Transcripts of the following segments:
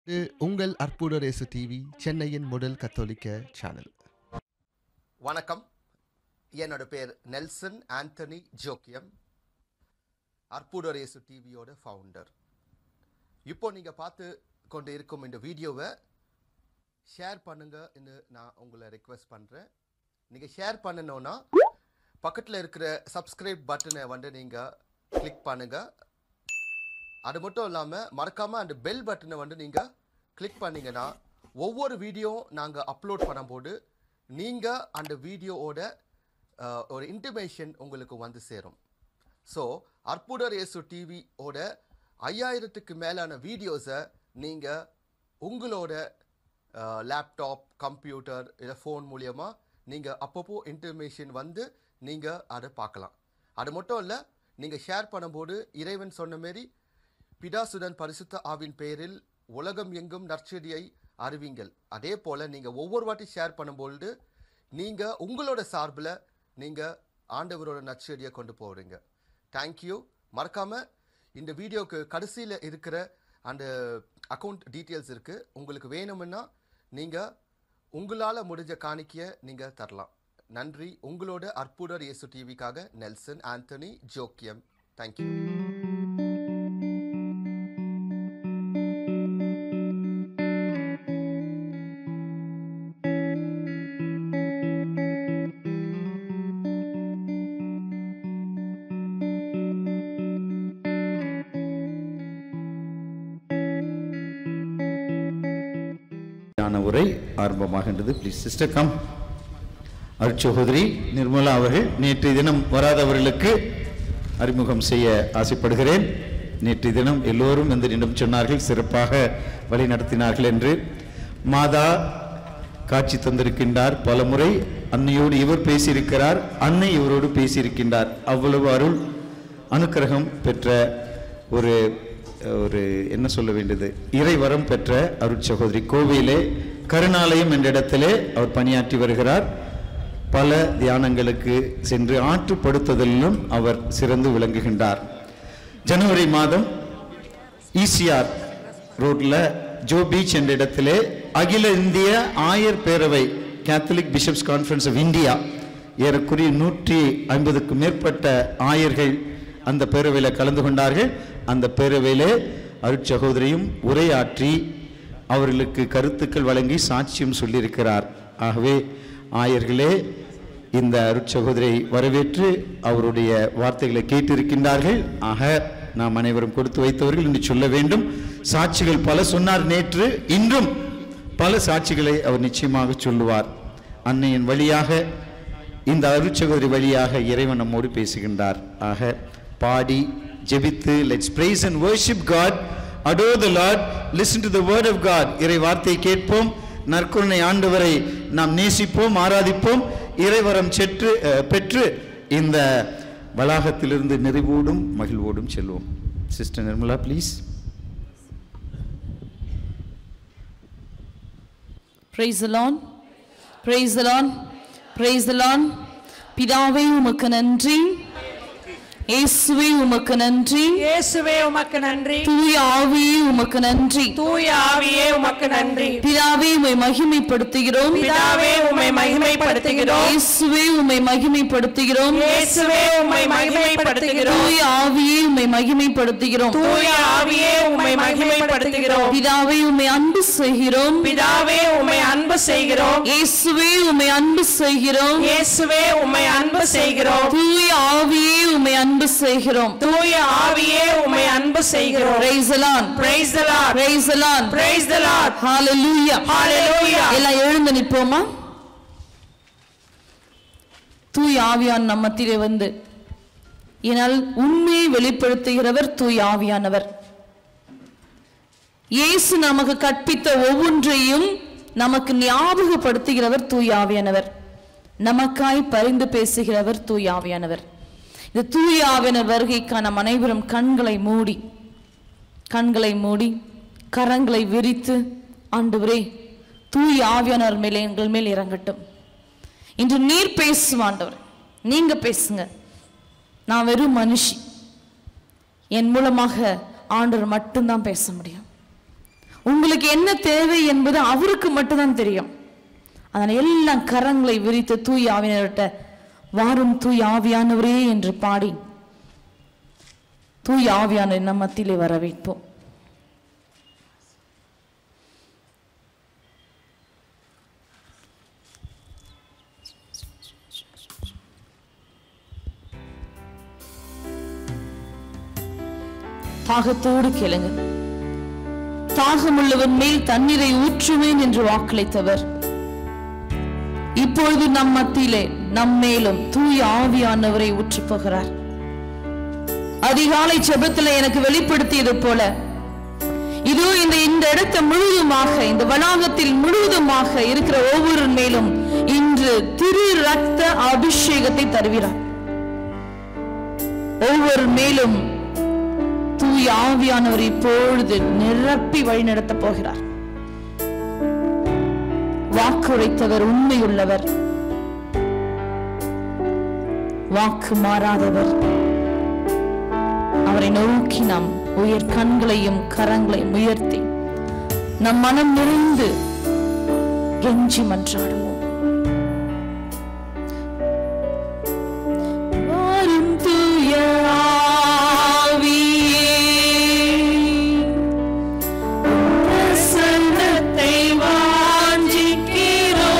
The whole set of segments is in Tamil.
இது உங்கள் அற்புத ரேசு டிவி சென்னையின் முதல் கத்தோலிக்க சேனல் வணக்கம் என்னோட பேர் நெல்சன் ஆண்டனி ஜோக்கியம் அற்புதரேசு டிவியோட ஃபவுண்டர் இப்போ நீங்கள் பார்த்து கொண்டு இருக்கும் இந்த வீடியோவை ஷேர் பண்ணுங்கன்னு நான் உங்களை ரெக்வெஸ்ட் பண்ணுறேன் நீங்கள் ஷேர் பண்ணணும்னா பக்கத்தில் இருக்கிற சப்ஸ்கிரைப் பட்டனை வந்து நீங்கள் கிளிக் பண்ணுங்கள் அது மட்டும் இல்லாமல் மறக்காமல் அந்த பெல் பட்டனை வந்து நீங்கள் கிளிக் பண்ணீங்கன்னா ஒவ்வொரு வீடியோ நாங்கள் அப்லோட் பண்ணும்போது நீங்கள் அந்த வீடியோவோட அஹ், ஒரு இன்டிமேஷன் உங்களுக்கு வந்து சேரும் ஸோ அற்புதர் இயேசு டிவியோட ஐயாயிரத்துக்கு மேலான வீடியோஸை நீங்கள் உங்களோட லேப்டாப் கம்ப்யூட்டர் இல்லை ஃபோன் மூலியமா நீங்கள் அப்பப்போ இன்டர்மேஷன் வந்து நீங்கள் அதை பார்க்கலாம் அது மட்டும் இல்லை நீங்கள் ஷேர் பண்ணும்போது இறைவன் சொன்ன மாரி பிதாசுடன் பரிசுத்த ஆவின் பெயரில் உலகம் எங்கும் நற்செடியை அறிவிங்கள் அதே போல் நீங்கள் ஒவ்வொரு வாட்டி ஷேர் பண்ணும்பொழுது நீங்கள் உங்களோட சார்பில் நீங்கள் ஆண்டவரோட நற்செடியை கொண்டு போகிறீங்க தேங்க்யூ மறக்காமல் இந்த வீடியோக்கு கடைசியில் இருக்கிற அந்த அக்கௌண்ட் டீட்டெயில்ஸ் இருக்குது உங்களுக்கு வேணும்னா நீங்கள் உங்களால் முடிஞ்ச காணிக்கையை நீங்கள் தரலாம் நன்றி உங்களோட அற்புதர் இயேசு டிவிக்காக நெல்சன் ஆண்டனி ஜோக்கியம் தேங்க்யூ ஞான உரை ஆரம்பமாகின்றது ப்ளீஸ் சிஸ்டர் கம் அருட்சகோதரி நிர்மலா அவர்கள் நேற்றைய தினம் வராதவர்களுக்கு அறிமுகம் செய்ய ஆசைப்படுகிறேன் நேற்றைய தினம் எல்லோரும் வந்து நின்று சொன்னார்கள் சிறப்பாக வழி நடத்தினார்கள் என்று மாதா காட்சி தந்திருக்கின்றார் பலமுறை அன்னையோடு இவர் பேசியிருக்கிறார் அன்னை இவரோடு பேசியிருக்கின்றார் அவ்வளவு அருள் அனுக்கிரகம் பெற்ற ஒரு ஒரு என்ன சொல்ல வேண்டியது இறைவரம் பெற்ற அருட்சகோதரி கோவிலே கருணாலயம் என்ற இடத்திலே அவர் பணியாற்றி வருகிறார் பல தியானங்களுக்கு சென்று ஆற்றுப்படுத்துதலிலும் அவர் சிறந்து விளங்குகின்றார் ஜனவரி மாதம் ஈசிஆர் ரோட்ல ஜோ பீச் என்ற இடத்திலே அகில இந்திய ஆயர் பேரவை Catholic bishops conference of India ஏறக்குறைய நூற்றி ஐம்பதுக்கும் மேற்பட்ட ஆயர்கள் அந்த பேரவையில் கலந்து கொண்டார்கள் அந்த பேரவையிலே அருட்சகோதரியும் உரையாற்றி அவர்களுக்கு கருத்துக்கள் வழங்கி சாட்சியம் சொல்லியிருக்கிறார் ஆகவே ஆயர்களே இந்த அருட்சகோதரை வரவேற்று அவருடைய வார்த்தைகளை கேட்டிருக்கின்றார்கள் ஆக நாம் அனைவரும் கொடுத்து வைத்தவர்கள் என்று சொல்ல வேண்டும் சாட்சிகள் பல சொன்னார் நேற்று இன்றும் பல சாட்சிகளை அவர் நிச்சயமாக சொல்லுவார் அன்னையின் வழியாக இந்த அருட்சகோதரி வழியாக இறைவன் நம்மோடு பேசுகின்றார் ஆக பாடி ஜெபித்து let's praise and worship God adore the Lord listen to the word of God இறை வார்த்தையை கேட்போம் நற்கருணை ஆண்டவரை நாம் நேசிப்போம் ஆராதிப்போம் இறைவரம் செற்று அஹ், பெற்று இந்த வளாகத்திலிருந்து நிறைவோடும் மகிழ்வோடும் செல்வோம் sister Nirmala please Praise the Lord. Praise the Lord. Praise the Lord. பிதாவே உமக்கு நன்றி இயேசுவே உமக்கு நன்றி இயேசுவே உமக்கு நன்றி தூய ஆவியே உமக்கு நன்றி தூய ஆவியே உமக்கு நன்றி பிதாவே உம்மை மகிமைப்படுத்துகிறோம் பிதாவே உம்மை மகிமைப்படுத்துகிறோம் இயேசுவே உம்மை மகிமைப்படுத்துகிறோம் இயேசுவே உம்மை மகிமைப்படுத்துகிறோம் தூய ஆவியே உம்மை மகிமைப்படுத்துகிறோம் தூய ஆவியே உம்மை மகிமைப்படுத்துகிறோம் பிதாவே உம்மை அன்பு செய்கிறோம் பிதாவே உம்மை அன்பு செய்கிறோம் இயேசுவே உம்மை அன்பு செய்கிறோம் இயேசுவே உம்மை அன்பு செய்கிறோம் தூய ஆவியே உம்மை அன்பு செய்கிறோம் தூய ஆவியே உம்மை அன்பு செய்கிறோம் Praise the Lord. praise the lord Praise the Lord. praise the lord Hallelujah. hallelujah எல்லாம் எழுந்து நிற்போமா தூய் ஆவியான் நம்ம மத்தியிலே வந்து என்னால் உண்மையை வெளிப்படுத்துகிறவர் தூய் ஆவியானவர் இயேசு நமக்கு கற்பித்த ஒவ்வொன்றையும் நமக்கு ஞாபகப்படுத்துகிறவர் தூய் ஆவியானவர் நமக்காய் பரிந்து பேசுகிறவர் தூய் ஆவியானவர் இந்த தூய் ஆவியானவர் வருகைக்கான நம் அனைவரும் கண்களை மூடி கண்களை மூடி கரங்களை விரித்து ஆண்டவரே தூய் ஆவியானவர் மேலே எங்கள் மேல் இறங்கட்டும் இன்று நீர் பேசும் ஆண்டவர் நீங்க பேசுங்க நான் வெறும் மனுஷி என் மூலமாக ஆண்டவர் மட்டும்தான் பேச முடியும் உங்களுக்கு என்ன தேவை என்பது அவருக்கு மட்டும்தான் தெரியும் அதனால எல்லாம் கரங்களை விரித்து தூய் ஆவியானவர்கிட்ட வாரும் தூய் ஆவியானவரே என்று பாடி தூய் ஆவியானவர் நம் மத்தியிலே வரவேற்போம் தாகத்தோடு கேளுங்க தாகமுள்ளவன் மேல் தண்ணீரை ஊற்றுவேன் என்று வாக்களித்தவர் இப்பொழுது நம் மத்தியிலே நம் மேலும் தூய ஆவியானவரை ஊற்றப் போகிறார் அதிகாலை ஜெபத்துல எனக்கு வெளிப்படுத்தியது போல இதோ இந்த இந்த இடத்தை முழுவதுமாக இந்த வளாகத்தில் முழுவதுமாக இருக்கிற ஒவ்வொரு மேலும் இன்று திரு ரத்த அபிஷேகத்தை தருகிறார் ஒவ்வொரு மேலும் தூய ஆவியானவர் இப்பொழுது நிரப்பி வழிநடத்த போகிறார் வாக்குரைத்தவர் உண்மையுள்ளவர் வாக்கு மாறாதவர் அவரை நோக்கி நாம் உயர் கண்களையும் கரங்களையும் உயர்த்தி நம் மனம் நிறைந்து கெஞ்சி மன்றாடுவோம் வாரும் தூய ஆவியே, உம் பிரசன்னத்தை வாஞ்சிக்கிறோம்.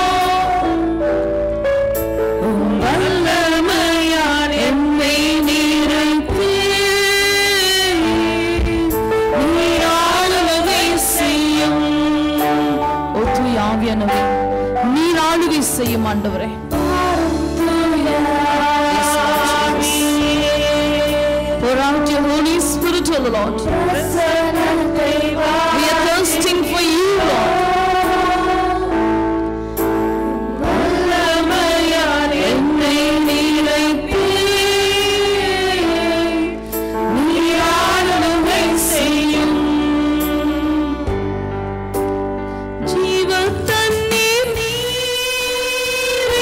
உம் வல்லமையால் எம்மை நிறைத்து, நீர் ஆளுகை செய்யும். ஓ தூய ஆவியானவரே, நீர் ஆளுகை செய்யும் ஆண்டவரே Pour out your Holy Spirit, O Lord. We are thirsting for you, Lord. வல்லமையால் என்னை நிறைத்து, நீர் ஆளுகை செய்யும். ஜீவ தண்ணீர் நீரே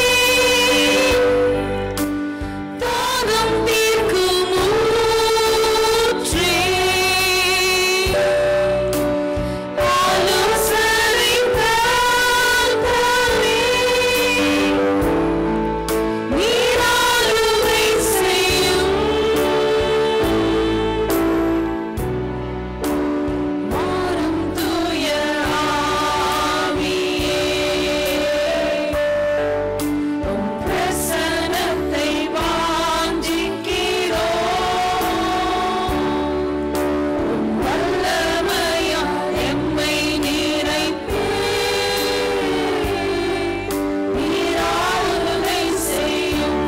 தாகம் தீர்க்கும் ஊற்றே. ஆலோசனை தாழ்த்தவே. நீர் ஆளுகை செய்யும். மாறும் தூய ஆவியே உம் பிரசன்னத்தை வாஞ்சிக்கிறோம். உம் வல்லமையால் எம்மை நிறைத்து, நீர் ஆளுகை செய்யும்.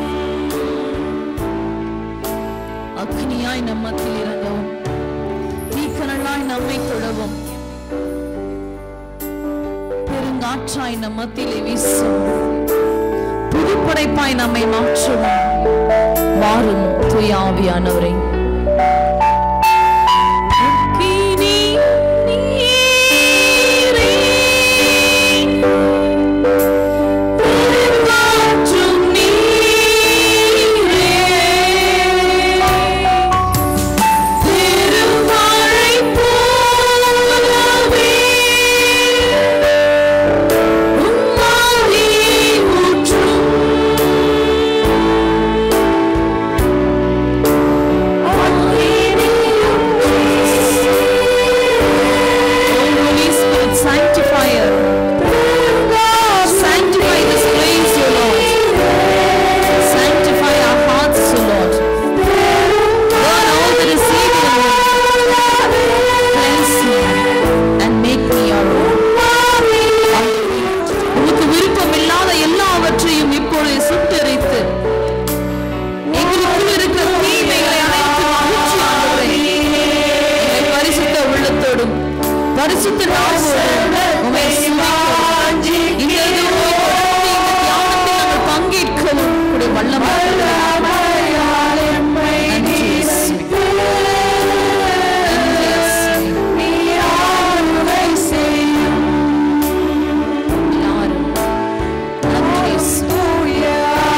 அக்னியாய் நம் மத்தியில் இறங்கவும் தீக்கனலாய் நம்மை தொழவும் பெருங்காற்றாய் நம் மத்தியிலே வீசும் புதுப்படைப்பாய் நம்மை மாற்றும் வாரும் துயாவியானவரை அக்கினி நீரே, பெருங்காற்றும் நீரே, திருமழை போலவே உம்மாலே ஊற்றும் Holy Spirit, sanctifier. Sanctify this place, O Lord. Sanctify our hearts, O Lord. Burn all that is evil in me. Cleanse me and make me your own. உமக்கு விருப்பம் இல்லாத எல்லாவற்றையும் இப்பொழுது சுட்டெரித்து எங்களுக்குள் இருக்கிற தீமைகளை அனைத்து அகற்றி ஆண்டவரே எங்கள் பரிசுத்த உள்ளத்தோடும் பரிசுத்த நாவோடும் உம்மை சுவைக்கவும், இந்த இது உம்மை தொடர்ந்து இந்த தியானத்தில் நாங்கள் பங்கேற்கவும் உடைய வல்லமை நன்றி இயேசுவே. நன்றி இயேசுவே. எல்லாரும் நன்றி இயேசுவே.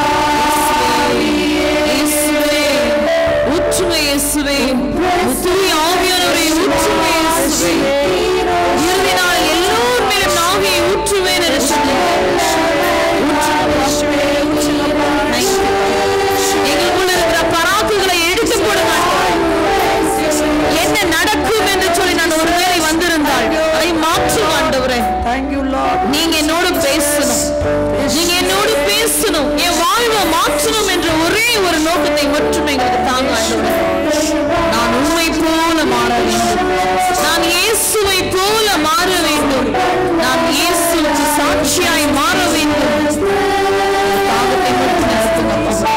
இயேசுவே, ஊற்றுங்க இயேசுவே. தூய ஆவியானவரே, ஊற்றுங்க இயேசுவே. வாழ்வை மாற்றணும் என்ற ஒரே ஒரு நோக்கத்தை மட்டும் எங்களுக்கு தாங்க ஆண்டவரே. நான் உண்மை போல மாற வேண்டும் நான் இயேசுவை போல மாற வேண்டும் நான் இயேசுவுக்கு சாட்சியாய் மாற வேண்டும் இந்த தாகத்தை மட்டும் நிரப்புங்கப்பா.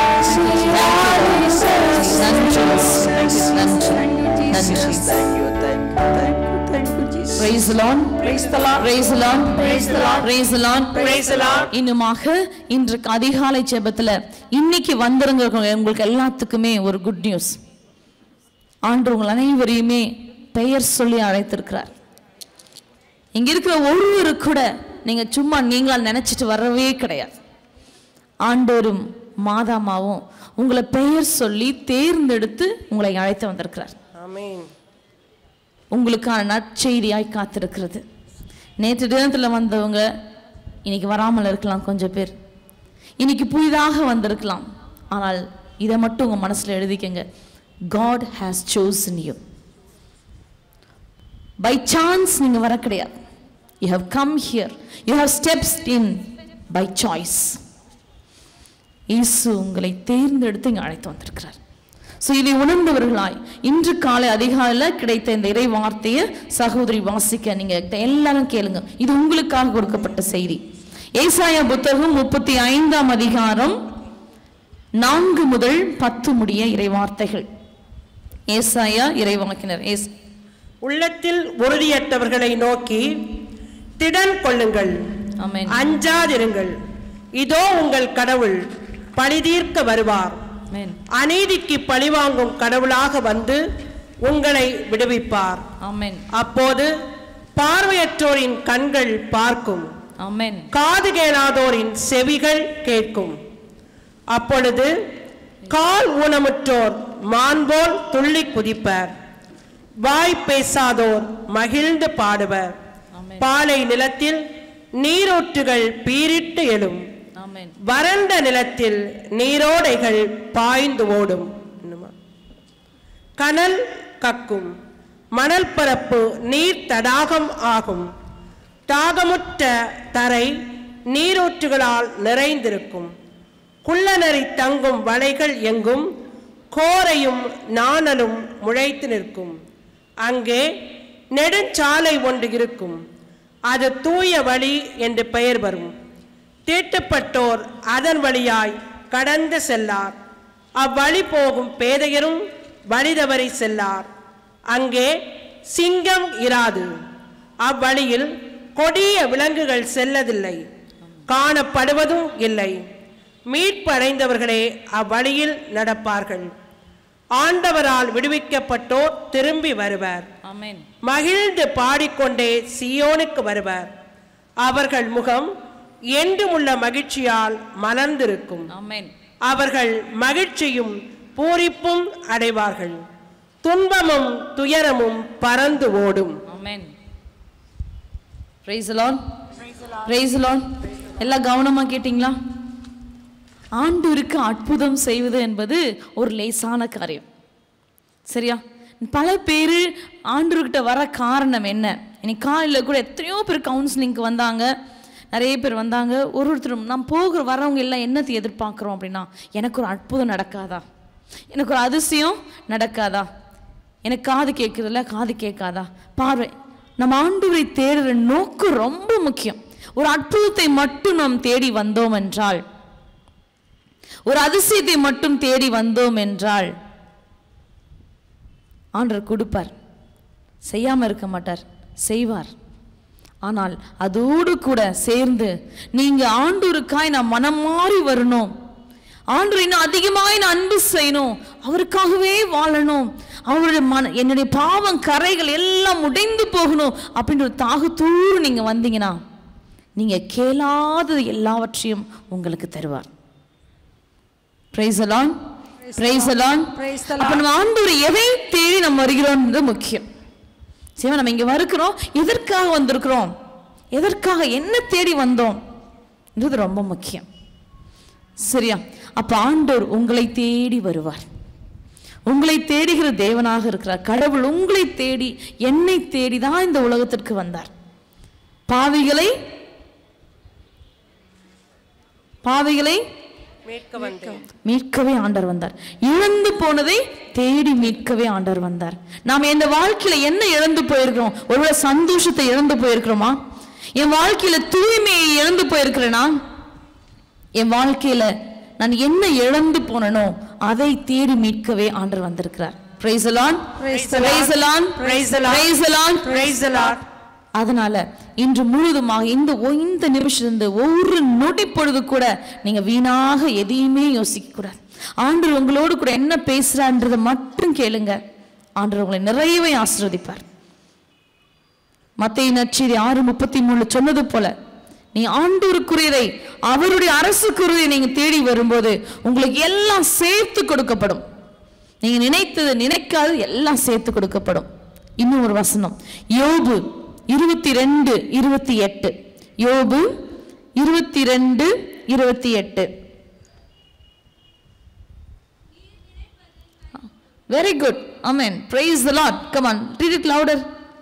நன்றி நன்றி நன்றி Praise the Lord. Praise the Lord. Praise the Lord. Praise the Lord. Praise the Lord. Praise the Lord. இன்னுமாக இன்றைக்கு அதிகாலை ஜெபத்துல இன்னைக்கு வந்திருங்க உங்களுக்கு எல்லாத்துக்குமே ஒரு குட் நியூஸ் ஆண்டு உங்கள் அனைவரையுமே பெயர் சொல்லி அழைத்திருக்கிறார் இங்க இருக்கிற ஒருவரு கூட நீங்க சும்மா நீங்களா நினைச்சிட்டு வரவே கிடையாது ஆண்டோரும் மாதாமாவும் உங்களை பெயர் சொல்லி தேர்ந்தெடுத்து உங்களை அழைத்து வந்திருக்கிறார் ஆமென் உங்களுக்கான நற்செய்தியாய் காத்திருக்கிறது நேற்று தினத்தில் வந்தவங்க இன்னைக்கு வராமல் இருக்கலாம் கொஞ்சம் பேர் இன்னைக்கு புதிதாக வந்திருக்கலாம் ஆனால் இதை மட்டும் உங்கள் மனசில் எழுதிக்கங்க God has chosen you by chance நீங்கள் வர கிடையாது you have come here you have steps in by choice Yesu உங்களை தேர்ந்தெடுத்து இங்கே அழைத்து வந்திருக்கிறார் ஸோ இதை உணர்ந்தவர்களாய் இன்று காலை அதிகாலையில் கிடைத்த இந்த இறை வார்த்தையை சகோதரி வாசிக்க நீங்க எல்லாரும் கேளுங்க இது உங்களுக்காக கொடுக்கப்பட்ட செய்தி ஏசாயா புத்தகம் முப்பத்தி ஐந்தாம் அதிகாரம் நான்கு முதல் பத்து முடிய இறை வார்த்தைகள் ஏசாயா இறைவாக்கினர் ஏஸ் உள்ளத்தில் உறுதியற்றவர்களை நோக்கி திடன் கொள்ளுங்கள் ஆமென் அஞ்சாதிருங்கள் இதோ உங்கள் கடவுள் பழிதீர்க்க வருவார் ஆமென் அநீதிக்கு பழிவாங்கும் கடவுளாக வந்து உங்களை விடுவிப்பார் ஆமென் அப்போது பார்வையற்றோரின் கண்கள் பார்க்கும் ஆமென் காது கேளாதோரின் செவிகள் கேட்கும் அப்பொழுது கால் ஊனமுற்றோர் மான்போல் துள்ளி குதிப்பர் வாய் பேசாதோர் மகிழ்ந்து பாடுவர் ஆமென் பாலை நிலத்தில் நீரூற்றுகள் பீரிட்டு எழும் ஆமென் வறண்ட நிலத்தில் நீரோடைகள் பாய்ந்து ஓடும் இன்னுமா? கனல் கக்கும் மணல் பரப்பு நீர் தடாகம் ஆகும் தாகமுற்ற தரை நீரூற்றுகளால் நிறைந்திருக்கும் குள்ளநரி தங்கும் வலைகள் எங்கும் கோரையும் நாணலும் முளைத்து நிற்கும் அங்கே நெடுஞ்சாலை ஒன்று இருக்கும் அது தூய வழி என்று பெயர் வரும் தீட்டுப்பட்டோர் அதன் வழியாய் கடந்து செல்லார் அவ்வழி போகும் பேதையரும் வழி தவறி செல்லார் அங்கே சிங்கம் இராது அவ்வழியில் கொடிய விலங்குகள் செல்லதில்லை காணப்படுவதும் இல்லை மீட்படைந்தவர்களே அவ்வழியில் நடப்பார்கள் ஆண்டவரால் விடுவிக்கப்பட்டோர் திரும்பி வருவர் ஆமென் மகிழ்ந்து பாடிக்கொண்டே சியோனுக்கு வருவர் அவர்கள் முகம் என்றுமுள்ள மகிழ்ச்சியால் மலர்ந்திருக்கும் ஆமென் அவர்கள் மகிழ்ச்சியும் பூரிப்பும் அடைவார்கள் துன்பமும் துயரமும் பறந்து ஓடும் amen praise Lord praise Lord எல்லாம் கவனமா கேட்டிங்களா ஆண்டவருக்கு அற்புதம் செய்வது என்பது ஒரு லேசான காரியம் சரியா பல பேர் ஆண்டவர்கிட்ட வர காரணம் என்ன இன்னைக்கு காலையில் கூட எத்தனையோ பேர் கவுன்சிலிங்க்கு வந்தாங்க நிறைய பேர் வந்தாங்க ஒரு ஒருத்தரும் நான் போகிற வரவங்க எல்லாம் என்னத்தை எதிர்பார்க்குறோம் அப்படின்னா எனக்கு ஒரு அற்புதம் நடக்காதா எனக்கு ஒரு அதிசயம் நடக்காதா எனக்கு காது கேட்குறதில்ல காது கேட்காதா பார்வை நம்ம ஆண்டவரை தேடுற நோக்கம் ரொம்ப முக்கியம் ஒரு அற்புதத்தை மட்டும் நாம் தேடி வந்தோம் என்றால் ஒரு அதிசயத்தை மட்டும் தேடி வந்தோம் என்றால் ஆண்டவர் கொடுப்பார் செய்யாம இருக்க மாட்டார் செய்வார் ஆனால் அதோடு கூட சேர்ந்து நீங்க ஆண்டோருக்காய் நான் மனம் மாறி வரணும் ஆண்டவர் இன்னும் அதிகமாய் நான் அன்பு செய்யணும் அவருக்காகவே வாழணும் அவருடைய மன என்னுடைய பாவம் கரைகள் எல்லாம் உடைந்து போகணும் அப்படின்ற ஒரு தாகத்தோடு நீங்க வந்தீங்கன்னா நீங்க கேளாதது எல்லாவற்றையும் உங்களுக்கு தருவார் பிரைஸ் அலான் பிரைஸ் அலான் அப்ப நம்ம ஆண்டவர் எதை தேடி நம்ம வருகிறோம்ன்றது முக்கியம் சரி நம்ம இங்க வருகிறோம் எதற்காக வந்திருக்கிறோம் எதற்காக என்ன தேடி வந்தோம் என்றது ரொம்ப முக்கியம் சரியா அப்ப ஆண்டவர் உங்களை தேடி வருவார் உங்களை தேடுகிற தேவனாக இருக்கிறார் கடவுள் உங்களை தேடி என்னை தேடி தான் இந்த உலகத்திற்கு வந்தார் பாவிகளை பாவிகளை மீட்க வந்தேன் மீட்கவே ஆண்டவர் வந்தார் இழந்து போனதை தேடி மீட்கவே ஆண்டவர் வந்தார் நாம் இந்த வாழ்க்கையில என்ன இழந்து போயிருக்கிறோம் ஒருவேளை சந்தோஷத்தை இழந்து போயிருக்கிறோமா என் வாழ்க்கையில தூய்மையை இழந்து போயிருக்கிறேனா என் வாழ்க்கையில நான் என்ன இழந்து போனனோ அதை தேடி மீட்கவே ஆண்டவர் வந்திருக்கிறார் Praise the Lord. Praise the Praise the Lord. Praise the Lord. Praise the Lord. Praise the Lord. அதனால இன்று முழுவதுமாக இந்த ஒ- இந்த நிமிஷம் இந்த ஒவ்வொரு நொடி பொழுது கூட நீங்க வீணாக எதையுமே யோசிக்க கூடாது ஆண்டவர் உங்களோடு கூட என்ன பேசுறான்றதை மட்டும் கேளுங்க ஆண்டவர் உங்களை நிறையவே ஆசீர்வதிப்பார் மத்திய நச்செய்தி ஆறு முப்பத்தி மூணு சொன்னது போல நீ ஆண்டோருக்குரியதை அவருடைய அரசுக்குரியதை நீங்க தேடி வரும்போது உங்களுக்கு எல்லாம் சேர்த்து கொடுக்கப்படும் நீங்க நினைத்தது நினைக்காது எல்லாம் சேர்த்து கொடுக்கப்படும் இன்னும் ஒரு வசனம் யோபு இருபத்தி ரெண்டு இருபத்தி எட்டு யோபு இருபத்தி ரெண்டு இருபத்தி எட்டு very good amen praise the Lord come on read it louder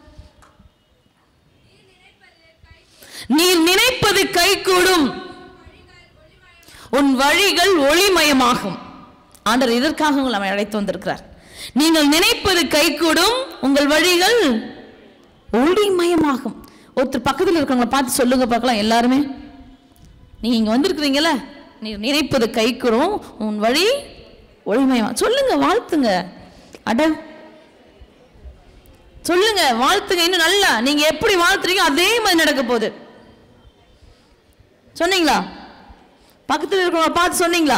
நீர் நினைப்பது கைகூடும் உன் வழிகள் ஒளிமயமாகும் ஆண்டவர் இதற்காக உங்களை நம்மை அழைத்து வந்திருக்கிறார் நீங்கள் நினைப்பது கைகூடும் உங்கள் வழிகள் ஒளிமயமாகும் ஒருத்தர் பக்கத்தில் இருக்கவங்கள பார்த்து சொல்லுங்க பார்க்கலாம் எல்லாருமே நீங்க இங்க வந்திருக்கிறீங்கல்ல நீ நினைப்பது கைக்கூடும் உன் வழி ஒளிமயமா சொல்லுங்க வாழ்த்துங்க அட சொல்லுங்க வாழ்த்துங்க இன்னும் நல்லா நீங்க எப்படி வாழ்த்துறீங்க அதே மாதிரி நடக்க போகுது சொன்னீங்களா பக்கத்தில் இருக்கிறவங்க பார்த்து சொன்னீங்களா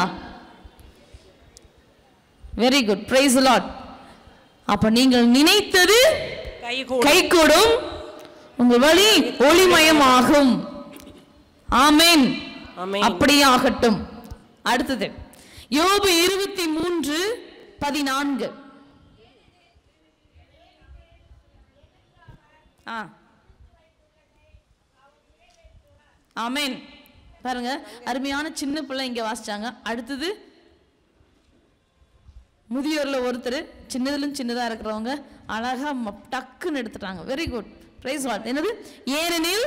வெரி குட் பிரைஸ் லாட் அப்ப நீங்கள் நினைத்தது கைகூடும் கைகூடும் உங்கள் வழி ஒளிமயமாகும் ஆமென் ஆமென். அப்படியே ஆகட்டும் அடுத்தது யோபு இருபத்தி மூன்று பதினான்கு ஆ ஆமென் பாருங்க அருமையான சின்ன பிள்ளை இங்க வாசிச்சாங்க அடுத்தது முதியோர்ல ஒருத்தர் சின்னதிலும் சின்னதா இருக்கிறவங்க அழகா ம- டக்குன்னு எடுத்துட்டாங்க வெரி குட் பிரைஸ் வாட் என்னது ஏனெனில்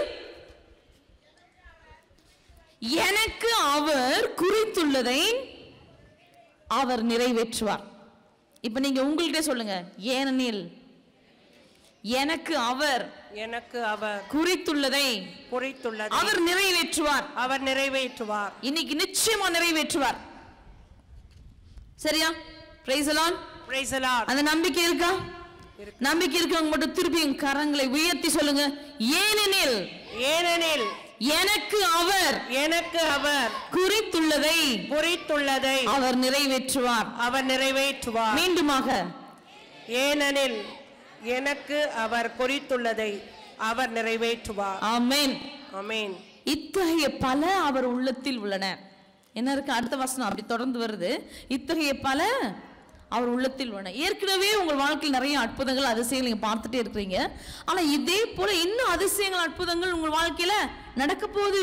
எனக்கு அவர் குறித்துள்ளதை அவர் நிறைவேற்றுவார் இப்ப நீங்க உங்கள்கிட்ட சொல்லுங்க ஏனெனில் எனக்கு அவர் எனக்கு அவர் குறித்துள்ளதை குறித்துள்ளதை அவர் நிறைவேற்றுவார் அவர் நிறைவேற்றுவார் இன்னைக்கு நிச்சயமா நிறைவேற்றுவார் சரியா பிரைஸ் எல்லாம் Praise the Lord. அந்த நம்பிக்கை இருக்கா நம்பிக்கை இருக்கவங்க மட்டும் திருப்பி உங்க கரங்களை உயர்த்தி சொல்லுங்க ஏனெனில் ஏனெனில் எனக்கு அவர் எனக்கு அவர் குறித்துள்ளதை குறித்துள்ளதை அவர் நிறைவேற்றுவார் அவர் நிறைவேற்றுவார் மீண்டுமாக ஏனெனில் எனக்கு அவர் குறித்துள்ளதை அவர் நிறைவேற்றுவார் ஆமென் ஆமென் இத்தகைய பல அவர் உள்ளத்தில் உள்ளன என்ன இருக்கு அடுத்த வசனம் அப்படி தொடர்ந்து வருது இத்தகைய பல அவர் உள்ளத்தில் உள்ளன ஏற்கனவே உங்கள் வாழ்க்கையில் நிறைய அற்புதங்கள் அதிசயங்கள் நீங்க பார்த்துட்டே இருக்கிறீங்க ஆனா இதே போல இன்னும் அதிசயங்கள் அற்புதங்கள் உங்கள் வாழ்க்கையில நடக்க போகுது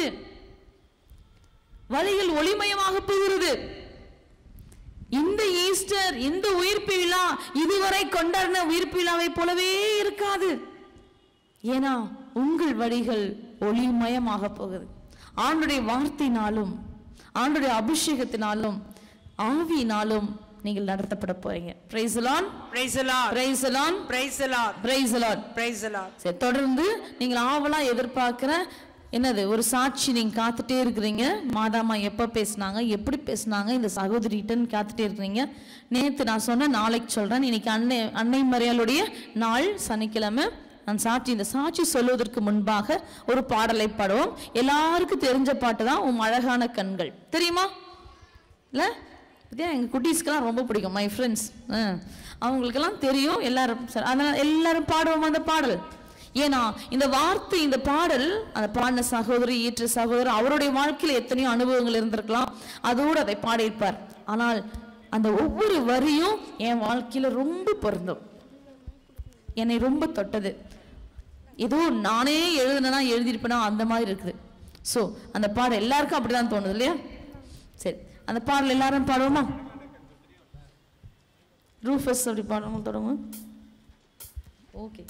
வழிகள் ஒளிமயமாக போகிறது இந்த ஈஸ்டர் இந்த உயிர்ப்பு விழா இதுவரை கொண்டாடின உயிர்ப்பு விழாவை போலவே இருக்காது ஏன்னா உங்கள் வழிகள் ஒளிமயமாக போகுது ஆண்டுடைய வார்த்தையினாலும் ஆண்டுடைய அபிஷேகத்தினாலும் ஆவியினாலும் நீங்கள் நடத்தப்பட போறீங்க praise Lord Praise the Lord. Praise Lord Praise the Lord. Praise Lord Praise the Lord. சரி தொடர்ந்து நீங்கள் ஆவலா எதிர்பார்க்கிற என்னது ஒரு சாட்சி நீங்க காத்துட்டே இருக்கிறீங்க மாதாமா எப்ப பேசுனாங்க எப்படி பேசுனாங்க இந்த சகோதரிகிட்டன்னு காத்துட்டே இருக்கிறீங்க நேத்து நான் சொன்னேன் நாளைக்கு சொல்றேன் இன்னைக்கு அன்னை அன்னை மரியாளுடைய நாள் சனிக்கிழமை நான் சாட்சி இந்த சாட்சி சொல்வதற்கு முன்பாக ஒரு பாடலை பாடுவோம் எல்லாருக்கும் தெரிஞ்ச பாட்டு தான் உன் அழகான கண்கள் தெரியுமா இல்லை இதே எங்கள் குட்டீஸ்க்கெல்லாம் ரொம்ப பிடிக்கும் மை ஃப்ரெண்ட்ஸ் அவங்களுக்கெல்லாம் தெரியும் எல்லாரும் சரி அதனால் எல்லாரும் பாடுவோம் அந்த பாடல் ஏன்னா இந்த வார்த்தை இந்த பாடல் அந்த பாடின சகோதரி ஈற்ற சகோதரர் அவருடைய வாழ்க்கையில் எத்தனையோ அனுபவங்கள் இருந்திருக்கலாம் அதோடு அதை பாடியிருப்பார் ஆனால் அந்த ஒவ்வொரு வரியும் என் வாழ்க்கையில ரொம்ப பொருந்தும் என்னை ரொம்ப தொட்டது ஏதோ நானே எழுதுனா எழுதியிருப்பேனா அந்த மாதிரி இருக்குது ஸோ அந்த பாடல் எல்லாருக்கும் அப்படிதான் தோணுது இல்லையா சரி அந்த பாடல் எல்லாரும் பாடுவோமா ரூஃபஸ் அப்படி பாடுவோம் தொடங்குவோம் ஓகே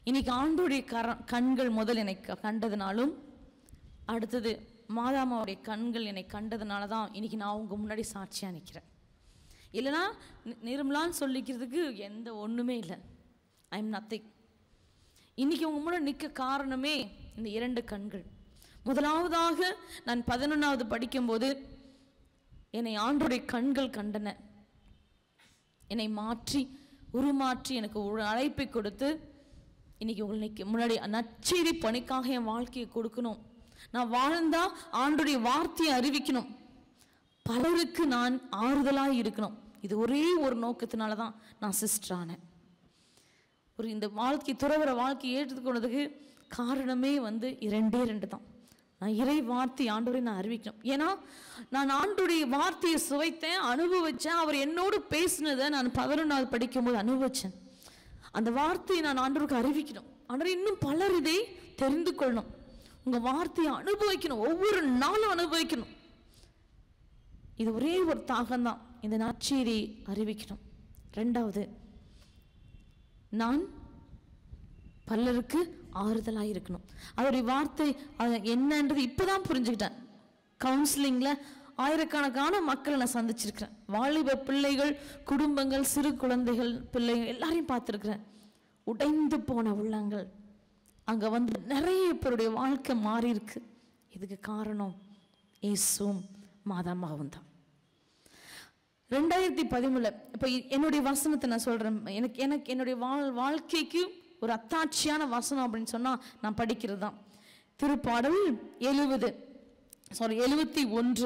இன்னைக்கு ஆண்டோடைய கர கண்கள் முதல் என்னை க- கண்டதுனாலும் அடுத்தது மாதாமாவுடைய கண்கள் என்னை கண்டதுனால தான் இன்னைக்கு நான் உங்க முன்னாடி சாட்சியாக நிற்கிறேன் இல்லைன்னா நி- நிர்மலான்னு சொல்லிக்கிறதுக்கு எந்த ஒன்றுமே இல்லை ஐ எம் நத்திங் இன்னைக்கு உங்க முன்னாடி நிற்க காரணமே இந்த இரண்டு கண்கள் முதலாவதாக நான் பதினொன்றாவது படிக்கும்போது என்னை ஆண்டோடைய கண்கள் கண்டன என்னை மாற்றி உருமாற்றி எனக்கு ஒரு அழைப்பை கொடுத்து இன்னைக்கு உங்களுக்கு முன்னாடி நற்செய்தி பணிக்காக என் வாழ்க்கையை கொடுக்கணும் நான் வாழ்ந்தா ஆண்டுடைய வார்த்தையை அறிவிக்கணும் பலருக்கு நான் ஆறுதலாக இருக்கணும் இது ஒரே ஒரு நோக்கத்தினால தான் நான் சிஸ்டர் ஆனேன் ஒரு இந்த வாழ்க்கை துறவர வாழ்க்கையை ஏற்றுக்கொண்டதுக்கு காரணமே வந்து இரண்டே ரெண்டு தான் நான் இறை வார்த்தை ஆண்டவரை நான் அறிவிக்கணும் ஏன்னா நான் ஆண்டுடைய வார்த்தையை சுவைத்தேன் அனுபவிச்சேன் அவர் என்னோடு பேசினதை நான் பதினொன்றாவது படிக்கும்போது அனுபவிச்சேன் அந்த வார்த்தையை நான் ஆண்டவருக்கு அறிவிக்கணும் ஆண்டவர் இன்னும் பலர் இதை தெரிந்து கொள்ளணும் உங்க வார்த்தையை அனுபவிக்கணும் ஒவ்வொரு நாளும் அனுபவிக்கணும் இது ஒரே ஒரு தாகம் தான் இந்த நற்செய்தி அறிவிக்கணும் ரெண்டாவது நான் பலருக்கு ஆறுதலாக இருக்கணும் அவருடைய வார்த்தை அது என்னன்றது இப்போதான் புரிஞ்சுக்கிட்டேன் கவுன்சிலிங்கில் ஆயிரக்கணக்கான மக்களை நான் சந்திச்சிருக்கிறேன் வாலிப பிள்ளைகள் குடும்பங்கள் சிறு குழந்தைகள் பிள்ளைகள் எல்லாரையும் பார்த்துருக்கிறேன் உடைந்து போன உள்ளங்கள் அங்கே வந்து நிறைய பேருடைய வாழ்க்கை மாறி இருக்கு இதுக்கு காரணம் இயேசுவும் மாதாமாவும் தான் ரெண்டாயிரத்தி பதிமூணுல இப்போ என்னுடைய வசனத்தை நான் சொல்றேன் எனக்கு எனக்கு என்னுடைய வாழ் வாழ்க்கைக்கு ஒரு அத்தாட்சியான வசனம் அப்படின்னு சொன்னா நான் படிக்கிறது தான் திருப்பாடல் எழுவது சாரி எழுபத்தி ஒன்று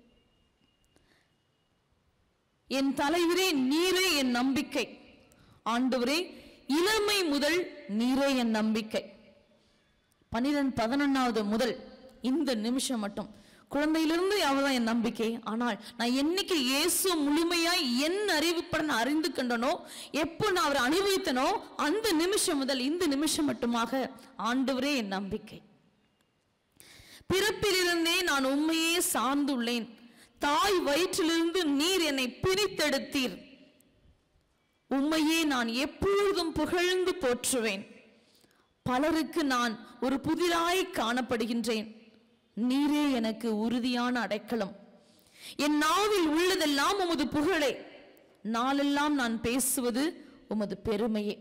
என் தலைவரே நீரே என் நம்பிக்கை ஆண்டவரே இளமை முதல் நீரே என் நம்பிக்கை பன்னிரெண்டு பதினொன்னாவது முதல் இந்த நிமிஷம் மட்டும் குழந்தையிலிருந்து அவதான் என் நம்பிக்கை ஆனால் நான் என்னைக்கு இயேசு முழுமையாய் என் அறிவுப்பட நான் அறிந்து கண்டனோ எப்போ நான் அவரை அனுபவித்தனோ அந்த நிமிஷம் முதல் இந்த நிமிஷம் மட்டுமாக ஆண்டவரே என் நம்பிக்கை பிறப்பிலிருந்தே நான் உண்மையே சார்ந்துள்ளேன் தாய் வயிற்றிலிருந்து நீர் என்னை பிரித்தெடுத்தீர் உண்மையே நான் எப்பொழுதும் புகழ்ந்து போற்றுவேன் பலருக்கு நான் ஒரு புதிராய் காணப்படுகின்றேன் நீரே எனக்கு உறுதியான அடைக்கலம் என் நாவில் உள்ளதெல்லாம் உமது புகழே நாளெல்லாம் நான் பேசுவது உமது பெருமையே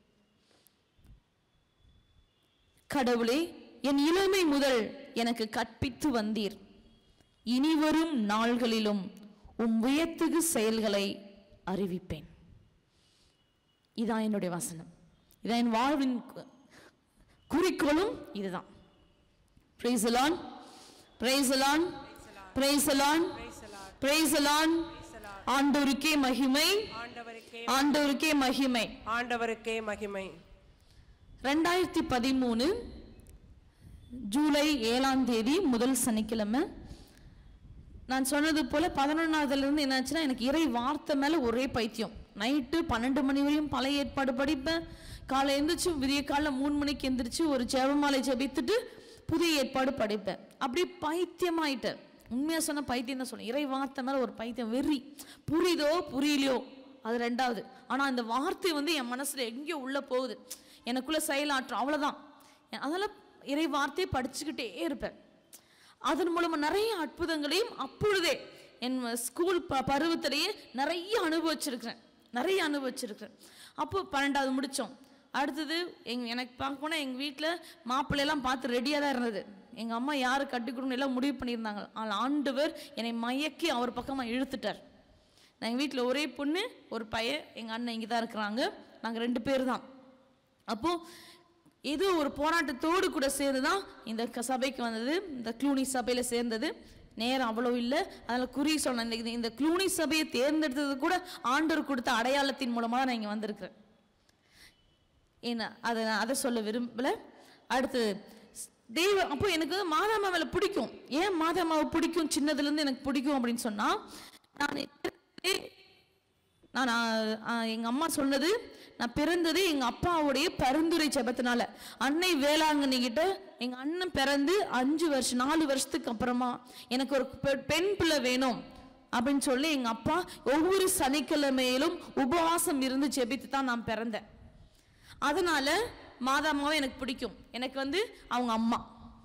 கடவுளே என் இளமை முதல் எனக்கு கற்பித்து வந்தீர் இனிவரும் நாள்களிலும் உம் வியத்தகு செயல்களை அறிவிப்பேன் இதான் என்னுடைய வசனம் இதான் என் வாழ்வின் கு- குறிக்கோளும் இதுதான் Praise the Lord. Praise the Lord. Praise the Lord. Praise the Lord. ஆண்டவருக்கே மகிமை ஆண்டவருக்கே ஆண்டவருக்கே மகிமை ஆண்டவருக்கே மகிமை ரெண்டாயிரத்தி பதிமூணு ஜூலை ஏழாம் தேதி முதல் சனிக்கிழமை நான் சொன்னது போல பதினொன்னாவதுல இருந்து என்னாச்சுன்னா எனக்கு இறை வார்த்தை மேல ஒரே பைத்தியம் நைட்டு பன்னெண்டு மணி வரையும் பழைய ஏற்பாடு படிப்பேன் காலை எந்திரிச்சு விடிய காலைல மூணு மணிக்கு எந்திரிச்சு ஒரு ஜெபமாலை ஜெபித்துட்டு புதிய ஏற்பாடு படிப்பேன் அப்படியே பைத்தியமாயிட்டேன் உண்மையா சொன்ன பைத்தியம் தான் சொன்னேன் இறை வார்த்தை மேல ஒரு பைத்தியம் வெறி புரியுதோ புரியலையோ அது ரெண்டாவது ஆனா அந்த வார்த்தை வந்து என் மனசுல எங்கேயோ உள்ள போகுது எனக்குள்ள செயலாற்றம் அவ்வளவுதான் அதனால இறை வார்த்தையை படிச்சுக்கிட்டே இருப்பேன் அதன் மூலமா நிறைய அற்புதங்களையும் அப்பொழுதே என் ஸ்கூல் ப பருவத்திலேயே நிறைய அனுபவிச்சிருக்கிறேன் நிறைய அனுபவிச்சிருக்கிறேன் அப்போ பன்னெண்டாவது முடித்தோம் அடுத்தது எங் எனக்கு பார்க்க போனால் எங்கள் வீட்டில் மாப்பிள்ளையெல்லாம் பார்த்து ரெடியாக தான் இருந்தது எங்கள் அம்மா யார் கட்டி கொடுக்கணும் எல்லாம் முடிவு பண்ணியிருந்தாங்க ஆனால் ஆண்டவர் என்னை மயக்கி அவர் பக்கமாக இழுத்துட்டார் நான் எங்கள் வீட்டில் ஒரே பொண்ணு ஒரு பையன் எங்கள் அண்ணன் இங்கே தான் இருக்கிறாங்க நாங்கள் ரெண்டு பேர் தான் அப்போது ஏதோ ஒரு போராட்டத்தோடு கூட சேர்ந்து தான் இந்த க- சபைக்கு வந்தது இந்த க்ளூனி சபையில் சேர்ந்தது நேரம் அவ்வளோ இல்லை அதில் குறி சொன்னேன் இந்த- இந்த- இந்த க்ளூனி சபையை தேர்ந்தெடுத்தது கூட ஆண்டவர் கொடுத்த அடையாளத்தின் மூலமாக தான் நான் இங்கே வந்திருக்கிறேன் ஏன்னா அதை நான் அதை சொல்ல விரும்பல அடுத்து ஸ்- தெய்வ அப்போ எனக்கு மாதாமா மேல பிடிக்கும் ஏன் மாதாமாவை பிடிக்கும் சின்னதுலேருந்து எனக்கு பிடிக்கும் அப்படின்னு சொன்னா நான் ஏற்கனவே நான் ஆ- ஆ, எங்க அம்மா சொன்னது நான் பிறந்தது எங்க அப்பாவுடைய பரிந்துரை ஜெபத்தினால அன்னை வேளாங்கண்ணி கிட்ட எங்க அண்ணன் பிறந்து அஞ்சு வருஷம் நாலு வருஷத்துக்கு அப்புறமா எனக்கு ஒரு பெ- பெண் பிள்ளை வேணும் அப்படின்னு சொல்லி எங்க அப்பா ஒவ்வொரு சனிக்கிழமையிலும் உபவாசம் இருந்து ஜெபித்து தான் நான் பிறந்தேன் அதனால மாதா அம்மாவை எனக்கு பிடிக்கும் எனக்கு வந்து அவங்க அம்மா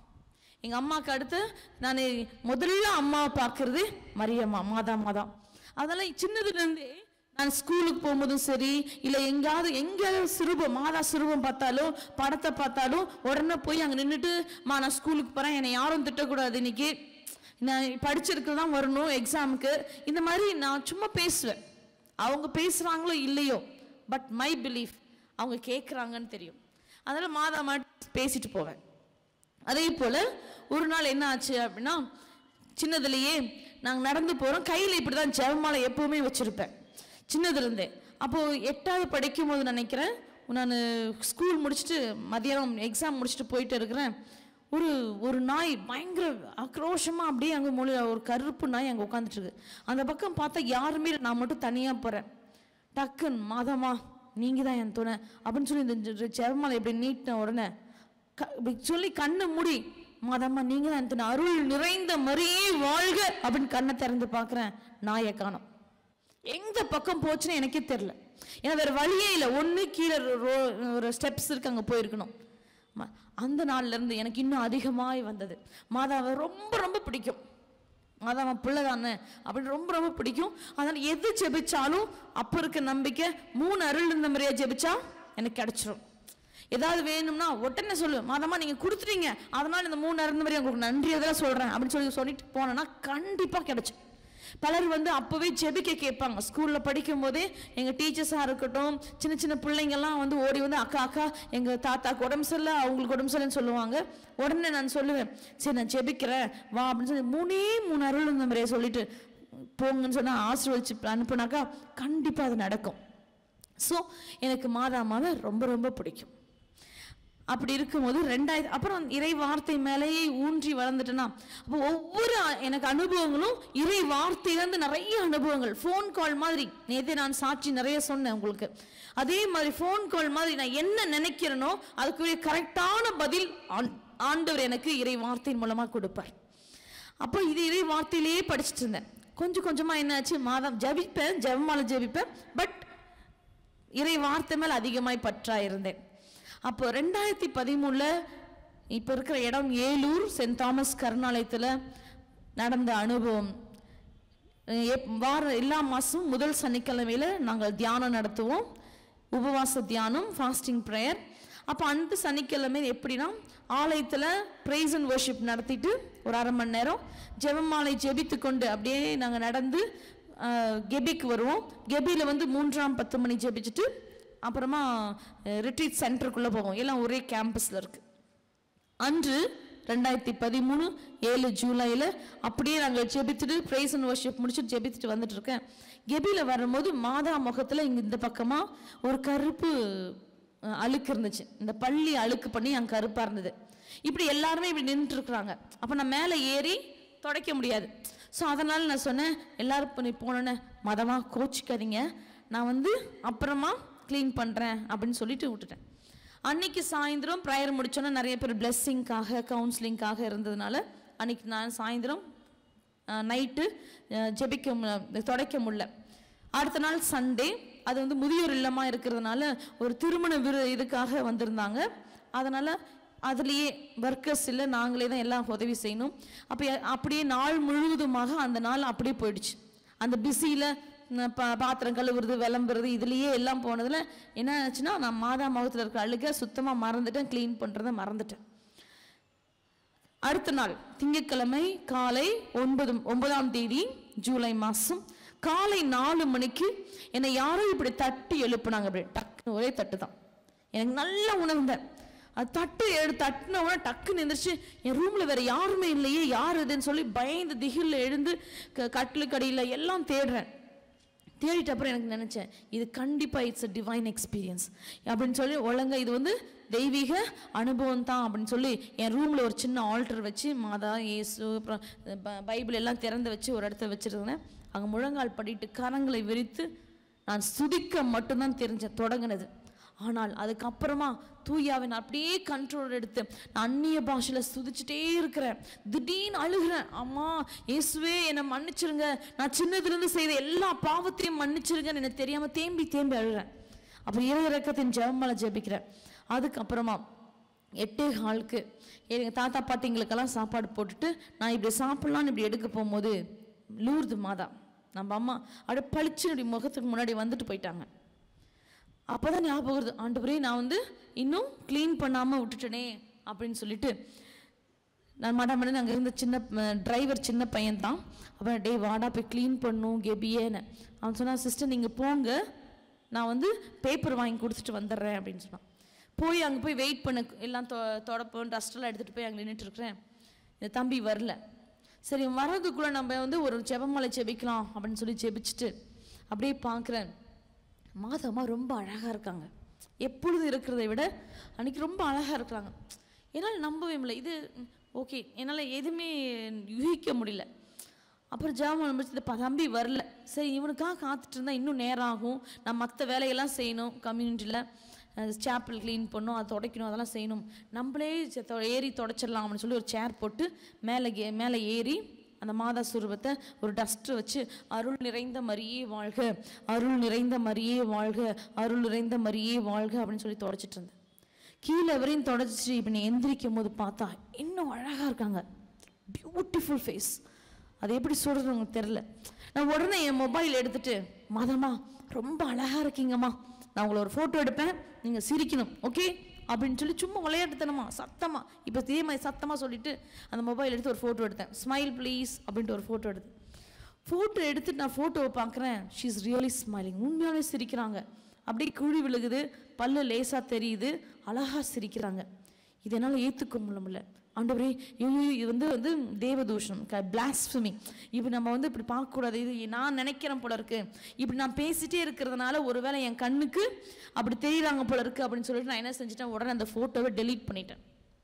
எங்க அம்மாவுக்கு அடுத்து நான் முதல்ல அம்மாவை பார்க்கறது மரியம்மா மாதா மாதா அதனால சின்னதுல இருந்தே நான் ஸ்கூலுக்கு போகும்போதும் சரி இல்லை எங்கேயாவது எங்கேயாவது சிறுபம் மாதா சிறுபம் பார்த்தாலும் படத்தை பார்த்தாலும் உடனே போய் அங்கே நின்றுட்டு மா நான் ஸ்கூலுக்கு போகிறேன் என்னை யாரும் திட்டக்கூடாது இன்னைக்கு நான் படிச்சிருக்கிறது தான் வரணும் எக்ஸாமுக்கு இந்த மாதிரி நான் சும்மா பேசுவேன் அவங்க பேசுகிறாங்களோ இல்லையோ பட் மை பிலீஃப் அவங்க கேட்குறாங்கன்னு தெரியும் அதனால் மாதா மாட்டு பேசிட்டு போவேன் அதே போல் ஒரு நாள் என்ன ஆச்சு அப்படின்னா சின்னதுலேயே நாங்கள் நடந்து போகிறோம் கையில் இப்படி தான் ஜெபமாலை எப்போவுமே வச்சுருப்பேன் சின்னதுலேருந்தே அப்போது எட்டாவது படிக்கும் போது நினைக்கிறேன் நான் ஸ்கூல் முடிச்சுட்டு மதியானம் எக்ஸாம் முடிச்சுட்டு போயிட்டு இருக்கிறேன் ஒரு ஒரு நாய் பயங்கர ஆக்ரோஷமாக அப்படியே அங்கே மொழி ஒரு கருப்பு நாய் அங்கே உட்காந்துட்டு இருக்கு அந்த பக்கம் பார்த்தா யாருமே இல்லை, நான் மட்டும் தனியாக போகிறேன் டக்குன்னு மாதமா நீங்கள் தான் என் துணை அப்படின்னு சொல்லி இந்த ஜெபமாலை இப்படி நீட்டின உடனே க- இப்படி சொல்லி கண்ணை மூடி மாதம்மா நீங்கள் தான் என் துணை அருள் நிறைந்த மரியே வாழ்க அப்படின்னு கண்ணை திறந்து பார்க்குறேன் நாயை காணோம் எந்த பக்கம் போச்சுன்னு எனக்கே தெரில ஏன்னா வேற வழியே இல்லை ஒன்று கீழே ரோ- ரோ- ஒரு ஸ்டெப்ஸ் இருக்கு அங்கே போயிருக்கணும் ம- அந்த நாள்ல இருந்து எனக்கு இன்னும் அதிகமாய் வந்தது மாதாவை ரொம்ப ரொம்ப பிடிக்கும் மாதாவை பிள்ளை தானே அப்படின்னு ரொம்ப ரொம்ப பிடிக்கும் அதனால எது ஜெபிச்சாலும் அப்போ இருக்க நம்பிக்கை மூணு அருள் இருந்த மாதிரியா ஜெபிச்சா எனக்கு கிடைச்சிரும் ஏதாவது வேணும்னா உடனே சொல்லு மாதமா நீங்க கொடுத்துட்டீங்க அதனால இந்த மூணு அருள் மாதிரி உங்களுக்கு நன்றி எதாவது சொல்றேன் அப்படின்னு சொல்லி சொல்லிட்டு போனேன்னா கண்டிப்பா கிடைக்கும் பலர் வந்து அப்போவே ஜெபிக்க கேட்பாங்க ஸ்கூலில் படிக்கும் போதே எங்கள் டீச்சர்ஸாக இருக்கட்டும் சின்ன சின்ன பிள்ளைங்கள்லாம் வந்து ஓடி வந்து அக்கா அக்கா எங்கள் தாத்தாக்கு உடம்பு சரியில்லை அவங்களுக்கு உடம்பு சரியில்லைன்னு சொல்லுவாங்க உடனே நான் சொல்லுவேன் சரி நான் ஜெபிக்கிறேன் வா அப்படின்னு சொல்லி மூணே மூணு அருள் இந்த மாதிரியே சொல்லிட்டு போங்கன்னு சொன்னால் ஆசீர்வதிச்சு அனுப்புனாக்கா கண்டிப்பாக அது நடக்கும் ஸோ எனக்கு மாதாமாவை ரொம்ப ரொம்ப பிடிக்கும் அப்படி இருக்கும்போது ரெண்டாயிரத்தி அப்புறம் இறை வார்த்தை மேலேயே ஊன்றி வளர்ந்துட்டேன்னா அப்போ ஒவ்வொரு அ- எனக்கு அனுபவங்களும் இறை வார்த்தையிலேருந்து நிறைய அனுபவங்கள் ஃபோன் கால் மாதிரி நேத்தே நான் சாட்சி நிறைய சொன்னேன் உங்களுக்கு அதே மாதிரி ஃபோன் கால் மாதிரி நான் என்ன நினைக்கிறேனோ அதுக்குரிய கரெக்டான பதில் ஆண்- ஆண்டவர் எனக்கு இறை வார்த்தையின் மூலமாக கொடுப்பார் அப்போ இது இறை வார்த்தையிலேயே படிச்சுட்டு இருந்தேன் கொஞ்சம் கொஞ்சமாக என்னாச்சு மாதம் ஜபிப்பேன் ஜெபமாலை ஜபிப்பேன் பட் இறை வார்த்தை மேல் அதிகமாய் பற்றா இருந்தேன் அப்போ ரெண்டாயிரத்தி பதிமூணில் இப்போ இருக்கிற இடம் ஏலூர் சென்ட் தாமஸ் கருணாலயத்தில் நடந்த அனுபவம் அஹ் எப்- வார எல்லா மாதம் முதல் சனிக்கிழமையில் நாங்கள் தியானம் நடத்துவோம் உபவாச தியானம் ஃபாஸ்டிங் ப்ரேயர் அப்போ அந்த சனிக்கிழமை எப்படின்னா ஆலயத்தில் ப்ரைஸ் அண்ட் வர்ஷிப் நடத்திட்டு ஒரு அரை மணி நேரம் ஜெபமாலை ஜெபித்து கொண்டு அப்படியே நாங்கள் நடந்து அஹ், கெபிக்கு வருவோம் கெபியில் வந்து மூன்றாம் பத்து மணி ஜெபிச்சுட்டு அப்புறமா ரிட்ரீட் சென்டருக்குள்ளே போவோம் எல்லாம் ஒரே கேம்பஸில் இருக்குது அன்று ரெண்டாயிரத்தி பதிமூணு ஏழு ஜூலையில் அப்படியே நாங்கள் ஜெபித்துட்டு ப்ரைஸ் அண்ட் வர்ஷிப் முடிச்சுட்டு ஜெபித்துட்டு வந்துட்டு இருக்கேன் கெபியில் வரும்போது மாதா முகத்தில் இங்கே இந்த பக்கமாக ஒரு கருப்பு அஹ், அழுக்கு இருந்துச்சு இந்த பள்ளி அழுக்கு பண்ணி அங்கே கருப்பாக இருந்தது இப்படி எல்லாருமே இப்படி நின்றுட்டு இருக்கிறாங்க அப்போ நான் மேலே ஏறி துடைக்க முடியாது ஸோ அதனால் நான் சொன்னேன் எல்லாரும் இப்போ நீ போனோன்னே மதமாக கோச்சிக்காதீங்க நான் வந்து அப்புறமா க்ளீன் பண்ணுறேன் அப்படின்னு சொல்லிட்டு விட்டுட்டேன் அன்னைக்கு சாயந்தரம் ப்ரேயர் முடிச்சோன்னே நிறைய பேர் பிளெஸ்ஸிங்காக கவுன்சிலிங்காக இருந்ததுனால அன்னைக்கு நான் சாயந்தரம் நைட்டு ஜெபிக்க மு- துடைக்க முடியல அடுத்த நாள் சண்டே அது வந்து முதியோர் இல்லமாக இருக்கிறதுனால ஒரு திருமண விரு இதுக்காக வந்திருந்தாங்க அதனால் அதுலேயே ஒர்க்கர்ஸ் இல்லை நாங்களே தான் எல்லாம் உதவி செய்யணும் அப்போ அப்படியே நாள் முழுவதுமாக அந்த நாள் அப்படியே போயிடுச்சு அந்த பிஸியில் பா பாத்திரம் கழுவுறது விளம்புறது இதுலேயே எல்லாம் போனதில் என்ன ஆச்சுன்னா நான் மாதா முகத்தில் இருக்க அழுக சுத்தமாக மறந்துட்டேன் க்ளீன் பண்ணுறதை மறந்துட்டேன் அடுத்த நாள் திங்கட்கிழமை காலை ஒன்பது ஒன்பதாம் தேதி ஜூலை மாதம் காலை நாலு மணிக்கு என்னை யாரோ இப்படி தட்டி எழுப்புனாங்க அப்படி டக்குன்னு ஒரே தட்டு தான் எனக்கு நல்லா உணர்ந்தேன் அது தட்டு எடு தட்டின உடனே டக்குன்னு எந்திரிச்சு என் ரூமில் வேற யாருமே இல்லையே யார் இதுன்னு சொல்லி பயந்து திகில்ல எழுந்து க கட்டிலுக்கடியில் எல்லாம் தேடுறேன் தேடிட்ட அப்புறம் எனக்கு நினச்சேன் இது கண்டிப்பாக இட்ஸ் அ டிவைன் எக்ஸ்பீரியன்ஸ் அப்படின்னு சொல்லி ஒழுங்கா இது வந்து தெய்வீக அனுபவம் தான் அப்படின்னு சொல்லி என் ரூமில் ஒரு சின்ன ஆல்டர் வச்சு மாதா இயேசு அப்புறம் ப- பைபிள் எல்லாம் திறந்து வச்சு ஒரு இடத்துல வச்சுருந்தேன் அங்கே முழங்கால் படிட்டு கரங்களை விரித்து நான் சுதிக்க மட்டும்தான் தெரிஞ்சேன் தொடங்கினது ஆனால் அதுக்கப்புறமா தூயாவை நான் அப்படியே கண்ட்ரோல் எடுத்து நான் அந்நிய பாஷையில் சுதிச்சுட்டே இருக்கிறேன் திடீர்னு அழுகிறேன் அம்மா இயேசுவே என்னை மன்னிச்சிருங்க நான் சின்னதுலேருந்து செய்த எல்லா பாவத்தையும் மன்னிச்சிருங்கன்னு எனக்கு தெரியாமல் தேம்பி தேம்பி அழுகிறேன் அப்புறம் இறை இறக்கத்தின் ஜெபமலை ஜெபிக்கிறேன் அதுக்கப்புறமா எட்டே காலுக்கு எங்கள் தாத்தா பாட்டிங்களுக்கெல்லாம் சாப்பாடு போட்டுட்டு நான் இப்படி சாப்பிட்லான்னு இப்படி எடுக்க போகும்போது லூர்து மாதா நம்ம அம்மா அப்படியே பளிச்சுனுடைய முகத்துக்கு முன்னாடி வந்துட்டு போயிட்டாங்க அப்பதான் ஞாபகம் வருது ஆண்டவரே நான் வந்து இன்னும் க்ளீன் பண்ணாமல் விட்டுட்டேனே அப்படின்னு சொல்லிட்டு நான் மாடா மேடம் அங்கே இருந்த சின்ன டிரைவர் சின்ன பையன் தான் அப்புறம் டே வாடா போய் க்ளீன் பண்ணும் கெபியேன்னு அவன் சொன்னான் சிஸ்டர் நீங்கள் போங்க நான் வந்து பேப்பர் வாங்கி கொடுத்துட்டு வந்துடுறேன் அப்படின்னு சொன்னான் போய் அங்கே போய் வெயிட் பண்ண எல்லாம் தொ தொடப்போம் டஸ்டெல்லாம் எடுத்துகிட்டு போய் அங்கே நின்றுட்டு இருக்கிறேன் இந்த தம்பி வரல சரி வர்றதுக்குள்ளே நம்ம வந்து ஒரு ஜெபமலை ஜெபிக்கலாம் அப்படின்னு சொல்லி ஜெபிச்சுட்டு அப்படியே பார்க்குறேன் மாதம்மா ரொம்ப அழகாக இருக்காங்க எப்பொழுதும் இருக்கிறதை விட அன்னைக்கு ரொம்ப அழகாக இருக்கிறாங்க என்னால் நம்பவே முடியல இது ஓகே என்னால் எதுவுமே யூகிக்க முடியல அப்புறம் ஜாமான் முடிச்சு இந்த ப- தம்பி வரல சரி இவனுக்காக காத்துட்டு இருந்தா இன்னும் நேரம் ஆகும் நான் மற்ற வேலையெல்லாம் செய்யணும் கம்யூனிட்டியில் சேப்பல் க்ளீன் பண்ணணும் அதை துடைக்கணும் அதெல்லாம் செய்யணும் நம்மளே செ- தொ- ஏறி தொடச்சிடலாம் அப்படின்னு சொல்லி ஒரு சேர் போட்டு மேலே கே மேலே ஏறி அந்த மாதா சுரூபத்தை ஒரு டஸ்ட்டு வச்சு அருள் நிறைந்த மரியே வாழ்க அருள் நிறைந்த மரியே வாழ்க அருள் நிறைந்த மரியே வாழ்க அப்படின்னு சொல்லி தொடச்சிட்டு இருந்தேன் கீழே வரையும் தொடச்சிட்டு இப்போ நீ எந்திரிக்கும் போது பார்த்தா இன்னும் அழகாக இருக்காங்க பியூட்டிஃபுல் ஃபேஸ் அது எப்படி சொல்கிறது உங்களுக்கு தெரில நான் உடனே என் மொபைல் எடுத்துட்டு மாதம்மா ரொம்ப அழகாக இருக்கீங்கம்மா நான் உங்களை ஒரு ஃபோட்டோ எடுப்பேன் நீங்கள் சிரிக்கணும் ஓகே அப்படின்னு சொல்லி சும்மா விளையாட்டுத்தனமா சத்தமா இப்போ இதே மாதிரி சத்தமாக சொல்லிட்டு அந்த மொபைல் எடுத்து ஒரு ஃபோட்டோ எடுத்தேன் ஸ்மைல் ப்ளீஸ் அப்படின்ட்டு ஒரு ஃபோட்டோ எடுத்தேன் ஃபோட்டோ எடுத்துட்டு நான் ஃபோட்டோவை பார்க்குறேன் ஷீ இஸ் ரியலி ஸ்மைலிங் உண்மையாவே சிரிக்கிறாங்க அப்படியே குழி விழுகுது பல்லு லேசாக தெரியுது அழகாக சிரிக்கிறாங்க இது என்னால் ஏற்றுக்க முடியல ஆண்டவரே ஐயோ இது வந்து வந்து தேவதூஷணம் க பிளாஸ்ஃபமி இப்படி நம்ம வந்து இப்படி பார்க்கக்கூடாது இது நான் நினைக்கிறேன் போல இருக்கு இப்படி நான் பேசிட்டே இருக்கிறதுனால ஒருவேளை என் கண்ணுக்கு அப்படி தெரியுறாங்க போல இருக்கு அப்படின்னு சொல்லிட்டு நான் என்ன செஞ்சுட்டேன் உடனே அந்த ஃபோட்டோவை டெலீட் பண்ணிட்டேன்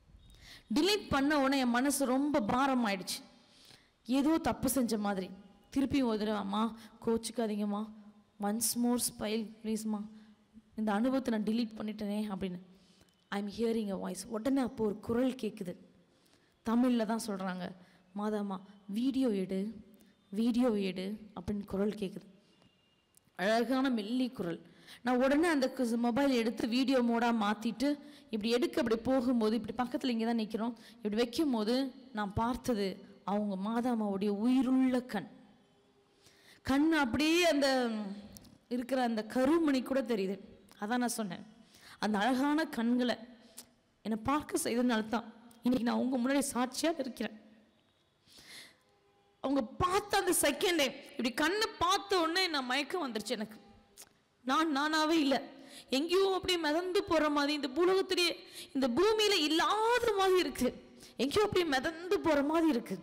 delete பண்ண உடனே என் மனசு ரொம்ப பாரம் ஆயிடுச்சு ஏதோ தப்பு செஞ்ச மாதிரி திருப்பி ஒரு தடவை அம்மா கோச்சிக்காதீங்கம்மா ஒன்ஸ் மோர் ஸ்பைல் ப்ளீஸ்மா இந்த அனுபவத்தை நான் delete பண்ணிட்டேனே அப்படின்னு I am hearing a voice உடனே அப்போ ஒரு குரல் கேட்குது தமிழில் தான் சொல்கிறாங்க மாதாம்மா வீடியோ எடு வீடியோ எடு அப்படின்னு குரல் கேட்குது அழகான மெல்லி குரல் நான் உடனே அந்த மொபைல் எடுத்து வீடியோ மோடாக மாற்றிட்டு இப்படி எடுக்க அப்படி போகும்போது இப்படி பக்கத்தில் இங்கே தான் நிற்கிறோம் இப்படி வைக்கும்போது நான் பார்த்தது அவங்க மாதாமாவுடைய உயிருள்ள கண் கண் அப்படியே அந்த இருக்கிற அந்த கருமணி கூட தெரியுது அதான் நான் சொன்னேன் அந்த அழகான கண்களை என்னை பார்க்க செய்ததுனால தான் இன்னைக்கு நான் உங்க முன்னாடி சாட்சியாக இருக்கிறேன் அவங்க பார்த்த அந்த செகண்டே இப்படி கண்ணை பார்த்த உடனே நான் மயக்கம் வந்துருச்சு எனக்கு நான் நானாவே இல்லை எங்கேயோ அப்படியே மிதந்து போற மாதிரி இந்த உலகத்திலேயே இந்த பூமியில இல்லாத மாதிரி இருக்கு எங்கேயோ அப்படியே மிதந்து போற மாதிரி இருக்கு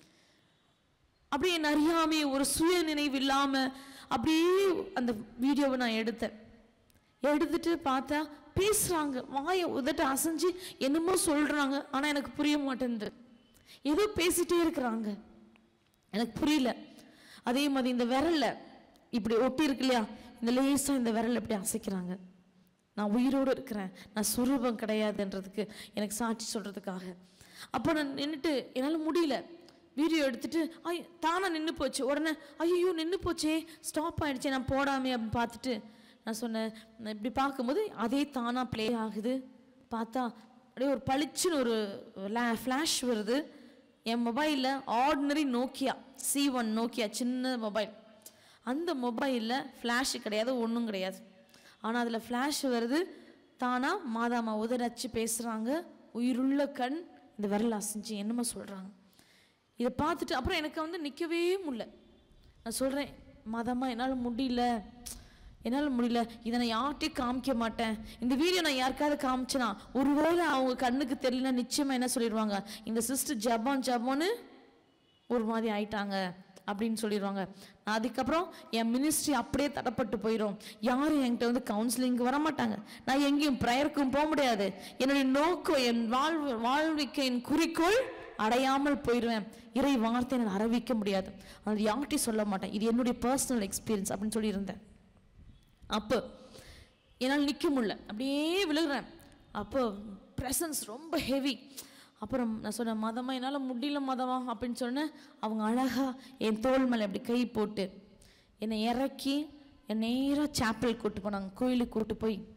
அப்படியே என்ன அறியாமே ஒரு சுய நினைவு இல்லாம அப்படியே அந்த வீடியோவை நான் எடுத்தேன் எடுத்துட்டு பார்த்தா பேசுறாங்க வாயை உதட்ட அசைஞ்சு என்னமோ சொல்றாங்க ஆனா எனக்கு புரிய மாட்டேங்குது ஏதோ பேசிட்டே இருக்கிறாங்க எனக்கு புரியல அதே மாதிரி இந்த விரல்ல இப்படி ஒட்டி இருக்கு இல்லையா இந்த லேசா இந்த விரல் இப்படி அசைக்கிறாங்க நான் உயிரோடு இருக்கிறேன் நான் சுரூபம் கிடையாதுன்றதுக்கு எனக்கு சாட்சி சொல்றதுக்காக அப்போ நான் நின்றுட்டு என்னால் முடியல வீடியோ எடுத்துட்டு ஐ தானா நின்று போச்சு உடனே ஐயோ நின்று போச்சே ஸ்டாப் ஆயிடுச்சே நான் போடாமே அப்படின்னு பார்த்துட்டு நான் சொன்னேன் நான் இப்படி பார்க்கும்போது அதே தானா ப்ளே ஆகுது பார்த்தா அப்படியே ஒரு பளிச்சுன்னு ஒரு ஃப்ளாஷ் வருது என் மொபைலில் ordinary Nokia C one Nokia சின்ன மொபைல் அந்த மொபைலில் ஃப்ளாஷ் கிடையாது ஒன்றும் கிடையாது ஆனால் அதில் ஃப்ளாஷ் வருது தானா மாதாமா உதரச்சு பேசுகிறாங்க உயிருள்ள கண் இந்த விரல் அசைஞ்சு என்னமோ சொல்கிறாங்க இதை பார்த்துட்டு அப்புறம் எனக்கு வந்து நிற்கவே முடியல நான் சொல்கிறேன் மாதாமா என்னால் முடியல என்னால் முடியல இதை நான் யார்கிட்டயும் காமிக்க மாட்டேன் இந்த வீடியோ நான் யாருக்காவது காமிச்சேனா ஒருவேளை அவங்க கண்ணுக்கு தெரியலனா நிச்சயமாக என்ன சொல்லிடுவாங்க இந்த சிஸ்டர் ஜப்பான் ஜப்பான்னு ஒரு மாதிரி ஆயிட்டாங்க அப்படின்னு சொல்லிடுவாங்க நான் அதுக்கப்புறம் என் மினிஸ்ட்ரி அப்படியே தடப்பட்டு போயிடும் யாரும் என்கிட்ட வந்து கவுன்சிலிங்க்கு வர மாட்டாங்க நான் எங்கேயும் ப்ரேயருக்கும் போக முடியாது என்னுடைய நோக்கம் என் வாழ்வு வாழ்விக்கையின் குறிக்கோள் அடையாமல் போயிடுவேன் இறை வார்த்தை நான் அறிவிக்க முடியாது அது யார்கிட்டையும் சொல்ல மாட்டேன் இது என்னுடைய பர்சனல் எக்ஸ்பீரியன்ஸ் அப்படின்னு சொல்லியிருந்தேன் அப்போ என்னால் நிற்க முடியல அப்படியே விழுகிறேன் அப்போ ப்ரெசன்ஸ் ரொம்ப ஹெவி அப்புறம் நான் சொன்னேன் மதமா என்னால் முடியல மதமா அப்படின்னு சொன்னேன் அவங்க அழகா என் தோள் மேலே அப்படி கை போட்டு என்னை இறக்கி என் நேராக சாப்பல் கூட்டு போனாங்க கோயிலுக்கு கூட்டு போய்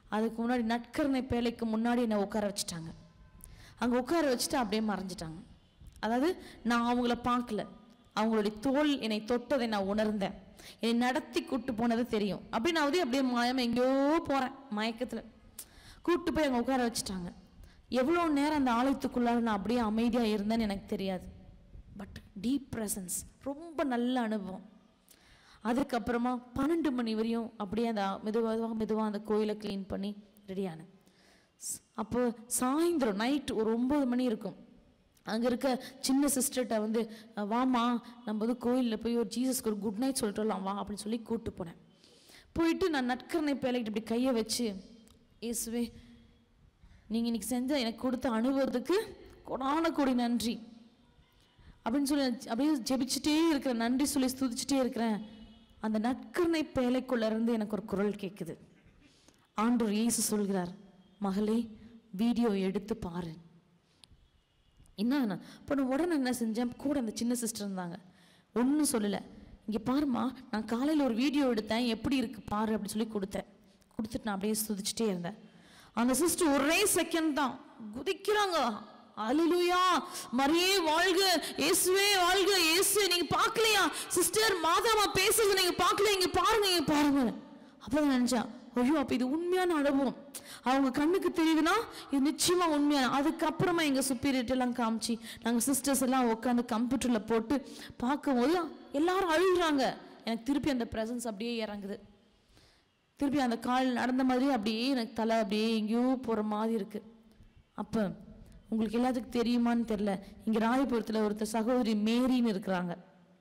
அதுக்கு முன்னாடி நட்கரணை பேழைக்கு முன்னாடி என்னை உட்கார வச்சுட்டாங்க அங்கே உட்கார வச்சுட்டு அப்படியே மறைஞ்சிட்டாங்க அதாவது நான் அவங்கள பார்க்கல அவங்களுடைய தோல் என்னை தொட்டதை நான் உணர்ந்தேன் என்னை நடத்தி கூட்டு போனது தெரியும் அப்படி நான் வந்து அப்படியே மாயம் எங்கேயோ போகிறேன் மயக்கத்தில் கூட்டு போய் அங்கே உட்கார வச்சுட்டாங்க எவ்வளோ நேரம் அந்த ஆலயத்துக்குள்ளார நான் அப்படியே அமைதியாக இருந்தேன்னு எனக்கு தெரியாது பட் டீப் ப்ரெசன்ஸ் ரொம்ப நல்ல அனுபவம் அதுக்கப்புறமா பன்னெண்டு மணி வரையும் அப்படியே அந்த மெதுவாக மெதுவாக அந்த கோயிலை க்ளீன் பண்ணி ரெடியானேன் ஸ்- அப்போ சாயந்தரம் நைட் ஒரு ஒம்பது மணி இருக்கும் அங்கே இருக்க சின்ன சிஸ்டர்கிட்ட வந்து அஹ், வாம்மா நம்ம வந்து கோயிலில் போய் ஒரு ஜீசஸ்க்கு ஒரு குட் நைட் சொல்லிட்டு வரலாம் வா அப்படின்னு சொல்லி கூப்பிட்டு போனேன் போயிட்டு நான் நட்கரணை பேலைக்கிட்டு இப்படி கையை வச்சு இயேசுவே நீங்கள் இன்னைக்கு செஞ்ச எனக்கு கொடுத்த அனுபவத்துக்கு கொடான கோடி நன்றி அப்படின்னு சொல்லி நான் அப்படியே ஜெபிச்சுட்டே இருக்கிறேன் நன்றி சொல்லி ஸ்துதிச்சுட்டே இருக்கிறேன் அந்த நற்கருணை பேழைக்குள்ள இருந்து எனக்கு ஒரு குரல் கேட்குது ஆண்டவர் இயேசு சொல்கிறார் மகளே வீடியோ எடுத்து பாரு என்ன இப்போ நான் உடனே என்ன செஞ்சேன் கூட அந்த சின்ன சிஸ்டர் இருந்தாங்க ஒன்றும் சொல்லலை இங்கே பாரும்மா நான் காலையில் ஒரு வீடியோ எடுத்தேன் எப்படி இருக்கு பாரு அப்படின்னு சொல்லி கொடுத்தேன் கொடுத்துட்டு நான் அப்படியே சுதிச்சுட்டே இருந்தேன் அந்த சிஸ்டர் ஒரே செகண்ட் தான் குதிக்கிறாங்க அலிலுயா மரியே வாழ்க இயேசுவே வாழ்க இயேசு நீங்க பார்க்கலையா சிஸ்டர் மாதாமா பேசுறது நீங்க பார்க்கல இங்க பாருங்க இங்க பாருங்க அப்பதான் நினைச்சேன் ஐயோ அப்ப இது உண்மையான அனுபவம் அவங்க கண்ணுக்கு தெரியுதுன்னா இது நிச்சயமா உண்மையான அதுக்கப்புறமா எங்க superior எல்லாம் காமிச்சு நாங்க சிஸ்டர்ஸ் எல்லாம் உட்காந்து கம்ப்யூட்டர்ல போட்டு பார்க்கும்போது எல்லாரும் அழுகுறாங்க எனக்கு திருப்பி அந்த பிரசன்ஸ் அப்படியே இறங்குது திருப்பி அந்த கால் நடந்த மாதிரி அப்படியே எனக்கு தலை அப்படியே எங்கேயோ போகிற மாதிரி இருக்கு அப்போ உங்களுக்கு எல்லாத்துக்கும் தெரியுமான்னு தெரில இங்கே ராயபுரத்தில் ஒருத்தர் சகோதரி மேரின்னு இருக்கிறாங்க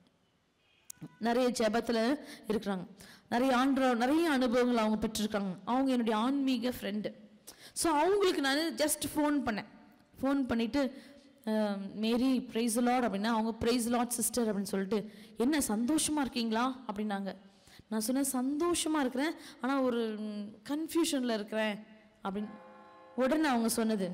நிறைய ஜெபத்தில் இருக்கிறாங்க நிறைய ஆண்ட நிறைய அனுபவங்கள் அவங்க பெற்றிருக்காங்க அவங்க என்னுடைய ஆன்மீக ஃப்ரெண்டு ஸோ அவங்களுக்கு நான் ஜஸ்ட் ஃபோன் பண்ணேன் ஃபோன் பண்ணிவிட்டு மேரி ப்ரைஸ் லாட் அப்படின்னா அவங்க ப்ரைஸ் லாட் சிஸ்டர் அப்படின்னு சொல்லிட்டு என்ன சந்தோஷமாக இருக்கீங்களா அப்படின்னாங்க நான் சொன்னேன் சந்தோஷமாக இருக்கிறேன் ஆனால் ஒரு கன்ஃபியூஷனில் இருக்கிறேன் அப்படின்னு உடனே அவங்க சொன்னது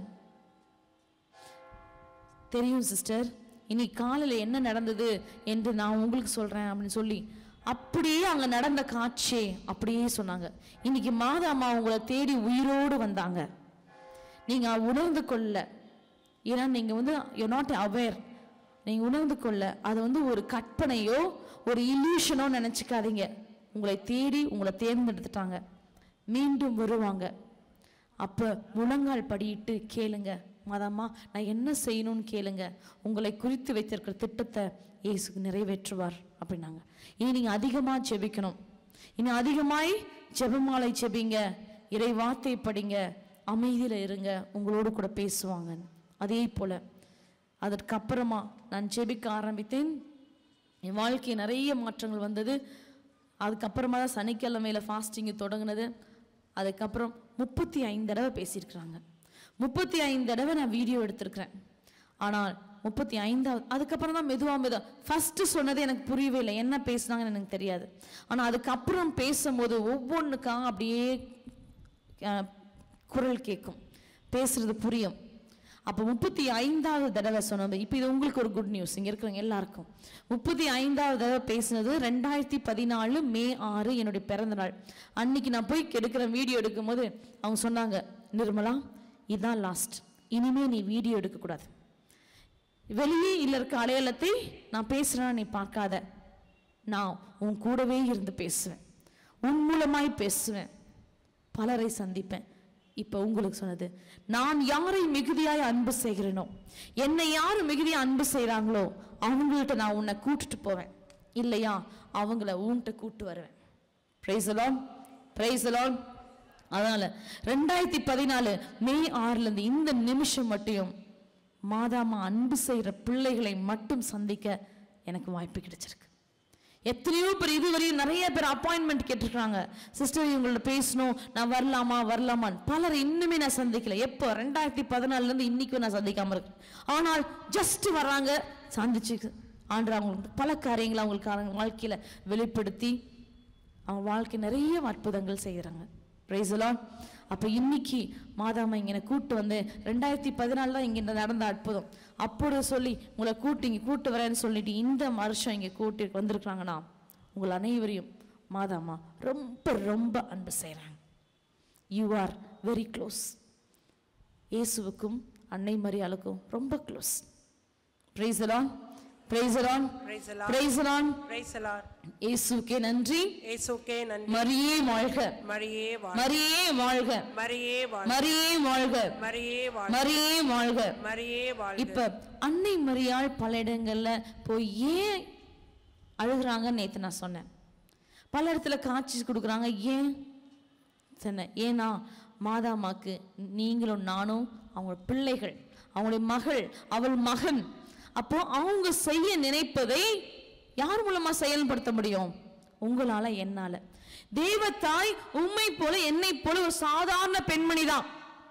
தெரியும் சிஸ்டர் இன்னைக்கு காலையில் என்ன நடந்தது என்று நான் உங்களுக்கு சொல்கிறேன் அப்படின்னு சொல்லி அப்படியே அங்கே நடந்த காட்சியே அப்படியே சொன்னாங்க இன்னைக்கு மாதாம்மா உங்களை தேடி உயிரோடு வந்தாங்க நீங்கள் உணர்ந்து கொள்ள ஏன்னா நீங்கள் வந்து யூ நாட் அவேர் நீங்கள் உணர்ந்து கொள்ள அது வந்து ஒரு கற்பனையோ ஒரு இல்யூஷனோ நினச்சிக்காதீங்க உங்களை தேடி உங்களை தேர்ந்தெடுத்துட்டாங்க மீண்டும் வருவாங்க அப்போ முழங்கால் படியிட்டு கேளுங்க மதம்மா நான் என்ன செய்யணும்னு கேளுங்க உங்களை குறித்து வைத்திருக்கிற திட்டத்தை இயேசு நிறைவேற்றுவார் அப்படின்னாங்க இனி நீங்கள் அதிகமாக ஜெபிக்கணும் இனி அதிகமாய் ஜெபமாலை ஜெபிங்க இறை வார்த்தை படிங்க அமைதியில் இருங்க உங்களோடு கூட பேசுவாங்க அதே போல் அதற்கப்புறமா நான் ஜெபிக்க ஆரம்பித்தேன் என் வாழ்க்கை நிறைய மாற்றங்கள் வந்தது அதுக்கப்புறமா தான் சனிக்கிழமையில் ஃபாஸ்டிங்கு தொடங்கினது அதுக்கப்புறம் முப்பத்தி ஐந்து தடவை பேசியிருக்கிறாங்க முப்பத்தி ஐந்து தடவை நான் வீடியோ எடுத்திருக்கிறேன் ஆனால் முப்பத்தி ஐந்தாவது அதுக்கப்புறம் தான் மெதுவா மெதுவா ஃபர்ஸ்ட் சொன்னது எனக்கு புரியவே இல்லை என்ன பேசுனாங்கன்னு எனக்கு தெரியாது ஆனால் அதுக்கப்புறம் பேசும்போது ஒவ்வொன்றுக்கா அப்படியே அஹ், குரல் கேட்கும் பேசுறது புரியும் அப்போ முப்பத்தி ஐந்தாவது தடவை சொன்னது இப்போ இது உங்களுக்கு ஒரு குட் நியூஸ் இங்கே இருக்கிறவங்க எல்லாருக்கும் முப்பத்தி ஐந்தாவது தடவை பேசினது ரெண்டாயிரத்தி பதினாலு மே ஆறு என்னுடைய பிறந்த நாள் அன்னைக்கு நான் போய் எடுக்கிற வீடியோ எடுக்கும்போது அவங்க சொன்னாங்க நிர்மலா இதுதான் லாஸ்ட் இனிமே நீ வீடியோ எடுக்கக்கூடாது வெளியே இல்ல இருக்க அடையாளத்தை நான் பேசுறேன்னு நீ பார்க்காத நான் உன் கூடவே இருந்து பேசுவேன் உன் மூலமாய் பேசுவேன் பலரை சந்திப்பேன் இப்போ உங்களுக்கு சொன்னது நான் யாரை மிகுதியாய் அன்பு செய்கிறேனோ என்னை யார் மிகுதியா அன்பு செய்கிறாங்களோ அவங்கள்ட்ட நான் உன்னை கூட்டிட்டு போவேன் இல்லையா அவங்கள உன்கிட்ட கூட்டு வருவேன் பிரைஸ் அலான் பிரைஸ் அலான் அதனால ரெண்டாயிரத்தி பதினாலு மே ஆறுல இருந்து இந்த நிமிஷம் மட்டும் மாதாமா அன்பு செய்கிற பிள்ளைகளை மட்டும் சந்திக்க எனக்கு வாய்ப்பு கிடைச்சிருக்கு எத்தனையோ பேர் இதுவரையும் நிறைய பேர் அப்பாயின்மெண்ட் கேட்டிருக்காங்க சிஸ்டர் இவங்கள்ட்ட பேசணும் நான் வரலாமா வரலாமான்னு பலர் இன்னுமே நான் சந்திக்கல எப்போ ரெண்டாயிரத்தி பதினாலுல இருந்து இன்னைக்கும் நான் சந்திக்காம இருக்கேன் ஆனால் ஜஸ்ட் வர்றாங்க சந்திச்சு ஆண்டு அவங்களுக்கு பல காரியங்களை அவங்களுக்கு அவங்க வாழ்க்கையில வெளிப்படுத்தி அவங்க வாழ்க்கை நிறைய அற்புதங்கள் செய்கிறாங்க பிரைசலாம் அப்போ இன்னைக்கு மாதாமா இங்கே கூட்டு வந்து ரெண்டாயிரத்தி பதினாலு தான் இங்கே நடந்த அற்புதம் அப்படி சொல்லி உங்களை கூட்டி இங்கே கூட்டு வரேன்னு சொல்லிட்டு இந்த வருஷம் இங்கே கூட்டி வந்திருக்கிறாங்கன்னா உங்கள் அனைவரையும் மாதாமா ரொம்ப ரொம்ப அன்பு செய்கிறாங்க யூ ஆர் வெரி க்ளோஸ் இயேசுவுக்கும் அன்னை மரியாளுக்கும் ரொம்ப close praise the Lord praise the Lord Praise the Lord. Praise the Lord Praise the Lord. இயேசுக்கே நன்றி இயேசுக்கே நன்றி மரியே வாழ்க மரியே வாழ்க மரியே வாழ்க மரியே வாழ்க மரியே வாழ்க மரியே வாழ்க மரியே வாழ்க மரியே வாழ்க இப்ப அன்னை மரியாள் பல இடங்கள்ல போய் ஏன் அழுகுறாங்கன்னு நேத்து நான் சொன்னேன் பல இடத்துல காட்சி கொடுக்குறாங்க ஏன் சொன்னேன் ஏன்னா மாதாமாக்கு நீங்களும் நானும் அவங்க பிள்ளைகள் அவங்களுடைய மகள் அவள் மகன் அப்போ அவங்க செய்ய நினைப்பதை யார் மூலமா செயல்படுத்த முடியும் உங்களால என்னால தேவத்தாய் உண்மை போல என்னை போல ஒரு சாதாரண பெண்மணி தான்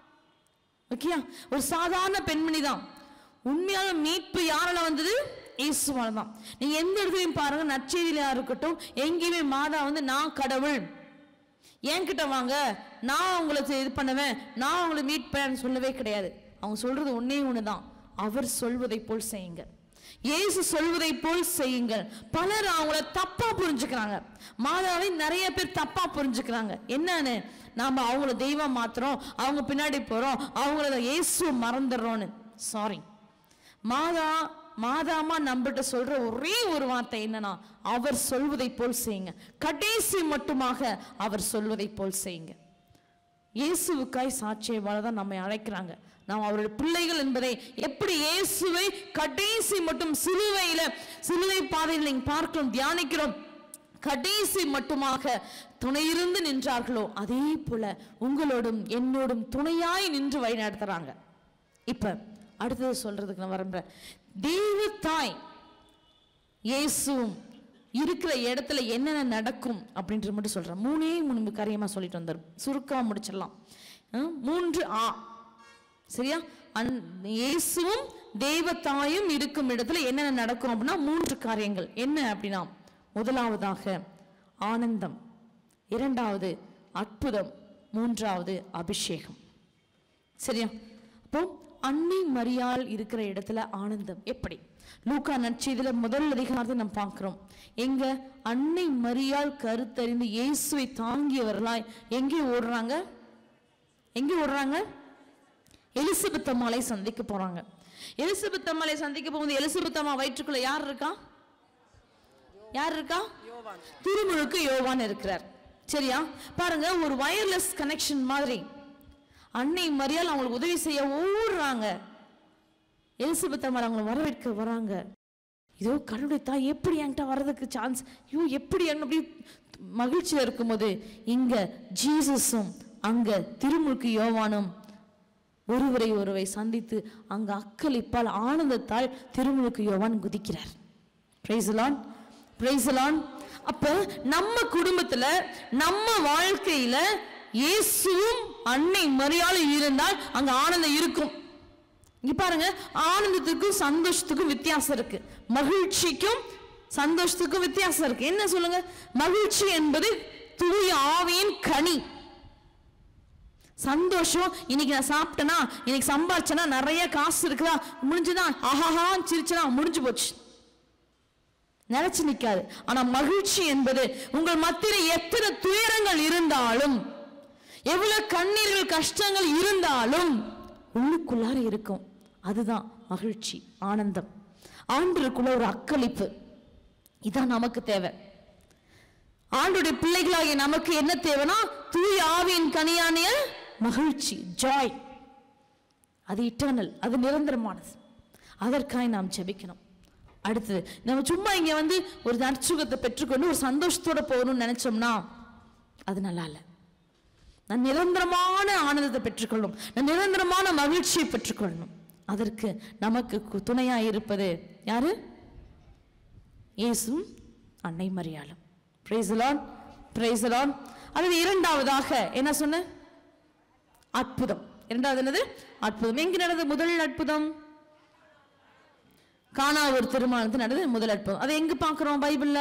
ஓகேயா ஒரு சாதாரண பெண்மணி தான் உண்மையான மீட்பு யாரால வந்தது இயேசுவால தான் நீங்க எந்த இடத்துலையும் பாருங்க நற்செய்தியில இருக்கட்டும் எங்கேயுமே மாதா வந்து நான் கடவுள் என்கிட்ட வாங்க நான் உங்களை இது பண்ணுவேன் நான் உங்களை மீட் பண்ண சொல்லவே கிடையாது அவங்க சொல்றது ஒன்னே ஒண்ணுதான் அவர் சொல்வதை போல் செய்யுங்க இயேசு சொல்வதை போல் செய்யுங்கள் பலர் அவங்கள தப்பா புரிஞ்சுக்கிறாங்க மாதாவை நிறைய பேர் தப்பா புரிஞ்சுக்கிறாங்க என்னன்னு நாம அவங்கள தெய்வம் மாத்துறோம் அவங்க பின்னாடி போறோம் அவங்கள இயேசு மறந்துடுறோம்னு சாரி மாதா மாதாமா நம்மகிட்ட சொல்ற ஒரே ஒரு வார்த்தை என்னன்னா அவர் சொல்வதை போல் செய்யுங்க கடைசி மட்டுமாக அவர் சொல்வதை போல் செய்யுங்க இயேசுவுக்காய் சாட்சியை தான் நம்மை அழைக்கிறாங்க நாம் அவருடைய பிள்ளைகள் என்பதை எப்படி இயேசுவை கடைசி மட்டும் சிலுவையில சிலுவை பாதையில் நீங்க பார்க்கிறோம் தியானிக்கிறோம் கடைசி மட்டுமாக துணையிருந்து நின்றார்களோ அதே போல உங்களோடும் என்னோடும் துணையாய் நின்று வழி நடத்துறாங்க இப்ப அடுத்தது சொல்றதுக்கு நான் விரும்புறேன் தெய்வ தாய் இயேசுவும் இருக்கிற இடத்துல என்னென்ன நடக்கும் அப்படின்றது மட்டும் சொல்றேன் மூணே மூணு காரியமா சொல்லிட்டு வந்துடும் சுருக்கமா முடிச்சிடலாம் ஹம், மூன்று ஆ சரியா அன் இயேசுவும் தெய்வத்தாயும் இருக்கும் இடத்துல என்னென்ன நடக்கும் அப்படின்னா மூன்று காரியங்கள் என்ன அப்படின்னா முதலாவதாக ஆனந்தம் இரண்டாவது அற்புதம் மூன்றாவது அபிஷேகம் சரியா அப்போ அன்னை மரியாள் இருக்கிற இடத்துல ஆனந்தம் எப்படி லூக்கா நற்செய்தியில முதல் அதிகாரத்தை நம்ம பார்க்கிறோம் எங்க அன்னை மரியாள் கருத்தறிந்து இயேசுவை தாங்கியவர்களாய் எங்கே ஓடுறாங்க எங்கே ஓடுறாங்க எலிசபெத் அம்மாளை சந்திக்க போறாங்க எலிசபெத் அம்மாளை சந்திக்க போகும்போது எலிசபெத் அம்மா வயிற்றுக்குள்ள யார் இருக்கா யார் இருக்கா திருமுழுக்கு யோவான் இருக்கிறார் சரியா பாருங்க ஒரு வயர்லெஸ் கனெக்ஷன் மாதிரி அன்னை மரியாள் அவங்களுக்கு உதவி செய்ய ஓடுறாங்க எலிசபெத் அம்மா அவங்களை வரவேற்க வராங்க இதோ கடவுளுடைய தாய் எப்படி என்கிட்ட வர்றதுக்கு சான்ஸ் ஐயோ எப்படி என்ன அப்படி மகிழ்ச்சியா இருக்கும்போது இங்க ஜீசஸும் அங்க திருமுழுக்கு யோவானும் ஒருவரை ஒருவரை சந்தித்து அங்க அக்களிப்பால் ஆனந்தத்தால் திருமுழுக்கு யோவான் குதிக்கிறார் பிரைசலான் பிரைசலான் அப்ப நம்ம குடும்பத்துல நம்ம வாழ்க்கையில இயேசுவும் அன்னை மரியாளும் இருந்தால் அங்க ஆனந்தம் இருக்கும் இங்க பாருங்க ஆனந்தத்துக்கும் சந்தோஷத்துக்கும் வித்தியாசம் இருக்கு மகிழ்ச்சிக்கும் சந்தோஷத்துக்கும் வித்தியாசம் இருக்கு என்ன சொல்லுங்க மகிழ்ச்சி என்பது தூய ஆவியின் கனி சந்தோஷம் இன்னைக்கு நான் சாப்பிட்டேனா இன்னைக்கு சம்பாரிச்சேனா நிறைய காசு இருக்குதா முடிஞ்சுதா ஆஹாஹா சிரிச்சனா முடிஞ்சு போச்சு நிலைச்சு நிக்காது ஆனா மகிழ்ச்சி என்பது உங்கள் மத்தியில எத்தனை துயரங்கள் இருந்தாலும் எவ்வளவு கண்ணீர்கள் கஷ்டங்கள் இருந்தாலும் உள்ளுக்குள்ளார இருக்கும் அதுதான் மகிழ்ச்சி ஆனந்தம் ஆண்டருக்குள்ள ஒரு அக்களிப்பு இதான் நமக்கு தேவை ஆண்டுடைய பிள்ளைகளாகிய நமக்கு என்ன தேவைன்னா தூய ஆவியின் கனியானிய மகிழ்ச்சி ஜாய் அது இட்டர்னல் அது நிரந்தரமானது அதற்காய் நாம் ஜெபிக்கணும் அடுத்தது நம்ம சும்மா இங்க வந்து ஒரு நற்சுகத்தை பெற்றுக்கொண்டு ஒரு சந்தோஷத்தோட போகணும்னு நினைச்சோம்னா அது நல்லா இல்லை நான் நிரந்தரமான ஆனந்தத்தை பெற்றுக்கொள்ளும் நான் நிரந்தரமான மகிழ்ச்சியை பெற்றுக்கொள்ளணும் அதற்கு நமக்கு கு- துணையா இருப்பது யாரு இயேசும் அன்னை மரியாளும் பிரைசலான் பிரைசலான் அது இரண்டாவதாக என்ன சொன்ன அற்புதம் இரண்டாவது என்னது அற்புதம் எங்க நடந்தது முதல் அற்புதம் காணா ஒரு திருமணத்து நடந்தது முதல் அற்புதம் அதை எங்க பார்க்கிறோம் பைபிள்ல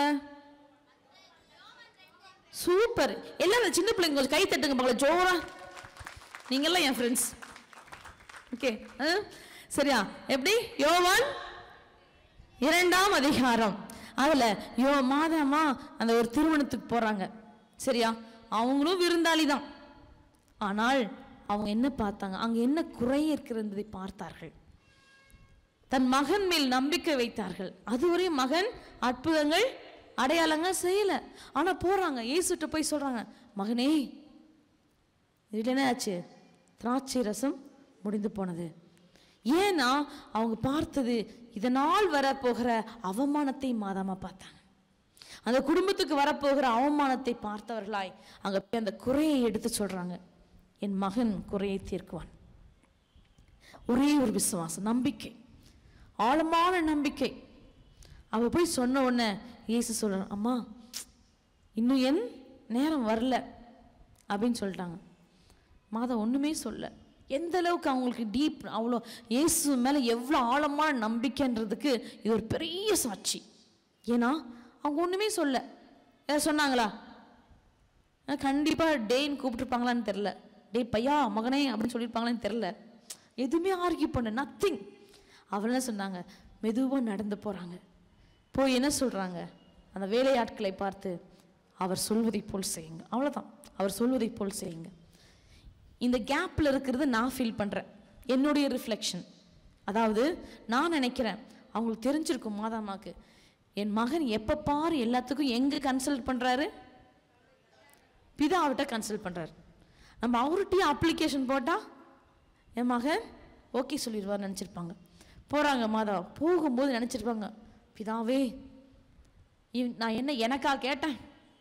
சூப்பர் எல்லாரும் சின்ன பிள்ளைங்க கொஞ்சம் கை தட்டுங்க பார்க்கல ஜோரா நீங்கெல்லாம் என் ஃப்ரெண்ட்ஸ் ஓகே சரியா எப்படி யோவான் இரண்டாம் அதிகாரம் அதுல யோ மாதாமா அந்த ஒரு திருமணத்துக்கு போறாங்க சரியா அவங்களும் விருந்தாளி தான் ஆனால் அவங்க என்ன பார்த்தாங்க அங்க என்ன குறை இருக்கிறது என்பதை பார்த்தார்கள் தன் மகன் மேல் நம்பிக்கை வைத்தார்கள் அதுவரை மகன் அற்புதங்கள் அடையாளங்கள் செய்யல ஆனா போறாங்க இயேசுட்ட போய் சொல்றாங்க மகனே இதுல என்ன ஆச்சு திராட்சை ரசம் முடிந்து போனது ஏன்னா அவங்க பார்த்தது இதனால் வரப்போகிற அவமானத்தை மாதாமா பார்த்தாங்க அந்த குடும்பத்துக்கு வரப்போகிற அவமானத்தை பார்த்தவர்களாய் அங்க போய் அந்த குறையை எடுத்து சொல்றாங்க என் மகன் குறையை தீர்க்குவான் ஒரே ஒரு விசுவாசம் நம்பிக்கை ஆழமான நம்பிக்கை அவ போய் சொன்ன உடனே இயேசு சொல்றான் அம்மா இன்னும் என் நேரம் வரல அப்படின்னு சொல்லிட்டாங்க மாதா ஒண்ணுமே சொல்ல எந்த அளவுக்கு அவங்களுக்கு டீப் அவ்வளோ இயேசு மேலே எவ்வளோ ஆழமான நம்பிக்கைன்றதுக்கு இது ஒரு பெரிய சாட்சி ஏன்னா அவங்க ஒண்ணுமே சொல்ல ஏதாவது சொன்னாங்களா அஹ் கண்டிப்பா டேன்னு கூப்பிட்டுருப்பாங்களான்னு தெரில டே பையா மகனே அப்படின்னு சொல்லியிருப்பாங்களான்னு தெரில எதுவுமே ஆர்கியூ பண்ண நத்திங் அவள் என்ன சொன்னாங்க மெதுவாக நடந்து போகிறாங்க போய் என்ன சொல்கிறாங்க அந்த வேலையாட்களை பார்த்து அவர் சொல்வதை போல் செய்யுங்க அவ்வளோதான் அவர் சொல்வதை போல் செய்யுங்க இந்த கேப்பில் இருக்கிறது நான் ஃபீல் பண்ணுறேன் என்னுடைய ரிஃப்ளெக்ஷன் அதாவது நான் நினைக்கிறேன் அவங்களுக்கு தெரிஞ்சிருக்கும் மாதாமாக்கு என் மகன் எப்போ பாரு எல்லாத்துக்கும் எங்கே கன்சல்ட் பண்ணுறாரு பிதாவிட்ட கன்சல்ட் பண்ணுறாரு நம்ம அவர்கிட்டயும் அப்ளிகேஷன் போட்டால் என் மகன் ஓகே சொல்லிடுவார் நினச்சிருப்பாங்க போகிறாங்க மாதா போகும்போது நினச்சிருப்பாங்க பிதாவே இவ் நான் என்ன எனக்கா கேட்டேன்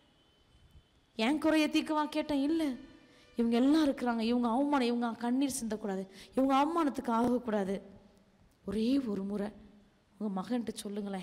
என் குறைய தீர்க்கவா கேட்டேன் இல்லை இவங்க எல்லாம் இருக்கிறாங்க இவங்க அவமானம் இவங்க கண்ணீர் சிந்தக்கூடாது இவங்க அவமானத்துக்கு ஆகக்கூடாது ஒரே ஒரு முறை உங்கள் மகன்கிட்ட சொல்லுங்களேன்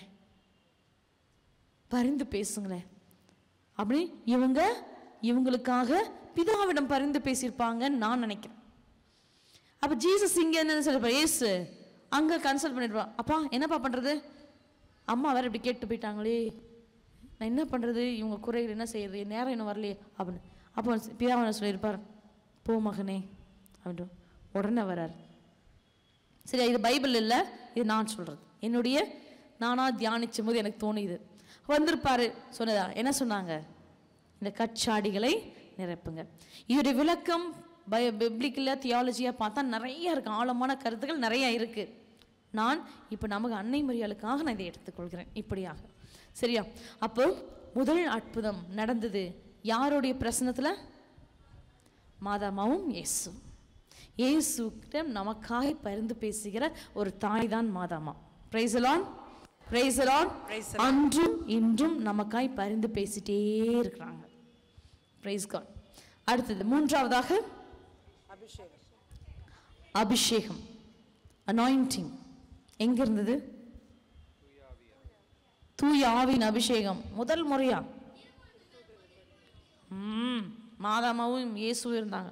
பரிந்து பேசுங்களேன் அப்படி இவங்க இவங்களுக்காக பிதாவிடம் பரிந்து பேசியிருப்பாங்கன்னு நான் நினைக்கிறேன் அப்ப ஜீசஸ் இங்க என்ன சொல்லிருப்பா ஏசு அங்க கன்சல்ட் பண்ணிருப்பா அப்பா என்னப்பா பண்றது அம்மா வேற இப்படி கேட்டு போயிட்டாங்களே நான் என்ன பண்றது இவங்க குறைகள் என்ன செய்யறது என் நேரம் இன்னும் வரலையே அப்படின்னு அப்போ பிதாவன் சொல்லியிருப்பார் போ மகனே அப்படின்ட்டு உடனே வரார் சரியா இது பைபிள் இல்லை இது நான் சொல்றது என்னுடைய நானா தியானிச்சும் போது எனக்கு தோணிது வந்திருப்பாரு சொன்னதா என்ன சொன்னாங்க இந்த கச்சாடிகளை நிரப்புங்க இதோடைய விளக்கம் பய பிப்ளிக்கில் தியாலஜியாக பார்த்தா நிறைய இருக்கு ஆழமான கருத்துக்கள் நிறைய இருக்கு நான் இப்போ நமக்கு அன்னை மரியாளுக்காக நான் இதை எடுத்துக்கொள்கிறேன் இப்படியாக சரியா அப்போ முதல் அற்புதம் நடந்தது யாருடைய பிரசனத்தில் மாதாமாவும் இயேசு இயேசுக்கிட்ட நமக்காக பரிந்து பேசுகிற ஒரு தாய் தான் மாதாமா பிரைசலான் பிரைசலான் Praise அன்றும் இன்றும் நமக்காய் பரிந்து பேசிட்டே இருக்கிறாங்க பிரைஸ் காட் அடுத்தது மூன்றாவதாக அபிஷேகம் அபிஷேகம் அனாயிண்டிங் எங்க இருந்தது தூய ஆவின் அபிஷேகம் முதல் முறையா ம் மாதாமாவும் இயேசுவும் இருந்தாங்க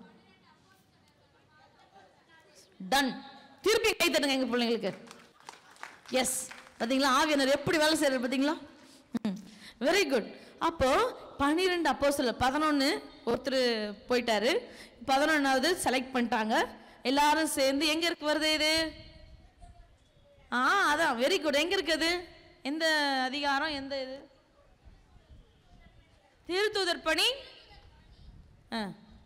டன் திருப்பி கை தட்டுங்க எங்க பிள்ளைங்களுக்கு எஸ் பாத்தீங்களா ஆவியானவர் எப்படி வேலை செய்யறாரு பாத்தீங்களா வெரி குட் அப்போ பன்னிரெண்டு அப்போ சொல்ல பதினொன்று ஒருத்தர் போயிட்டாரு பதினொன்றாவது செலக்ட் பண்ணிட்டாங்க எல்லாரும் சேர்ந்து எங்க இருக்கு வருது இது ஆ அதான் வெரி குட் எங்க இருக்குது எந்த அதிகாரம் எந்த இது திருத்தூதர் பணி ஆ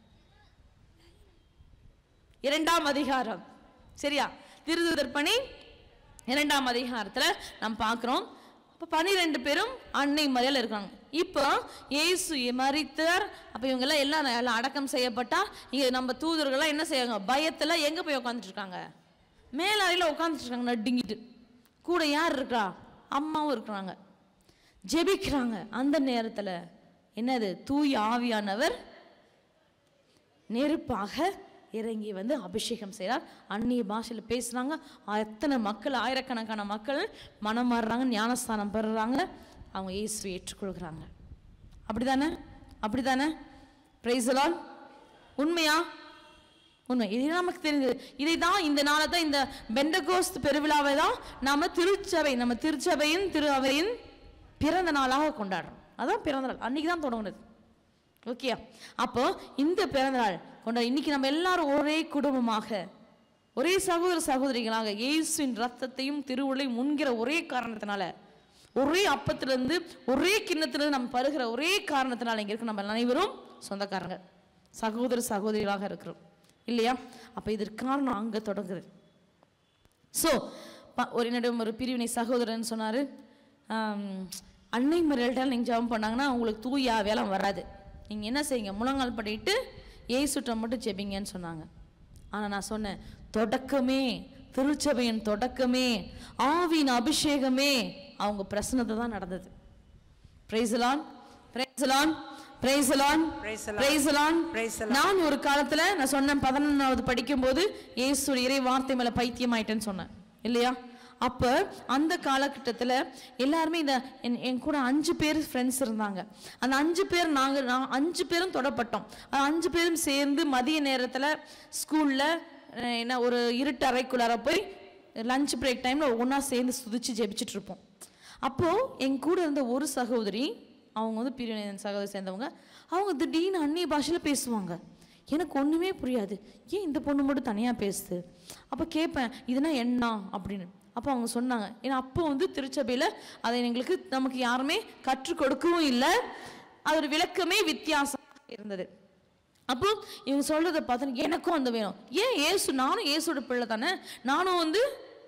இரண்டாம் அதிகாரம் சரியா திருதூதர் பணி இரண்டாம் அதிகாரத்துல நம்ம பார்க்குறோம் இப்போ பனிரெண்டு பேரும் அன்னை மறையில் இருக்காங்க இப்போ இயேசு மறித்தார் அப்போ இவங்கெல்லாம் எல்லாம் எல்லாம் அடக்கம் செய்யப்பட்டா இங்கே நம்ம தூதர்கள்லாம் என்ன செய்வாங்க பயத்துல எங்க போய் உட்காந்துட்டு இருக்காங்க மேலாரையில் உட்காந்துட்டு இருக்காங்க நடுங்கிட்டு கூட யார் இருக்கா அம்மாவும் இருக்கிறாங்க ஜெபிக்கிறாங்க அந்த நேரத்துல என்னது தூய் ஆவியானவர் நெருப்பாக இறங்கி வந்து அபிஷேகம் செய்கிறார் அந்நிய பாஷையில் பேசுகிறாங்க எத்தனை மக்கள் ஆயிரக்கணக்கான மக்கள் மனம் மாறுறாங்க ஞானஸ்தானம் பெறுறாங்க அவங்க இயேசுவை ஏற்றுக்கொள்கிறாங்க அப்படிதானே அப்படிதானே பிரைசலால் உண்மையா உண்மை இது நமக்கு தெரிஞ்சது இதை தான் இந்த நாளை தான் இந்த பெண்டகோஸ்த் பெருவிழாவை தான் நாம திருச்சபை நம்ம திருச்சபையின் திரு அவையின் பிறந்த நாளாக கொண்டாடுறோம் அதான் பிறந்த நாள் அன்னைக்கு தான் தொடங்குனது ஓகே அப்போ இந்த பிறந்தநாள் கொண்ட இன்னைக்கு நம்ம எல்லாரும் ஒரே குடும்பமாக ஒரே சகோதர சகோதரிகளாக இயேசுவின் ரத்தத்தையும் திருவுளையும் முன்கிற ஒரே காரணத்தினால ஒரே அப்பத்திலிருந்து ஒரே கிண்ணத்திலிருந்து நம்ம பருகிற ஒரே காரணத்தினால இங்க இருக்க நம்ம அனைவரும் சொந்தக்காரங்க சகோதர சகோதரிகளாக இருக்கிறோம் இல்லையா அப்போ இதற்கு காரணம் அங்கே தொடங்குது ஸோ ஒரு என்னிடம் ஒரு பிரிவினை சகோதரன் சொன்னார் அன்னை மறையிட்டால் நீங்கள் ஜெபம் பண்ணாங்கன்னா உங்களுக்கு தூய ஆவியெல்லாம் வராது நீங்கள் என்ன செய்யுங்க முழங்கால் பண்ணிட்டு ஏசுட்டம் மட்டும் ஜெபிங்கன்னு சொன்னாங்க ஆனால் நான் சொன்னேன் தொடக்கமே திருச்சபையின் தொடக்கமே ஆவியின் அபிஷேகமே அவங்க பிரசனத்தை தான் நடந்தது பிரைசலான் பிரைசலான் praise the Lord Praise the Lord. Praise the Lord Praise the Lord. நான் ஒரு காலத்துல நான் சொன்னேன் பதினொன்றாவது படிக்கும்போது இயேசு இறை வார்த்தை மேல பைத்தியம் ஆயிட்டேன்னு சொன்னேன் இல்லையா அப்ப அந்த காலகட்டத்துல எல்லாருமே இந்த என்- என் கூட அஞ்சு பேர் ஃப்ரெண்ட்ஸ் இருந்தாங்க அந்த அஞ்சு பேர் நாங்க நான் அஞ்சு பேரும் தொடப்பட்டோம் அந்த அஞ்சு பேரும் சேர்ந்து மதிய நேரத்துல ஸ்கூல்ல என்ன ஒரு இருட்டு அறைக்குள்ளார போய் லஞ்ச் பிரேக் டைம்ல ஒண்ணா சேர்ந்து சுதிச்சு ஜெபிச்சுட்டு இருப்போம் அப்போ என் கூட இருந்த ஒரு சகோதரி அவங்க வந்து பிரிவினை சகோதரி சேர்ந்தவங்க அவங்க திடீர்னு அந்நிய பாஷையில் பேசுவாங்க எனக்கு ஒன்றுமே புரியாது ஏன் இந்த பொண்ணு மட்டும் தனியாக பேசுது அப்போ கேட்பேன் இதுனா என்ன அப்படின்னு அப்போ அவங்க சொன்னாங்க ஏன்னா அப்போ வந்து திருச்சபையில் அதை எங்களுக்கு நமக்கு யாருமே கற்றுக் கொடுக்கவும் இல்லை அதோட விளக்கமே வித்தியாசம் இருந்தது அப்போ இவங்க சொல்றதை பார்த்து எனக்கும் அந்த வேணும் ஏன் ஏசு நானும் ஏசோட பிள்ளை தானே நானும் வந்து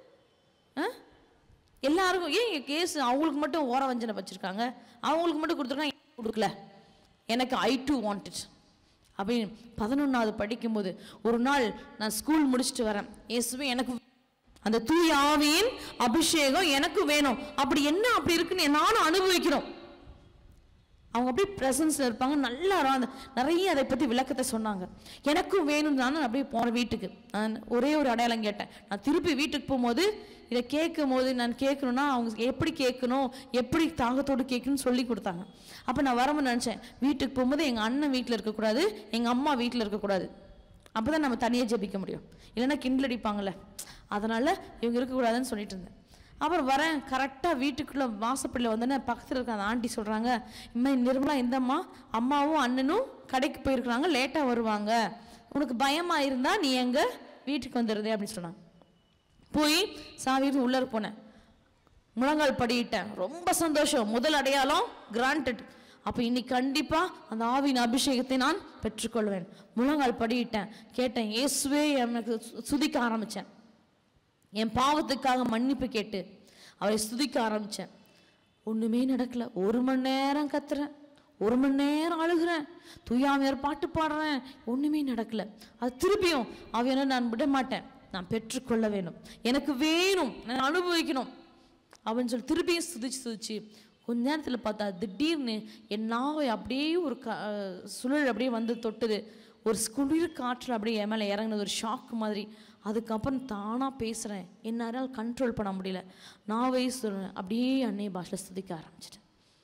ஆ? எல்லாருக்கும் ஏன் கேஸ் அவங்களுக்கு மட்டும் ஓர வஞ்சனை வச்சிருக்காங்க அவங்களுக்கு மட்டும் கொடுத்துருக்காங்க எனக்கு கொடுக்கல எனக்கு ஐ டூ வாண்ட் இட் அப்படின்னு பதினொன்றாவது படிக்கும்போது ஒரு நாள் நான் ஸ்கூல் முடிச்சுட்டு வரேன் இயேசுவே எனக்கு அந்த தூய ஆவியின் அபிஷேகம் எனக்கு வேணும் அப்படி என்ன அப்படி இருக்குன்னு நானும் அனுபவிக்கணும் அவங்க அப்படியே ப்ரெசன்ஸில் இருப்பாங்க நல்லா வரும். அந்த நிறைய அதை பற்றி விளக்கத்தை சொன்னாங்க எனக்கும் வேணும் நான் அப்படியே போன வீட்டுக்கு நான் ஒரே ஒரு அடையாளம் கேட்டேன் நான் திருப்பி வீட்டுக்கு போகும்போது இதை கேட்கும் போது நான் கேட்கணும்னா அவங்க எப்படி கேட்கணும் எப்படி தாகத்தோடு கேட்கணும்னு சொல்லி கொடுத்தாங்க அப்போ நான் வரமுன்னு நினச்சேன் வீட்டுக்கு போகும்போது எங்கள் அண்ணன் வீட்டில் இருக்கக்கூடாது எங்கள் அம்மா வீட்டில் இருக்கக்கூடாது அப்போ தான் நம்ம தனியாக ஜெபிக்க முடியும் இல்லைன்னா கிண்டல் அடிப்பாங்கல்ல அதனால் இவங்க இருக்கக்கூடாதுன்னு சொல்லிட்டு இருந்தேன் அப்புறம் வரேன் கரெக்டாக வீட்டுக்குள்ளே வாசப்படியில் வந்தோன்னே பக்கத்தில் இருக்க அந்த ஆண்டி சொல்கிறாங்க இம்மா நிர்மலா இந்தம்மா அம்மாவும் அண்ணனும் கடைக்கு போயிருக்கிறாங்க லேட்டாக வருவாங்க உனக்கு பயமாக இருந்தால் நீ எங்க வீட்டுக்கு வந்துடுதே அப்படின்னு சொன்னாங்க போய் சாவி எடுத்து உள்ளே போனேன் முழங்கால் படியிட்டேன் ரொம்ப சந்தோஷம் முதல் அடையாளம் கிராண்டட் அப்போ இன்னைக்கு கண்டிப்பாக அந்த ஆவின் அபிஷேகத்தை நான் பெற்றுக்கொள்வேன் முழங்கால் படியிட்டேன் கேட்டேன் இயேசுவே எனக்கு சு- சுதிக்க ஆரம்பித்தேன் என் பாவத்துக்காக மன்னிப்பு கேட்டு அவரை ஸ்துதிக்க ஆரம்பித்தேன் ஒன்றுமே நடக்கல ஒரு மணி நேரம் கத்துறேன் ஒரு மணி நேரம் அழுகிறேன் தூயாமையார் பாட்டு பாடுறேன் ஒன்றுமே நடக்கல அது திருப்பியும் அவையான நான் விட மாட்டேன் நான் பெற்றுக்கொள்ள வேணும் எனக்கு வேணும் நான் அனுபவிக்கணும் அப்படின்னு சொல்லி திருப்பியும் சுதிச்சு சுதிச்சு கொஞ்ச நேரத்தில் பார்த்தா திடீர்னு என் நாவை அப்படியே ஒரு க சுழல் அப்படியே வந்து தொட்டுது ஒரு குளிர் காற்றில் அப்படியே என் மேலே இறங்குனது ஒரு ஷாக் மாதிரி அதுக்கப்புறம் தானாக பேசுகிறேன் என்னால் கண்ட்ரோல் பண்ண முடியல நாவே சொல்கிறேன் அப்படியே அன்னைய பாஷையில் ஸ்துதிக்க ஆரம்பிச்சிட்டேன்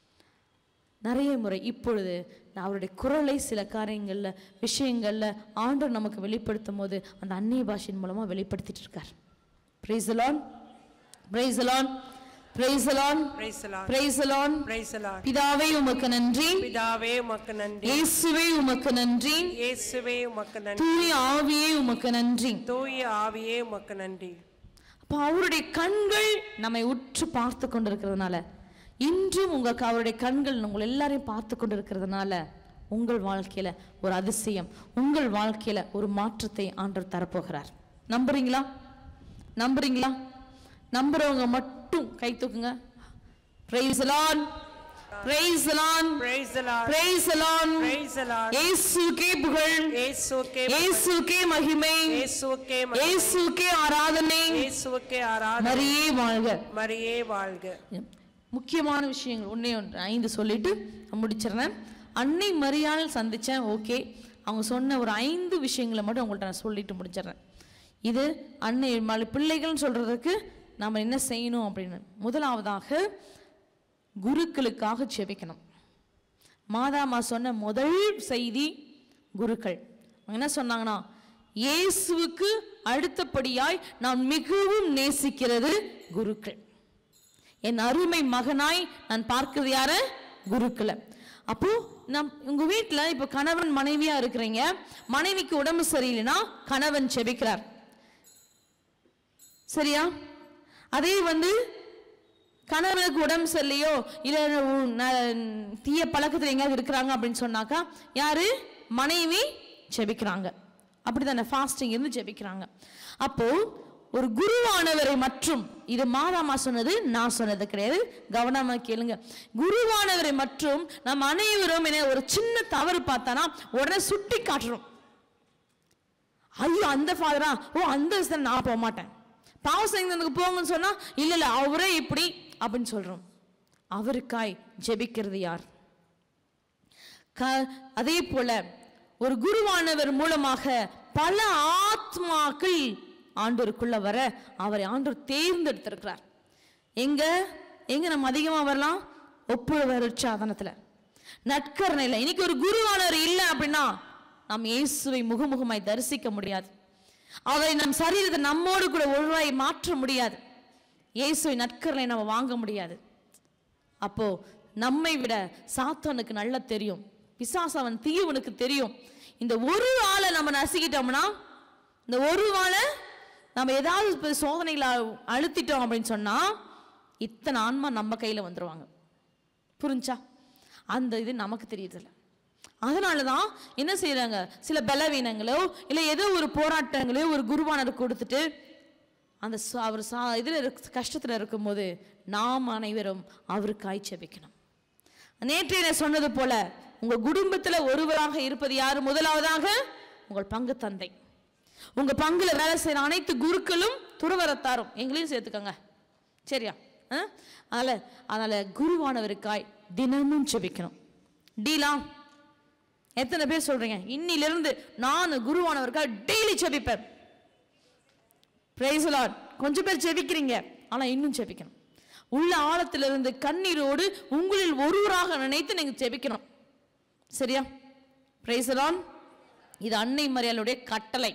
நிறைய முறை இப்பொழுது நான் அவருடைய குரலை சில காரியங்களில் விஷயங்களில் ஆண்டவர் நமக்கு வெளிப்படுத்தும் போது அந்த அந்நிய பாஷையின் மூலமாக வெளிப்படுத்திட்டு இருக்கார் பிரைசலான் பிரைசலான் praise the Lord Praise the Lord. Praise the Lord Praise the Lord. பிதாவே உமக்கு நன்றி பிதாவே உமக்கு நன்றி இயேசுவே உமக்கு நன்றி இயேசுவே உமக்கு நன்றி தூய ஆவியே உமக்கு நன்றி தூய ஆவியே உமக்கு நன்றி அப்போ அவருடைய கண்கள் நம்மை உற்று பார்த்து கொண்டிருக்கிறதுனால இன்றும் உங்க அவருடைய கண்கள் உங்கள் எல்லாரையும் பார்த்து கொண்டிருக்கிறதுனால உங்கள் வாழ்க்கையில ஒரு அதிசயம் உங்கள் வாழ்க்கையில ஒரு மாற்றத்தை ஆண்டவர் தரப்போகிறார் நம்புறீங்களா நம்புறீங்களா நம்புறவங்க மட்டும் கை தூக்குங்க praise Lord praise Lord Praise the Lord. Praise Lord Praise the Lord. இயேசுக்கே புகழ் இயேசுக்கே இயேசுக்கே மகிமை இயேசுக்கே மகிமை. இயேசுக்கே ஆராதனை இயேசுக்கே ஆராதனை மரியே வாழ்க மரியே வாழ்க முக்கியமான விஷயங்கள் ஒண்ணே ஒன்று ஐந்து சொல்லிட்டு நான் முடிச்சிடுறேன் அன்னை மரியாள் சந்திச்சேன் ஓகே அவங்க சொன்ன ஒரு ஐந்து விஷயங்களை மட்டும் உங்கள்கிட்ட நான் சொல்லிட்டு முடிச்சிடுறேன் இது அன்னை மலை பிள்ளைகள்னு சொல்றதுக்கு நாம் என்ன செய்யணும் அப்படின்னு முதலாவதாக குருக்களுக்காக ஜெபிக்கணும் மாதாமா சொன்ன முதல் செய்தி குருக்கள் அவங்க என்ன சொன்னாங்கன்னா இயேசுவுக்கு அடுத்தபடியாய் நான் மிகவும் நேசிக்கிறது குருக்கள் என் அருமை மகனாய் நான் பார்க்கிறது யாரு குருக்களை அப்போ நம் உங்க வீட்ல இப்ப கணவன் மனைவியா இருக்கிறீங்க மனைவிக்கு உடம்பு சரியில்லைன்னா கணவன் செபிக்கிறார் சரியா அதே வந்து கணவனுக்கு உடம்பு சரியில்லையோ இல்ல உ- ந- தீய பழக்கத்துல எங்கேயாவது இருக்கிறாங்க அப்படின்னு சொன்னாக்கா யாரு மனைவி ஜெபிக்கிறாங்க அப்படிதானே ஃபாஸ்டிங் இருந்து ஜெபிக்கிறாங்க அப்போ ஒரு குருவானவரை மற்றும் இது மாதாமா சொன்னது நான் சொன்னது கிடையாது கவனமா கேளுங்க குருவானவரை மற்றும் நம்ம அனைவரும் என்ன ஒரு சின்ன தவறு பார்த்தானா உடனே சுட்டி காட்டுறோம் ஐயோ அந்த ஃபாதரா ஓ அந்த விஷயம் நான் போக மாட்டேன் பாவ சங்கத்துக்கு போங்கன்னு சொன்னா இல்ல இல்ல அவரே இப்படி அப்படின்னு சொல்றோம் அவருக்காய் ஜெபிக்கிறது யார் க- அதே போல ஒரு குருவானவர் மூலமாக பல ஆத்மாக்கள் ஆண்டோருக்குள்ள வர அவரை ஆண்டவர் தேர்ந்தெடுத்திருக்கிறார் எங்க எங்க நம்ம அதிகமா வரலாம் ஒப்புழவர் உற்சாதனத்துல நற்கரணையில் இன்னைக்கு ஒரு குருவானவர் இல்லை அப்படின்னா நாம் இயேசுவை முகமுகமாய் தரிசிக்க முடியாது அவரை நம் சரீரத்தை நம்மோடு கூட ஒழுவாய் மாற்ற முடியாது இயேசுவை நற்கரனை நம்ம வாங்க முடியாது அப்போ நம்மை விட சாத்தானுக்கு நல்லா தெரியும் பிசாசு அவன் தீவனுக்கு தெரியும் இந்த ஒரு ஆளை நம்ம நசுக்கிட்டோம்னா இந்த ஒரு ஆளை நம்ம ஏதாவது இப்ப சோதனைகளை அழுத்திட்டோம் அப்படின்னு சொன்னா இத்தனை ஆன்மா நம்ம கையில வந்துருவாங்க புரிஞ்சா அந்த இது நமக்கு தெரியறதில்ல அதனால தான் என்ன செய்றாங்க சில பலவீனங்களோ இல்லை ஏதோ ஒரு போராட்டங்களோ ஒரு குருவானர் கொடுத்துட்டு அந்த ச- அவர் சா இதில் இருக்க கஷ்டத்தில் இருக்கும்போது நாம் அனைவரும் அவருக்காய் ஜெபிக்கணும் நேற்றைய நான் சொன்னது போல உங்கள் குடும்பத்தில் ஒருவராக இருப்பது யார் முதலாவதாக உங்கள் பங்கு தந்தை உங்க பங்குல வேலை செய்யற அனைத்து குருக்களும் துறவரத்தாரும் எங்களையும் சேர்த்துக்கோங்க சரியா ஆ? அதனால அதனால குருவானவருக்காய் தினமும் ஜெபிக்கணும் டீலா எத்தனை பேர் சொல்றீங்க இன்னிலிருந்து நான் குருவானவருக்காய் டெய்லி ஜெபிப்பேன் பிரைஸ் லார்ட் கொஞ்சம் பேர் ஜெபிக்கிறீங்க ஆனா இன்னும் ஜெபிக்கணும் உள்ள ஆழத்திலிருந்து கண்ணீரோடு உங்களில் ஒருவராக நினைத்து நீங்க ஜெபிக்கணும் சரியா பிரைஸ் லார்ட் இது அன்னை மரியாளுடைய கட்டளை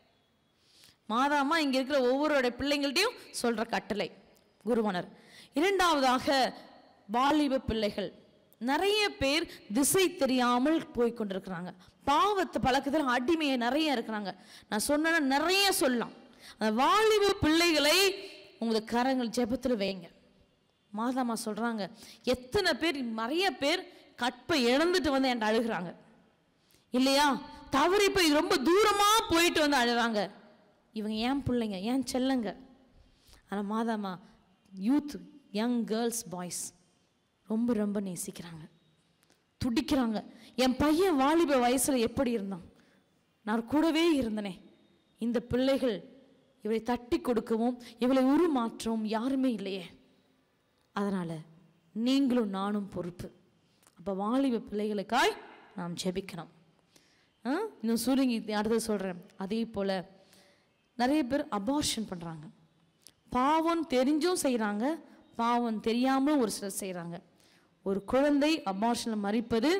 மாதாமா இங்க இருக்கிற ஒவ்வொருடைய பிள்ளைங்கள்ட்டையும் சொல்ற கட்டளை குருவனர் இரண்டாவதாக வாலிப பிள்ளைகள் நிறைய பேர் திசை தெரியாமல் போய் கொண்டிருக்கிறாங்க பாவத்து பழக்கத்தில் அடிமையை நிறைய இருக்கிறாங்க நான் சொன்னேன்னா நிறைய சொல்லலாம் அந்த வாலிப பிள்ளைகளை உங்களது கரங்கள் ஜெபத்தில் வைங்க மாதாமா சொல்றாங்க எத்தனை பேர் நிறைய பேர் கற்பை இழந்துட்டு வந்து என்கிட்ட அழுகுறாங்க இல்லையா தவறி போய் ரொம்ப தூரமா போயிட்டு வந்து அழுறாங்க இவங்க ஏன் பிள்ளைங்க ஏன் செல்லுங்க ஆனால் மாதாமா யூத் யங் கேர்ள்ஸ் பாய்ஸ் ரொம்ப ரொம்ப நேசிக்கிறாங்க துடிக்கிறாங்க என் பையன் வாலிப வயசுல எப்படி இருந்தான் நான் கூடவே இருந்தனே இந்த பிள்ளைகள் இவளை தட்டி கொடுக்கவும் இவளை உருமாற்றவும் யாருமே இல்லையே அதனால நீங்களும் நானும் பொறுப்பு அப்போ வாலிப பிள்ளைகளுக்காய் நாம் ஜெபிக்கணும் ஆ? இன்னும் சுருங்கி அடுத்தது சொல்கிறேன் அதே போல் நிறைய பேர் அபார்ஷன் பண்ணுறாங்க பாவம் தெரிஞ்சும் செய்கிறாங்க பாவம் தெரியாமலும் ஒரு சிலர் செய்கிறாங்க ஒரு குழந்தை அபார்ஷனில் மறிப்பது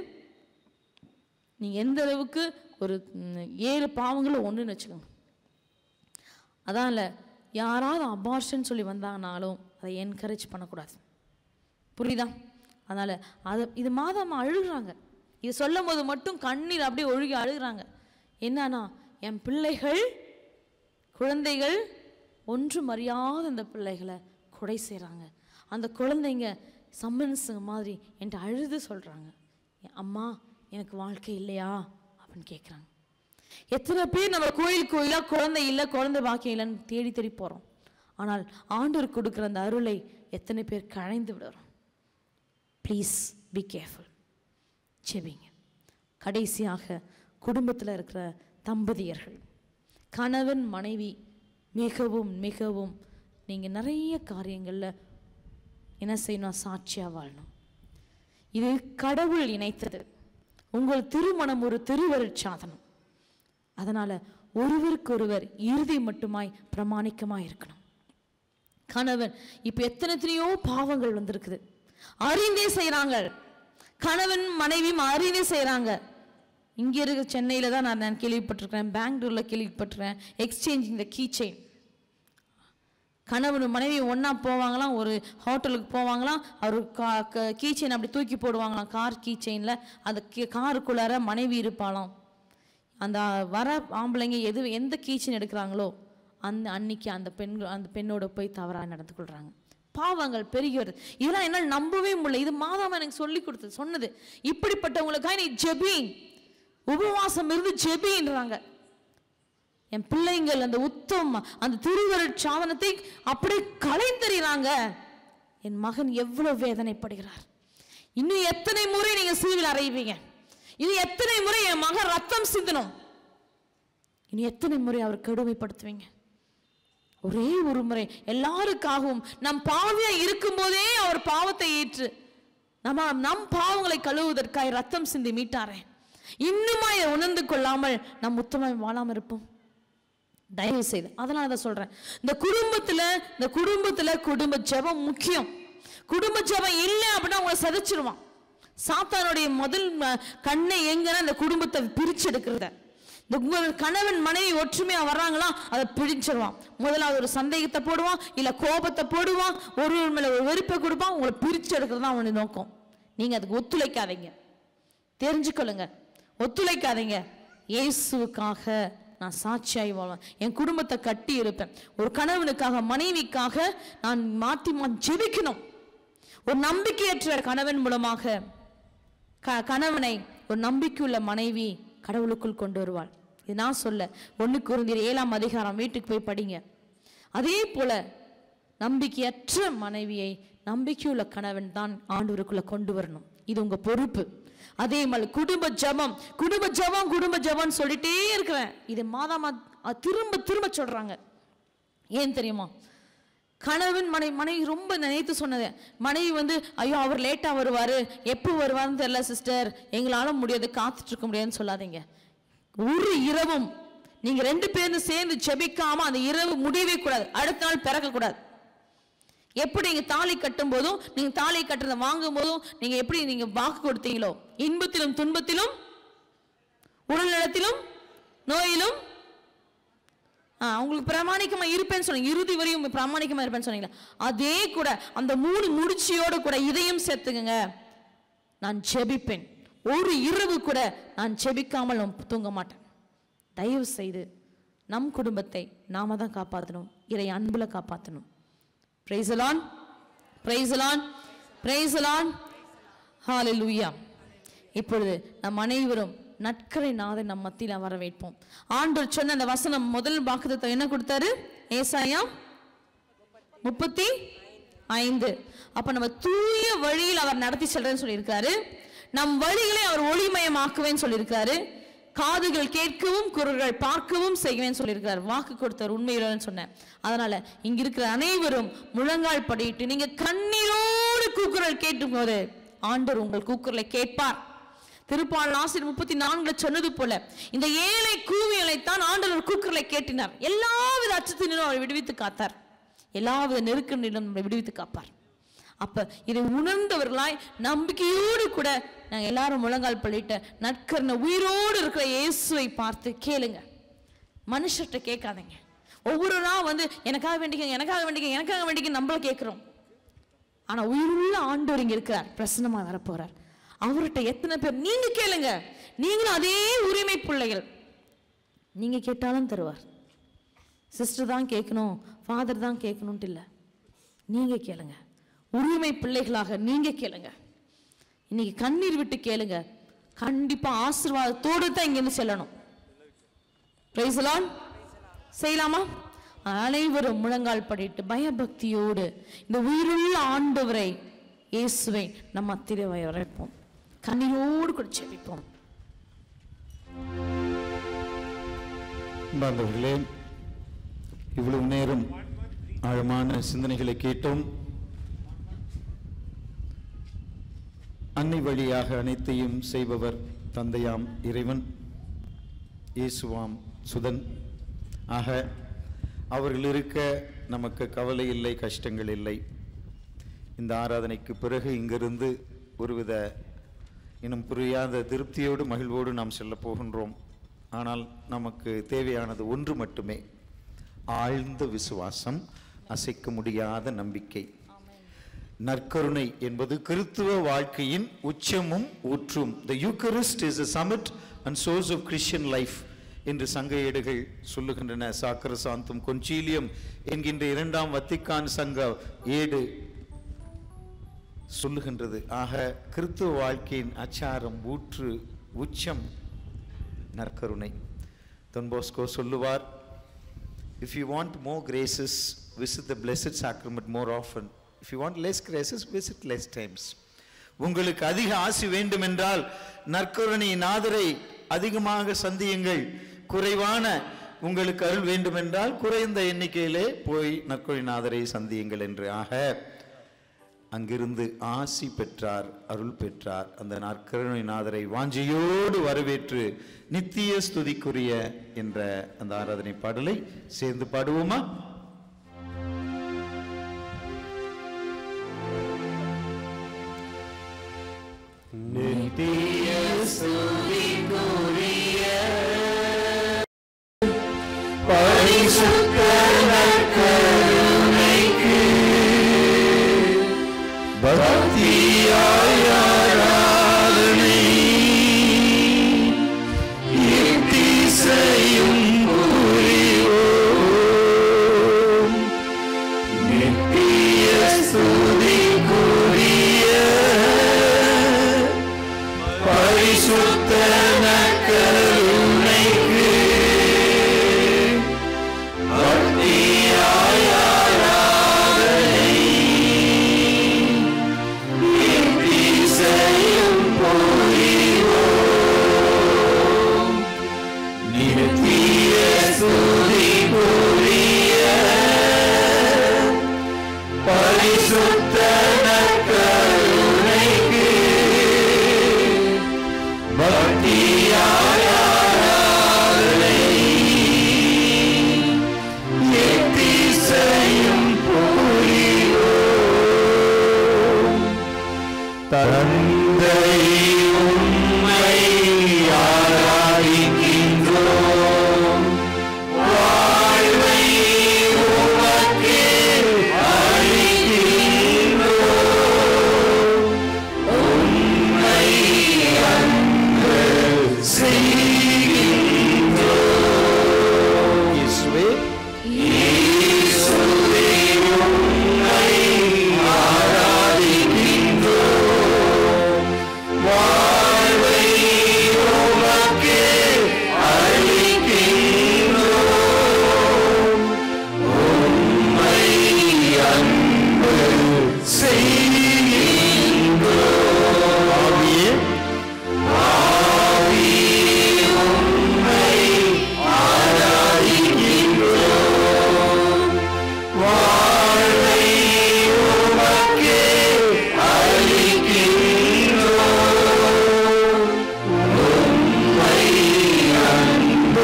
நீங்கள் எந்த அளவுக்கு ஒரு ம், ஏழு பாவங்களில் ஒன்றுன்னு வச்சுக்கோங்க அதான்ல யாராவது அபார்ஷன் சொல்லி வந்தாங்கனாலும் அதை என்கரேஜ் பண்ணக்கூடாது புரியுதா அதனால் அது இது மாதாமா அழுகுறாங்க இது சொல்லும் போது மட்டும் கண்ணீர் அப்படியே ஒழுகி அழுகுறாங்க என்னன்னா என் பிள்ளைகள் குழந்தைகள் ஒன்றும் அறியாத இந்த பிள்ளைகளை கொடை செய்கிறாங்க அந்த குழந்தைங்க சம்மன்ஸுங்க மாதிரி என்கிட்ட அழுது சொல்கிறாங்க அம்மா எனக்கு வாழ்க்கை இல்லையா அப்படின்னு கேட்குறாங்க எத்தனை பேர் நம்ம கோயில் கோயிலாக குழந்தை இல்லை குழந்தை பாக்கியம் இல்லைன்னு தேடி தேடி போகிறோம் ஆனால் ஆண்டவர் கொடுக்குற அந்த அருளை எத்தனை பேர் கழைந்து விடுறோம் ப்ளீஸ் பி கேர்ஃபுல் செபிங்க கடைசியாக குடும்பத்தில் இருக்கிற தம்பதியர்கள் கணவன் மனைவி மிகவும் மிகவும் நீங்கள் நிறைய காரியங்களில் என்ன செய்யணும் சாட்சியாக வாழணும் இது கடவுள் இணைத்தது உங்கள் திருமணம் ஒரு திருவருட்சாதனம் அதனால ஒருவருக்கொருவர் இறுதி மட்டுமாய் பிரமாணிக்கமாய் இருக்கணும் கணவன் இப்ப எத்தனை எத்தனையோ பாவங்கள் வந்திருக்குது அறிந்தே செய்றாங்க கணவன் மனைவியும் அறிந்தே செய்றாங்க இங்க இருக்க சென்னையில தான் நான் நான் கேள்விப்பட்டிருக்கிறேன் பெங்களூர்ல கேள்விப்பட்டிருக்கேன் எக்ஸ்சேஞ்சிங் த கீ செயின் கணவன் மனைவி ஒண்ணா போவாங்களாம் ஒரு ஹோட்டலுக்கு போவாங்களாம் அவர் கீ செயின் அப்படி தூக்கி போடுவாங்களாம் கார் கீ செயினில் அந்த காருக்குள்ளார மனைவி இருப்பாளாம் அந்த வர ஆம்பளைங்க எது எந்த கீச்சன் எடுக்கிறாங்களோ அந்த அன்னைக்கு அந்த பெண் அந்த பெண்ணோட போய் தவறாக நடந்து கொள்றாங்க பாவங்கள் பெருகி வருது இதெல்லாம் என்னால் நம்பவே முடியல இது மாதாமா எனக்கு சொல்லி கொடுத்தது சொன்னது இப்படிப்பட்டவங்களுக்காக நீ ஜெபி உபவாசம் இருந்து ஜெபின்றாங்க என் பிள்ளைங்கள் அந்த உத்தம் அந்த திருவருட் சாதனத்தை அப்படியே கலைந்தறிறாங்க என் மகன் எவ்வளவு வேதனைப்படுகிறார் இன்னும் எத்தனை முறை நீங்க சிலுவில் அறைவீங்க இன்னும் எத்தனை முறை என் மகன் ரத்தம் சிந்தணும் இனி எத்தனை முறை அவர் கடுமைப்படுத்துவீங்க ஒரே ஒரு முறை எல்லாருக்காகவும் நம் பாவியா இருக்கும்போதே அவர் பாவத்தை ஏற்று நம்ம நம் பாவங்களை கழுவுவதற்காய் ரத்தம் சிந்தி மீட்டாரே இன்னுமாய் உணர்ந்து கொள்ளாமல் நம் உத்தமம் வாழாம இருப்போம் தயவு செய்து அதனால தான் சொல்றேன் இந்த குடும்பத்துல இந்த குடும்பத்துல குடும்ப ஜெபம் முக்கியம் குடும்ப ஜெபம் இல்லை அப்படின்னா உங்களை சதைச்சிருவான் சாத்தானுடைய முதல் ம- கண்ணை எங்கன்னா இந்த குடும்பத்தை பிரிச்சு எடுக்கிறத இந்த உங்க கணவன் மனைவி ஒற்றுமையா வர்றாங்களா அதை பிரிச்சிருவான் முதலாவது ஒரு சந்தேகத்தை போடுவான் இல்ல கோபத்தை போடுவான் ஒரு மேல ஒரு வெறுப்பை கொடுப்பான் உங்களை பிரிச்சு எடுக்கிறது தான் அவனுடைய நோக்கம் நீங்க அதுக்கு ஒத்துழைக்காதீங்க தெரிஞ்சுக்கொள்ளுங்க ஒத்துழைக்காதீங்க இயேசுவுக்காக நான் சாட்சியாய் வாழ்வேன் என் குடும்பத்தை கட்டி இருப்பேன் ஒரு கணவனுக்காக மனைவிக்காக நான் மாற்றி மாற்றி ஜெபிக்கணும் ஒரு நம்பிக்கையற்ற கணவன் மூலமாக க கணவனை ஒரு நம்பிக்கையுள்ள மனைவி கடவுளுக்குள் கொண்டு வருவாள் இது நான் சொல்ல ஒன்று குருந்தியர் ஏழாம் அதிகாரம் வீட்டுக்கு போய் படிங்க அதே போல நம்பிக்கையற்ற மனைவியை நம்பிக்கையுள்ள கணவன் தான் ஆண்டவருக்குள்ள கொண்டு வரணும் இது உங்க பொறுப்பு அதே மாதிரி குடும்ப ஜெபம் குடும்ப ஜெபம் குடும்ப ஜெபம்னு சொல்லிட்டே இருக்கிறேன் இது மாதாமா அ, திரும்ப திரும்ப சொல்றாங்க ஏன் தெரியுமா கணவன் மனைவி மனைவி ரொம்ப நினைத்து சொன்னது மனைவி வந்து ஐயோ அவர் லேட்டாக வருவார் எப்போ வருவார்னு தெரியல சிஸ்டர் எங்களால முடியாது காத்துட்டு இருக்க முடியாதுன்னு சொல்லாதீங்க ஒரு இரவும் நீங்க ரெண்டு பேரும் சேர்ந்து ஜெபிக்காம அந்த இரவு முடியவே கூடாது அடுத்த நாள் பிறக்க கூடாது எப்படி நீங்க தாலி கட்டும் போதும் நீங்க தாலி கட்டுறத வாங்கும் போதும் நீங்க எப்படி நீங்க வாக்கு கொடுத்தீங்களோ இன்பத்திலும் துன்பத்திலும் உடல் நலத்திலும் நோயிலும் ஆ, உங்களுக்கு பிரமாணிக்கமா இருப்பேன்னு சொன்னீங்க இறுதி வரையும் பிரமாணிக்கமா இருப்பேன்னு சொன்னீங்களா அதே கூட அந்த மூணு முடிச்சியோட கூட இதையும் சேர்த்துக்கங்க நான் ஜெபிப்பேன் ஒரு இரவு கூட நான் ஜெபிக்காமல் நான் தூங்க மாட்டேன் தயவு செய்து நம் குடும்பத்தை நாம தான் காப்பாற்றணும் இறை அன்புல காப்பாற்றணும் பிரைசலான் பிரைசலான் பிரைசலான் ஹalleluya இப்பொழுது நம் அனைவரும் நற்கரை நாதை நம் மத்தியில் வர வைப்போம் ஆண்டவர் சொன்ன அந்த வசனம் முதல் வாக்குத்தத்தை என்ன கொடுத்தாரு ஏசாயா முப்பத்தி ஐந்து அப்ப நம்ம தூய வழியில் அவர் நடத்தி செல்றேன்னு சொல்லியிருக்காரு நம் வழிகளை அவர் ஒளிமயமாக்குவேன்னு சொல்லியிருக்காரு காதுகள் கேட்கவும் குரல்கள் பார்க்கவும் செய்வேன்னு சொல்லியிருக்காரு வாக்கு கொடுத்தவர் உண்மையுடன் சொன்னேன் அதனால இங்க இருக்கிற அனைவரும் முழங்கால் படியிட்டு நீங்க கண்ணீரோடு கூக்குரல் கேட்டும் போது ஆண்டவர் உங்கள் கூக்குரலை கேட்பார் திருப்பாள் ஆசிரியர் முப்பத்தி நான்குல சொன்னது போல இந்த ஏழை கூவியலைத்தான் ஆண்டவர் கூக்குரலை கேட்டினார் எல்லாவித அச்சத்தினும் அவர் விடுவித்து காத்தார் எல்லாவித நெருக்கடியிலும் நம்மை விடுவித்து காப்பார் அப்ப இதை உணர்ந்தவர்களாய் நம்பிக்கையோடு கூட நாங்க எல்லாரும் முழங்கால் பள்ளிட்ட நற்கரண உயிரோடு இருக்கிற இயேசுவை பார்த்து கேளுங்க மனுஷர்கிட்ட கேட்காதீங்க ஒவ்வொரு நாள் வந்து எனக்காக வேண்டிக்க எனக்காக வேண்டிக்க எனக்காக வேண்டிக்க நம்மள கேட்கிறோம் ஆனா உயிருள்ள ஆண்டவர் இங்க இருக்கிறார் பிரசன்னமா வரப்போறார் அவர்கிட்ட எத்தனை பேர் நீங்க கேளுங்க நீங்களும் அதே உரிமை பிள்ளைகள் நீங்க கேட்டாலும் தருவார் சிஸ்டர் தான் கேட்கணும் ஃபாதர் தான் கேட்கணும்ட்டு இல்லை நீங்க கேளுங்க உரிமை பிள்ளைகளாக நீங்க கேளுங்க இன்னைக்கு கண்ணீர் விட்டு கேளுங்க கண்டிப்பா ஆசீர்வாதத்தோடு தான் இங்கிருந்து செல்லணும் Praise the Lord. செய்யலாமா அனைவரும் முழங்கால் படிட்டு பயபக்தியோடு இந்த உயிருள்ள ஆண்டவரை இயேசுவை நம் மத்தியிலே வரைப்போம் கண்ணீரோடு கூட செபிப்போம் பாந்தவர்களே இவ்வளவு நேரம் ஆழமான சிந்தனைகளை கேட்டோம் அன்னை வழியாக அனைத்தையும் செய்பவர் தந்தையாம் இறைவன் இயேசுவாம் சுதன் ஆக அவர்கள் இருக்க நமக்கு கவலை இல்லை கஷ்டங்கள் இல்லை இந்த ஆராதனைக்கு பிறகு இங்கிருந்து ஒருவித இன்னும் புரியாத திருப்தியோடு மகிழ்வோடு நாம் செல்லப் போகின்றோம் ஆனால் நமக்கு தேவையானது ஒன்று மட்டுமே ஆழ்ந்த விசுவாசம் அசைக்க முடியாத நம்பிக்கை நற்கருணை என்பது கிறித்துவ வாழ்க்கையின் உச்சமும் ஊற்றும் the Eucharist is a summit and source of Christian life என்று சங்க ஏடுகள் சொல்லுகின்றன சாக்கர சாந்தம் கொன்சீலியம் என்கின்ற இரண்டாம் வத்திக்கான் சங்க ஏடு சொல்லுகின்றது ஆக கிறித்துவ வாழ்க்கையின் அச்சாரம் ஊற்று உச்சம் நற்கருணை தொன்போஸ்கோ சொல்லுவார் if you want more graces visit the blessed sacrament more often if you want less graces visit less times உங்களுக்கு அதிக ஆசி வேண்டும் என்றால் நற்கருணை நாதரை அதிகமாக சந்தியுங்கள் குறைவான உங்களுக்கு அருள் வேண்டும் என்றால் குறைந்த எண்ணிக்கையிலே போய் நற்கருணை நாதரை சந்தியுங்கள் என்று ஆக அங்கிருந்து ஆசி பெற்றார் அருள் பெற்றார் அந்த நற்கருணை நாதரை வாஞ்சையோடு வரவேற்று நித்திய ஸ்துதிக்குரிய என்ற அந்த ஆராதனை பாடலை சேர்ந்து பாடுவோமா நித்திய ஸ்துதிக்குரிய பரிசுத்த நற்கருணைக்கு பக்தியாய் ஆராதனை இத்திசையும் புரிவோம் நித்திய ஸ்துதிக்குரிய பரிசுத்த நற்கருணைக்கு பக்தியாய் ஆராதனை இசையும் புரிவோம் நித்திய ஸ்துதிக்குரிய பரிசுத்த நற்கருணைக்கு பக்தியாய் ஆராதனை எத்திசையும் புரிவோம் தந்தை உம்மை ஆராதிக்கின்றோம் வாழ்வை உமக்கே அளிக்கின்றோம் உம்மை அன்பு செய்கின்றோம் இயேசுவே இயேசுவே உம்மை ஆராதிக்கின்றோம் வாழ்வை உமக்கே அளிக்கின்றோம் உம்மை அன்பு செய்கின்றோம் ஆவியே ஆவியே உம்மை ஆராதிக்கின்றோம் வாழ்வை உமக்கே அளிக்கின்றோம் உம்மை அன்பு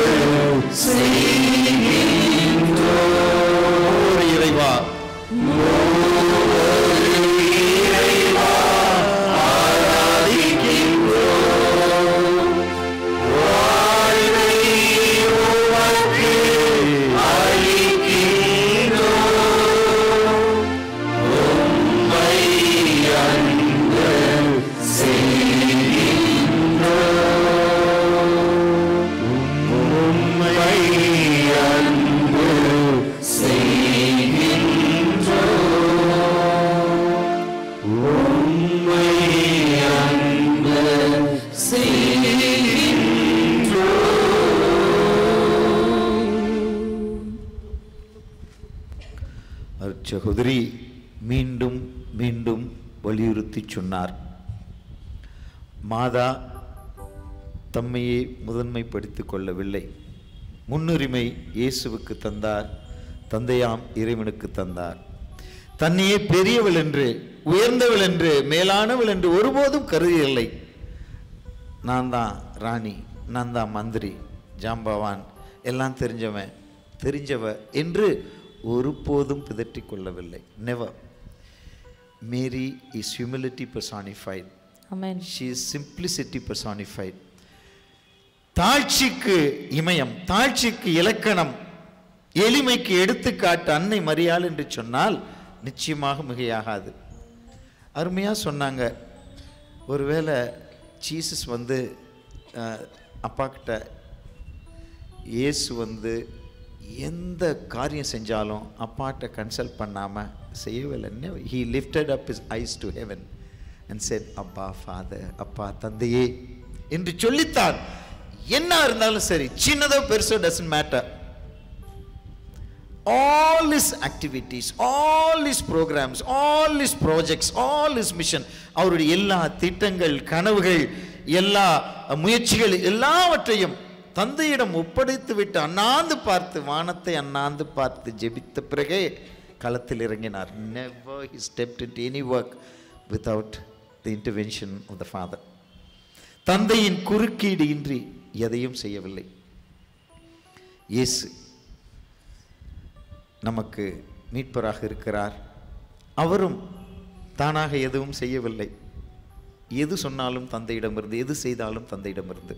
செய்கின்றோம் இறைவா இறைவா ஆராதிக்கின்றோம் வாழ்வை உமக்கு அளிக்கின்றோம் உம்மை அன்பு செய்கின்றோம் உம்மை அன்பு செய்கின்றோம் உம்மை அன்பு செய்கின்றோம் அச்சகோதரி மீண்டும் மீண்டும் வலியுறுத்தி சொன்னார் மாதா தம்மையே முதன்மைப்படுத்திக் கொள்ளவில்லை முன்னுரிமை இயேசுவுக்கு தந்தார் தந்தையாம் இறைவனுக்கு தந்தார் தன்னையே பெரியவள் என்று உயர்ந்தவள் என்று மேலானவள் என்று ஒருபோதும் கருதியதில்லை நான் தான் ராணி நான் தான் மந்திரி ஜாம்பவான் எல்லாம் தெரிஞ்சவன் தெரிஞ்சவ என்று ஒருபோதும் பிதற்றிக் கொள்ளவில்லை never Mary is humility personified Amen. she is simplicity personified தாழ்ச்சிக்கு இமயம் தாழ்ச்சிக்கு இலக்கணம் எளிமைக்கு எடுத்துக்காட்டு அன்னை மரியாள் என்று சொன்னால் நிச்சயமாக மிகையாகாது அருமையா சொன்னாங்க ஒருவேளை ஜீசஸ் வந்து அஹ், அப்பா கிட்ட இயேசு வந்து எந்த காரியம் செஞ்சாலும் அப்பாட்ட கன்சல்ட் பண்ணாமல் செய்யவில்லை he lifted up his eyes to heaven and said அப்பா ஃபாதர் அப்பா தந்தையே என்று சொல்லித்தான் என்ன இருந்தாலும் சரி சின்னதோ பெருசோ doesn't matter all his activities all his programs all his projects all his mission அவருடைய எல்லா திட்டங்கள் கனவுகள் எல்லா முயற்சிகள் எல்லாவற்றையும் தந்தையிடம் ஒப்படைத்து விட்டு அண்ணாந்து பார்த்து வானத்தை அண்ணாந்து பார்த்து ஜெபித்த பிறகே களத்தில் இறங்கினார் never he stepped into any work without the intervention of the father தந்தையின் குறுக்கீடு இன்றி எதையும் செய்யவில்லை இயேசு நமக்கு மீட்பராக இருக்கிறார் அவரும் தானாக எதுவும் செய்யவில்லை எது சொன்னாலும் தந்தையிடமிருந்து எது செய்தாலும் தந்தையிடமிருந்து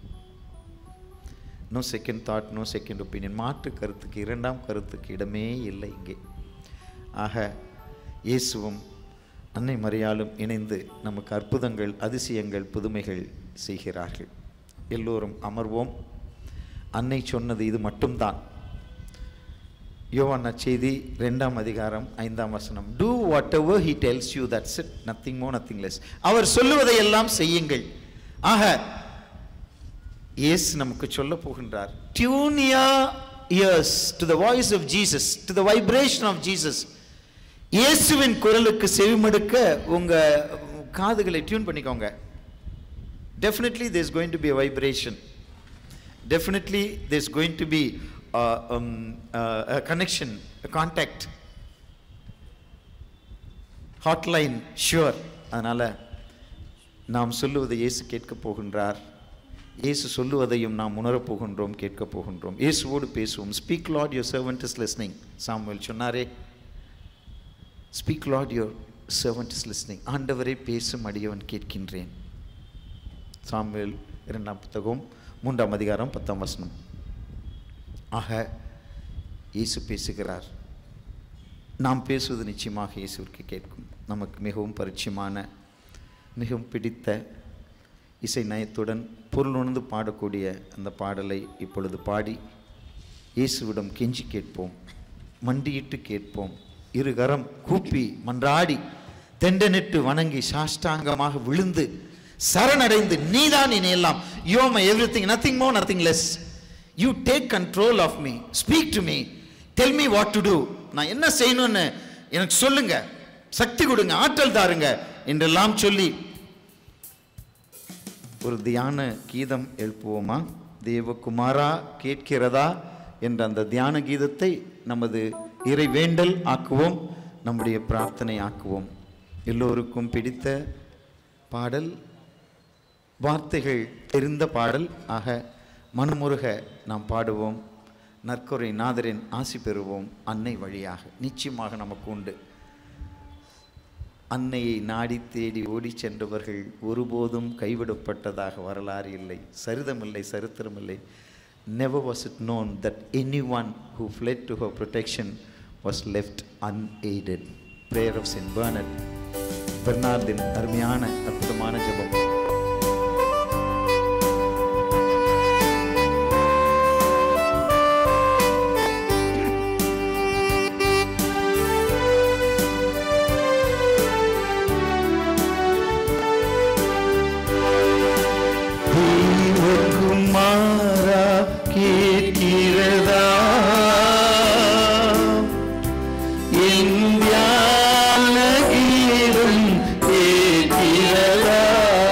no second thought no second opinion மாற்று கருத்துக்கு இரண்டாம் கருத்துக்கு இடமே இல்லை இங்கே ஆக இயேசுவும் அன்னை மரியாளும் இணைந்து நமக்கு அற்புதங்கள் அதிசயங்கள் புதுமைகள் செய்கிறார்கள் எல்லோரும் அமர்வோம் அன்னை சொன்னது இது மட்டும்தான் யோவான் நற்செய்தி ரெண்டாம் அதிகாரம் ஐந்தாம் வசனம் do whatever he tells you that's it nothing more nothing less அவர் சொல்லுவதை எல்லாம் செய்யுங்கள் ஆக இயேசு நமக்கு சொல்ல போகின்றார் tune ears to the voice of Jesus to the vibration of Jesus இயேசுவின் குரலுக்கு செவிமடுக்க உங்க காதுகளை டியூன் பண்ணிக்கோங்க definitely there's going to be a vibration definitely there's going to be uh, um, uh, a connection a contact hotline sure அதனால நாம் சொல்லுவதை இயேசு கேட்கப் போகின்றார் இயேசு சொல்லுவதையும் நாம் உணரப் போகின்றோம் கேட்கப் போகின்றோம் இயேசுவோடு பேசுவோம் speak lord your servant is listening Samuel சொன்னாரே speak lord your servant is listening ஆண்டவரே பேசும் அடியவன் கேட்கின்றேன் சாமுவேல் இரண்டாம் புத்தகம் மூன்றாம் அதிகாரம் பத்தாம் வசனம் ஆக இயேசு பேசுகிறார் நாம் பேசுவது நிச்சயமாக இயேசுவிற்கு கேட்கும் நமக்கு மிகவும் பரிச்சயமான மிகவும் பிடித்த இசை நயத்துடன் பொருள் உணர்ந்து பாடக்கூடிய அந்த பாடலை இப்பொழுது பாடி இயேசுவிடம் கெஞ்சி கேட்போம் மண்டியிட்டு கேட்போம் இருகரம் கூப்பி மன்றாடி தெண்டனிட்டு வணங்கி சாஷ்டாங்கமாக விழுந்து சரணடைந்து நீதான் இனி எல்லாம் you're my everything nothing more nothing less you take control of me speak to me tell me what to do நான் என்ன செய்யணும்னு எனக்கு சொல்லுங்க சக்தி கொடுங்க ஆற்றல் தாருங்க என்றெல்லாம் சொல்லி ஒரு தியான கீதம் எழுப்புவோமா தேவகுமாரா கேட்கிறதா என்ற அந்த தியான கீதத்தை நமது இறை வேண்டல் ஆக்குவோம் நம்முடைய பிரார்த்தனை ஆக்குவோம் எல்லோருக்கும் பிடித்த பாடல் வார்த்தைகள் தெரிந்த பாடல் ஆக மனமுருக நாம் பாடுவோம் நற்கொரை நாதரின் ஆசி பெறுவோம் அன்னை வழியாக நிச்சயமாக நமக்கு உண்டு அன்னையை நாடி தேடி ஓடிச் சென்றவர்கள் ஒருபோதும் கைவிடப்பட்டதாக வரலாறு இல்லை சரிதமில்லை சரித்திரமில்லை never was it known that anyone who fled to her protection was left unaided prayer of Saint Bernard பெர்னார்டின் அருமையான அற்புதமான ஜெபம் குமாரா கேட்கிறதா என் தியான கீதம் கேட்கிறதா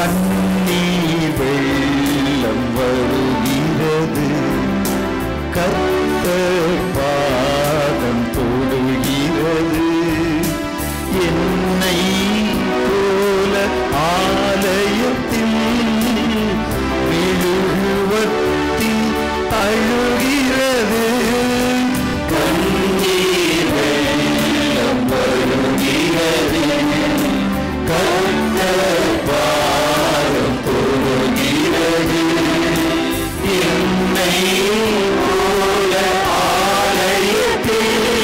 கண்ணீர் வெள்ளம் வருகிறது கர்த்தர் பாதம் தொடுகிறது என்னை போல ஆலயத்தில் மெழுகுவத்தில் அழுகிறது கண்ணீர் வெள்ளம் வருகிறது கர்த்தர் பாதம் தொடுகிறது என்னை போல ஆலயத்தில்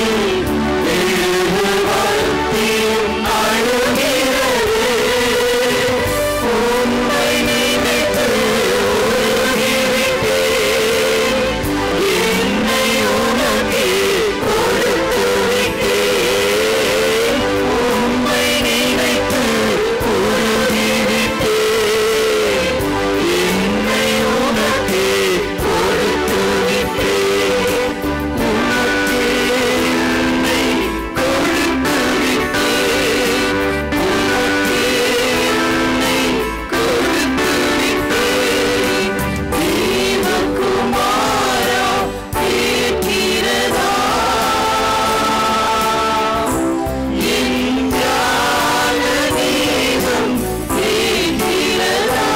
மெழுகுவத்தில் அழுகிறது உம்மை நினைத்து உருகிவிட்டேன். என்னை உனக்கே கொடுத்து விட்டேன். உம்மை நினைத்து உருகிவிட்டேன். என்னை உனக்கே கொடுத்து விட்டேன். உனக்கே என்னை கொடுத்து விட்டேன். உனக்கே என்னை கொடுத்து விட்டேன். தேவகுமாரா கேட்கிறதா என் ஞான தேவம் கேட்கிறதா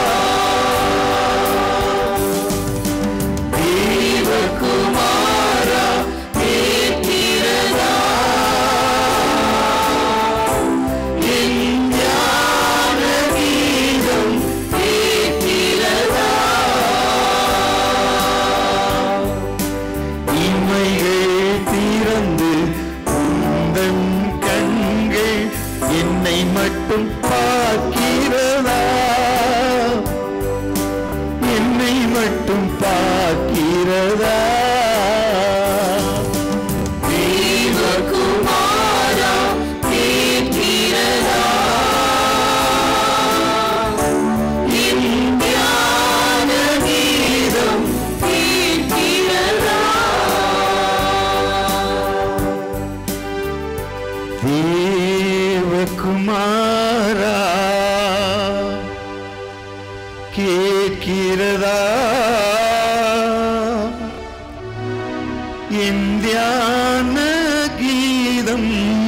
தேவகுமாரா கேட்கிறதா என் ஞான கீதம் கேட்கிறதா இமைகள் திறந்து உந்தன் கண்கள் என்னை மட்டும் பார்க்கிறதா என்னை மட்டும் பார்க்கிறதா தேவகுமாரா கேட்கிறதா என் ஞான கீதம் கேட்கிறதா தேவகுமாரா கேட்கிறதா என் தியான கீதம்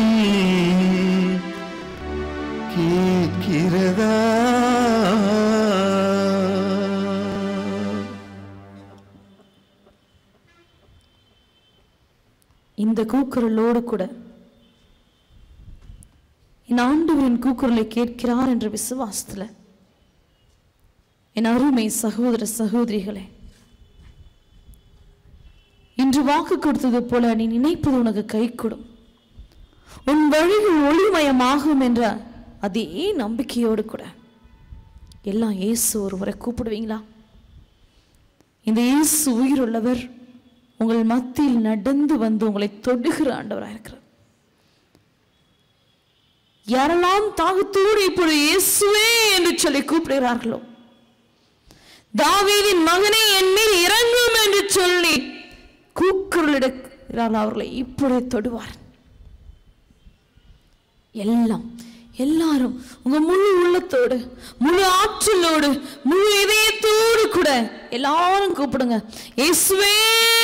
கேட்கிறதா இந்த கூக்குரலோடு கூட என் ஆண்டவரின் கூக்குரலை கேட்கிறார் என்ற விசுவாசத்துல என் அருமை சகோதர சகோதரிகளே இன்று வாக்கு கொடுத்தது போல நீ நினைப்பது உனக்கு கைகூடும் உன் வழிகள் ஒளிமயமாகும் என்ற அதே நம்பிக்கையோடு கூட எல்லாம் இயேசு ஒருவரை கூப்பிடுவீங்களா இந்த இயேசு உயிருள்ளவர் உங்கள் மத்தியில் நடந்து வந்து உங்களை தொடுகிற ஆண்டவராக இருக்கிறார் யாரெல்லாம் தாகத்தோடு இப்பொழுது இயேசுவே என்று சொல்லி கூப்பிடுகிறார்களோ தாவீதின் மகனே என் மேல் இறங்கும் என்று சொல்லி கூக்குரலிடுகிறார்கள் அவர்களை இப்பொழுது தொடுவார் எல்லாம் எல்லாரும் உங்க முழு உள்ளத்தோடு முழு ஆற்றலோடு முழு இதயத்தோடு கூட எல்லாரும் கூப்பிடுங்க இயேசுவே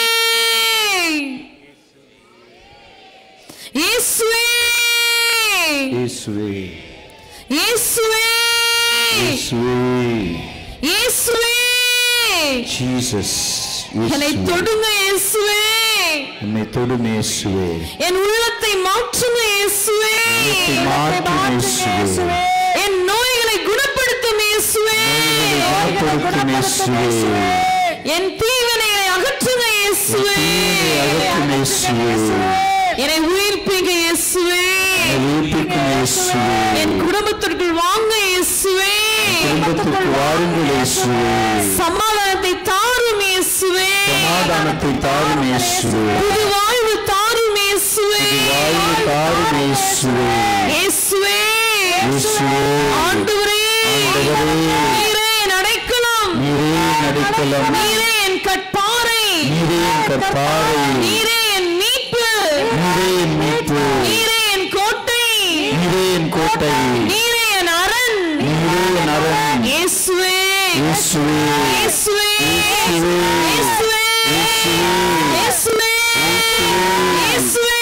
இயேசுவே இயேசுவே இயேசுவே இயேசுவே இயேசுவே ஜீசஸ் என்னை தொடுங்க இயேசுவே என்னை தொடும் இயேசுவே என் உள்ளத்தை மாற்றுங்க இயேசுவே உள்ளத்தை மாற்றும் இயேசுவே. என் நோய்களை குணப்படுத்தும் இயேசுவே குணப்படுத்தும் இயேசுவே என் தீவினைகளை அகற்றுங்க இயேசுவே அகற்றும் இயேசுவே என்னை உயிர்ப்பிங்க இயேசுவே என்னை உயிர்ப்பிக்கும் இயேசுவே என் குடும்பத்திற்குள் வாங்க இயேசுவே குடும்பத்திற்கு வாருங்கள் இயேசுவே சமாதானத்தை தாரும் இயேசுவே சமாதானத்தை தாரும் இயேசுவே புது வாழ்வு தாரும் இயேசுவே வாழ்வு தாரும் இயேசுவே இயேசுவே இயேசுவே ஆண்டவரே ஆண்டவரே. நீரே என் அடைக்கலம் நீரே நடிக்கலாம் நீரே என் கட்பாறை நீரே என் கற்பாறை நீரே என் மீட்பு நீரே என் மீட்பு நீரே என் கோட்டை நீரே என் கோட்டை நீரே என் அரண் நீரே என் இயேசுவே இயேசுவே இயேசுவே இயேசுவே இயேசுவே இயேசுவே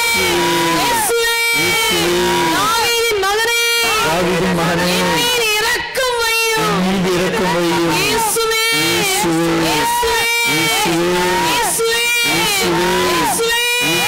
இயேசுவே தாவீதின் மகனே தாவீதின் மகனே என் மீது இரக்கம் வையும் என் மீது இரக்கம் வையும் இயேசுவே இயேசுவே இயேசுவே இயேசுவே இயேசுவே இயேசுவே இயேசுவே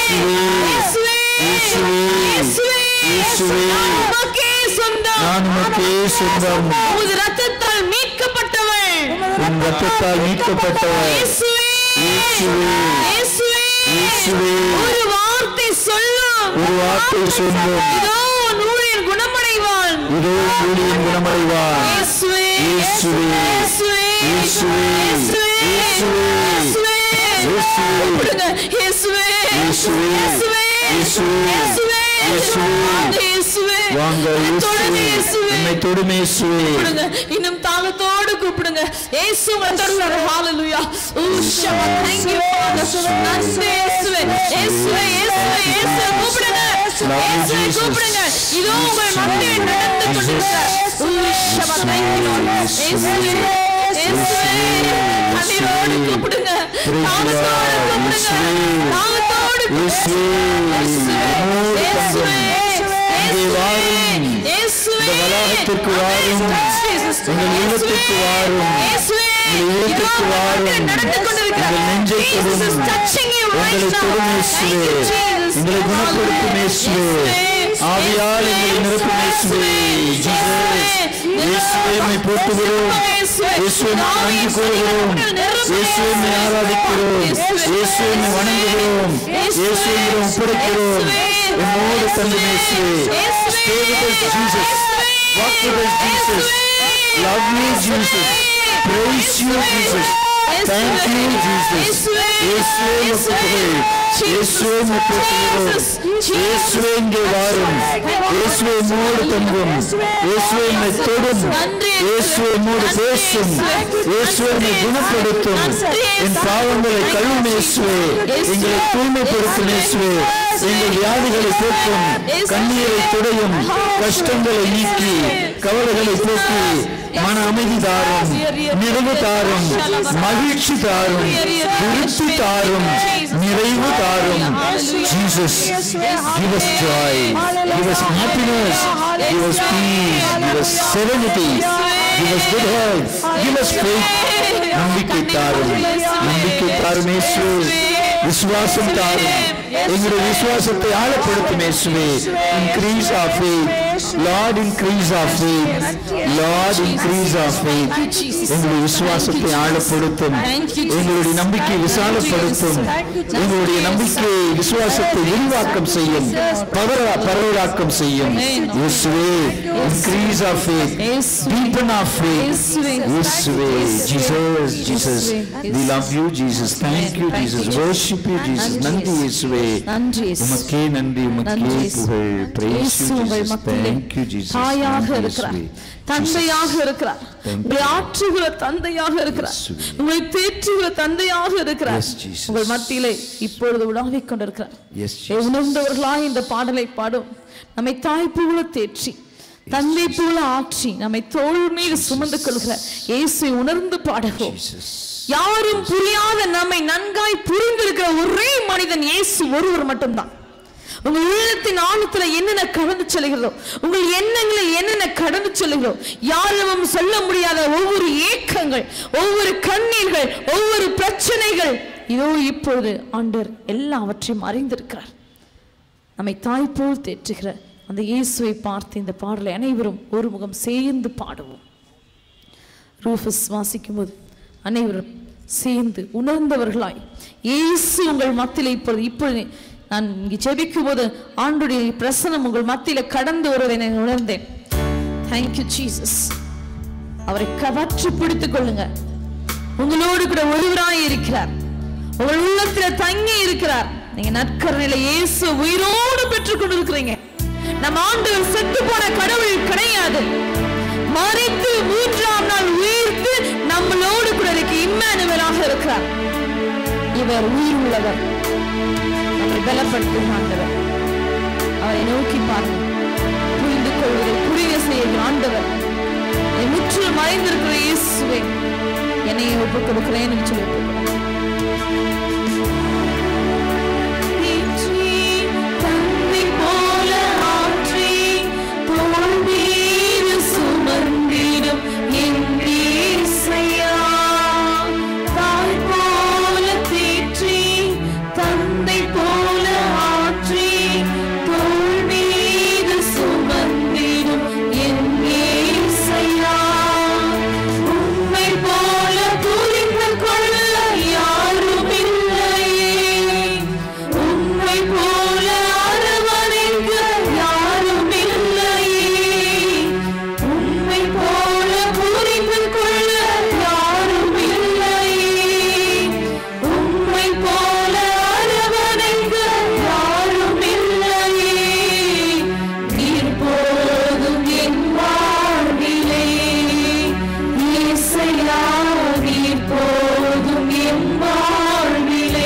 இயேசுவே இயேசுவே இயேசுவே இயேசுவே நான் உமக்கே சொந்தம் நான் உமக்கே சொந்தம் உமது ரத்தத்தால் மீட்கப்பட்டவள் உன் ரத்தத்தால் மீட்கப்பட்டவர் இயேசுவே இயேசுவே இயேசுவே இயேசுவே ஒரு வார்த்தை சொல்லும் ஒரு வார்த்தை சொல்லும் இதோ உன் ஊழியன் குணமடைவான் இதோ ஊழியன் குணமடைவார் இயேசுவே இயேசுவே இயேசுவே இயேசுவே இயேசுவே இயேசுவே இயேசுவே இயேசுவே கொடுங்க. இயேசுவே இயேசுவே இயேசுவே இயேசுவே இயேசுவே இயேசுவே வாங்க இயேசுவே வாங்க என்னை தொடுங்க இயேசுவே இயேசுவே என்னை தொடும் இயேசுவே கூப்பிடுங்க இன்னும் தாகத்தோடு கூப்பிடுங்க இயேசு உங்களை தருவார் ஹalleluya ஓ ஷமா thank you father நன்றி இயேசுவே இயேசுவே இயேசுவே இயேசுவே கூப்பிடுங்க இயேசுவே கூப்பிடுங்க இதோ உங்கள் மத்தியில் நடந்து கொண்டிருக்கிறார் ஓ ஷமா thank you Lord. இயேசுவே இயேசுவே கண்ணீரோடு கூப்பிடுங்க தாகத்தோடு கூப்பிடுங்க தாகத்தோடு இயேசுவே என்னோடு தங்கும் இங்கே வாரும் இந்த வளாகத்திற்கு வாரும் எங்கள் இல்லத்திற்கு வாரும் எங்கள் இல்லத்திற்கு வாரும் எங்கள் நெஞ்சை தொடும் எங்களை தொடும் இயேசுவே எங்களை குணப்படுத்தும் இயேசுவே ஆவியால் எங்களை நிரப்பும் இயேசுவே ஜீசஸ் இயேசுவை உம்மை போற்றுகிறோம் இயேசுவை நன்றி கூறுகிறோம் இயேசுவை உம்மை ஆராதிக்கிறோம் இயேசுவை உம்மை வணங்குகிறோம் இயேசுவை உம்மிடம் ஒப்படைக்கிறோம் என்னோடு தந்து இயேசுவே stay with us Jesus walk with us Jesus love you Jesus praise you Jesus thank you Jesus இயேசுவே உமக்கு புகழ் இயேசுவே உமக்கு போற்றுகிறோம் இயேசுவே இங்கே வாரும் இயேசுவே உம்மோடு தங்கும் இயேசுவே என்னை தொடும் இயேசுவே உம்மோடு பேசும் இயேசுவே என்னை குணப்படுத்தும் என் பாவங்களை கழுவும் இயேசுவே எங்களை தூய்மைப்படுத்தும் இயேசுவே எங்கள் வியாதிகளை போக்கும் கண்ணீரை துடையும் கஷ்டங்களை நீக்கி கவலைகளை போக்கி மன அமைதி தாரும் நிறைவு தாரும் மகிழ்ச்சி தாரும் திருப்தி தாரும் நிறைவு தாரும் Jesus give us joy give us happiness give us peace give us serenity give us good health give us faith நம்பிக்கை தாரும் நம்பிக்கை தாரும் இயேசுவே விசுவாசம் தாரும் எங்களுடைய விசுவாசத்தை ஆழப்படுத்தும் இயேசுவே increase our faith Lord increase our faith Lord increase our faith எங்களுடைய விசுவாசத்தை ஆழப்படுத்தும் எங்களுடைய நம்பிக்கை விசாலப்படுத்தும் எங்களுடைய நம்பிக்கை விசுவாசத்தை விரிவாக்கம் செய்யும் பவர பரவலாக்கம் செய்யும் இயேசுவே increase our faith deepen our faith இயேசுவே Jesus Jesus we love you Jesus thank you Jesus worship you Jesus நன்றி இயேசுவே நன்றி இயேசு. உமக்கே நன்றி உமக்கே நன்றி இயேசு. புகழ் praise இயேசு you உங்கள் Jesus மத்தியிலே thank you Jesus தாயாக நன்றி இருக்கிறார் இயேசுவே. தந்தையாக இருக்கிறார் Thank உங்களை ஆற்றுகிற தந்தையாக இருக்கிறார் இயேசுவே. உங்களை தேற்றுகிற தந்தையாக இருக்கிறார் Yes, Jesus. உங்கள் மத்தியிலே இப்பொழுது உலாவிக் கொண்டிருக்கிறார் Yes, ஏ, Jesus. உணர்ந்தவர்களாய் இந்த பாடலை பாடும் நம்மை தாய் போல தேற்றி தந்தை போல ஆற்றி நம்மை தோள் மீது சுமந்து கொள்கிற இயேசுவை உணர்ந்து பாடுகிறோம் Jesus யாரும் புரியாத நம்மை நன்காய் புரிந்திருக்கிற ஒரே மனிதன் இயேசு ஒருவர் மட்டும்தான் உங்கள் உள்ளத்தின் ஆழத்துல என்னென்ன கடந்து செல்கிறதோ உங்கள் எண்ணங்களில் என்னென்ன கடந்து செல்கிறதோ யாரும் சொல்ல முடியாத ஒவ்வொரு ஏக்கங்கள் ஒவ்வொரு கண்ணீர்கள் ஒவ்வொரு பிரச்சனைகள் இதோ இப்பொழுது ஆண்டவர் எல்லாவற்றையும் அறிந்திருக்கிறார் நம்மை தாய் போல் தேற்றுகிற அந்த இயேசுவை பார்த்து இந்த பாடலை அனைவரும் ஒரு முகம் சேர்ந்து பாடுவோம் ரூஃபஸ் வாசிக்கும்போது அனைவரும் சேர்ந்து உணர்ந்தவர்களாய் இயேசு உங்கள் மத்தியில இப்பொழுது இப்பொழுது நான் இங்கு ஜெபிக்கும் போது ஆண்டுடைய பிரசனம் உங்கள் மத்தியில கடந்து வருவதை நான் உணர்ந்தேன் தேங்க்யூ ஜீசஸ் அவரை கவற்றி பிடித்துக் கொள்ளுங்க உங்களோடு கூட ஒருவராய் இருக்கிறார் உங்கள் உள்ளத்துல தங்கி இருக்கிறார் நீங்க நற்கரணையில இயேசு உயிரோடு பெற்றுக் கொண்டிருக்கிறீங்க நம்ம ஆண்டவர் செத்து போன கடவுள் கிடையாது மறித்து மூன்றாம் நாள் உயிர்த்து நம்மளோடு கூட இருக்க இம்மானுவலாக இருக்கிறார் இவர் உயிர் உள்ளவர் நம்மை பலப்படுத்தும் ஆண்டவர் அவரை நோக்கி பாருங்க புரிந்து கொள்வதை புரிய செய்ய ஆண்டவர் என்னை முற்றிலும் மறைந்திருக்கிற இயேசுவே என்னையை ஒப்புக் கொடுக்கிறேன்னு சொல்லி ஒப்புக் கொடுக்கிறேன். தந்தை போல ஆற்றி தோள் மீது சுமந்திடும் என் இயேசையா. தாய் போல தேற்றி, தந்தை போல ஆற்றி, தோள் மீது சுமந்திடும் என் இயேசையா. உம்மை போல புரிந்து கொள்ள யாரும் இல்லையே உம்மை போல அரவணைக்க யாரும் இல்லையே உம்மை போல புரிந்து கொள்ள யாரும் இல்லையே உம்மை போல அரவணைக்க யாரும் இல்லையே நீர் போதும் என் வாழ்விலே இயேசையா நீர் போதும் என் வாழ்விலே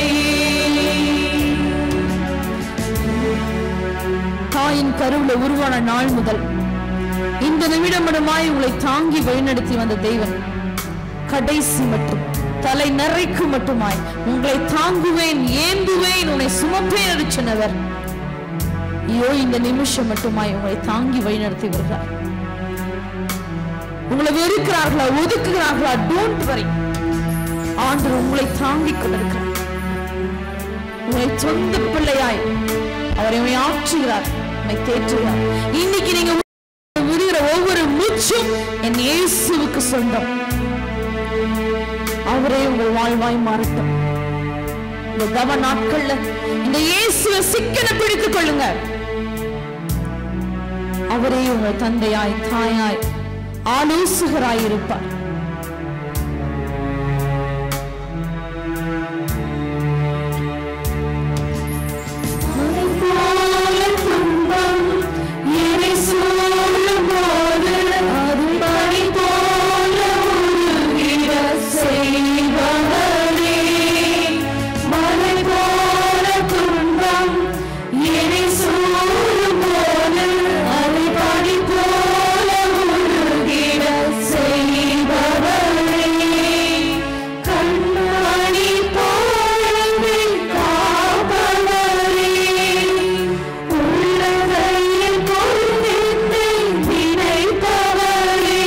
தாயின் கருவுல உருவான நாள் முதல் இந்த நிமிடமிடமாய் உங்களை தாங்கி வழிநடத்தி வந்த தெய்வன் கடைசி மட்டும் தலை நரைக்கு மட்டுமாய் உங்களை தாங்குவேன் ஏந்துவேன் உன்னை சுமப்பேன் என்று சொன்னவர் ஐயோ இந்த நிமிஷம் மட்டுமாய் உங்களை தாங்கி வழிநடத்தி வருகிறார் உங்களை வெறுக்கிறார்களா ஒதுக்குகிறார்களா டோன்ட் வரி ஆண்டு உங்களை தாங்கிக் கொண்டிருக்கிறார் உங்களை சொந்த பிள்ளையாய் அவர் உண்மை ஆற்றுகிறார் உண்மை தேற்றுகிறார் இன்னைக்கு நீங்க விடுகிற ஒவ்வொரு மூச்சும் என் இயேசுவுக்கு சொந்தம் அவரே உங்கள் வாழ்வாய் மாறட்டும் இந்த தவ நாட்கள்ல இந்த இயேசுவை சிக்கன பிடித்துக் கொள்ளுங்க அவரே உங்கள் தந்தையாய் தாயாய் ஆலோசகராய் இருப்பார் மலை போல துன்பம் என்னை சூழும் போது அது பனி போல உருகிடச் செய்பவரே. மலை போல துன்பம் என்னை சூழும் போது அது பனி போல உருகிடச் செய்பவரே. கண்மணி போலவே காப்பவரே. உள்ளங்கையில் பொருந்தென்னை நினைப்பவரே.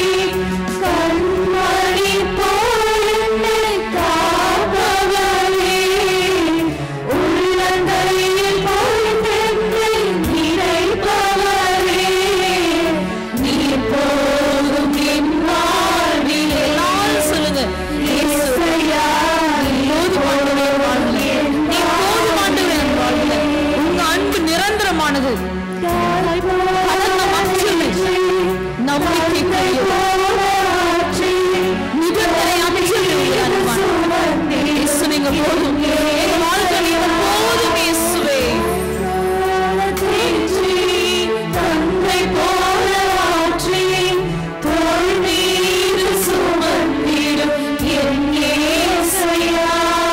கண்மணி போலென்னை காப்பவரே. உள்ளங்கையில் பொருந்தென்னை நினைப்பவரே. நீர் போதும் என் வாழ்விலே. எல்லாரும் சொல்லுங்க இயேசுவையா, நீர் போதுமானவர் வாழ்விலே. நீர் போதுமானவர் என் வாழ்விலே. உங்க அன்பு நிரந்தரமானது கலங்கமற்றது. நம்பிக்கைக்குரியது. நிபந்தனையற்றது உங்கள் அன்பானது. இயேசு நீங்க போதும் என் வாழ்க்கை நீங்க போதும் இயேசுவே தந்தை போல ஆற்றி தோள் மீது சுமந்திடும் என் இயேசையா.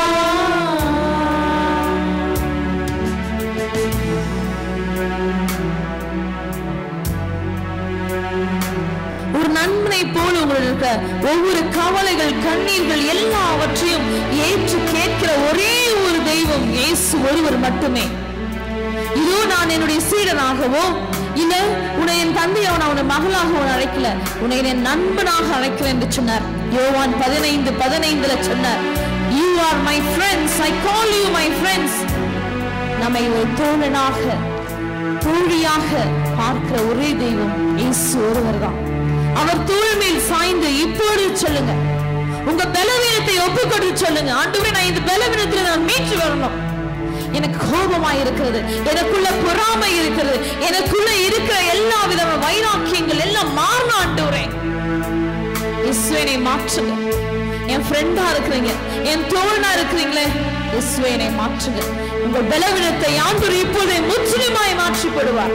ஒரு நண்பனை போல உங்களுக்கு ஒவ்வொரு கவலைகள் கண்ணீர்கள் எல்லாவற்றையும் ஏற்று கேட்கிற ஒரே ஒரு தெய்வம் இயேசு ஒருவர் மட்டுமே இதோ நான் என்னுடைய சீடனாகவோ இல்ல உன்னை என் தந்தையோ நான் உன்னை மகளாக உன்னை அழைக்கல உன்னை என் நண்பனாக அழைக்கிறேன் என்று சொன்னார் யோவான் பதினைந்து பதினைந்துல சொன்னார் you are my friends I call you my friends நம்மை ஒரு தோழனாக தோழியாக பார்க்கிற ஒரே தெய்வம் இயேசு ஒருவர் தான் அவர் தூழ்மையில் சாய்ந்து இப்பொழுது சொல்லுங்க உங்க பலவீனத்தை ஒப்புக்கொண்டு சொல்லுங்க ஆண்டவரே நான் இந்த பலவீனத்துல நான் மீட்டு வரணும் எனக்கு கோபமா இருக்கிறது எனக்குள்ள பொறாமை இருக்கிறது எனக்குள்ள இருக்கிற எல்லா விதமான வைராக்கியங்கள் எல்லாம் மாறணும் ஆண்டவரே இஸ்வேனை மாற்றுங்க என் ஃப்ரெண்டா இருக்கிறீங்க என் தோழனா இருக்கிறீங்களே இஸ்வேனை மாற்றுங்க உங்க பலவீனத்தை ஆண்டவர் இப்போதே முற்றிலுமாய் மாற்றிப்படுவார்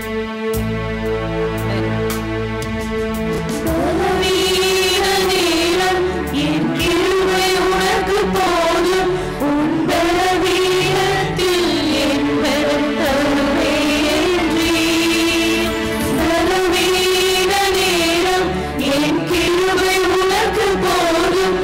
பலவீன நேரம் என் கிருபை உனக்கு போதும் உன் பலவீனத்தில் என் பலம் தருவேன்றீர். பலவீன நேரம் என் கிருபை உனக்கு போதும்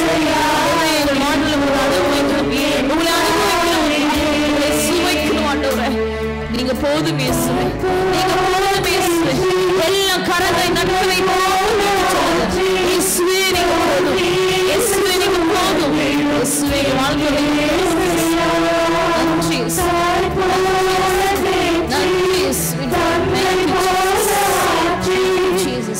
எங்கள் வாழ்வில் உங்களை அனுபவிக்கணும் உங்களை அனுபவிக்கணும் உங்களை சுவைக்கணும் ஆண்டவரே நீங்க போதும் இயேசுவே நீங்க போதும் இயேசுவே எல்லாம் கரங்களை நட்டு வைப்போம் இயேசுவே நீங்க போதும் இயேசுவே நீங்க போதும் இயேசுவே எங்கள் வாழ்க்கையில நன்றி இயேசுவே. நன்றி இயேசுவே. Thank you, Jesus.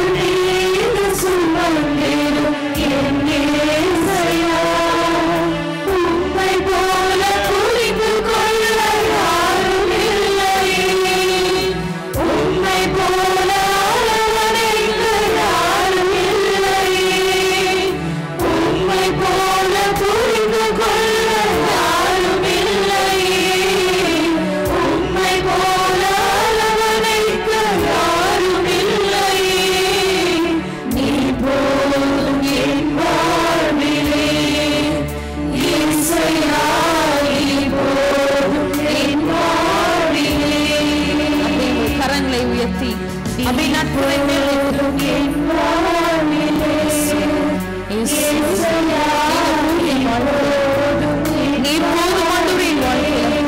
அப்படியே உங்கள் கரங்களை உயர்த்தி அப்படி நட்புரை நீர் போதும் ஆண்டவரே என் வாழ்க்கையில.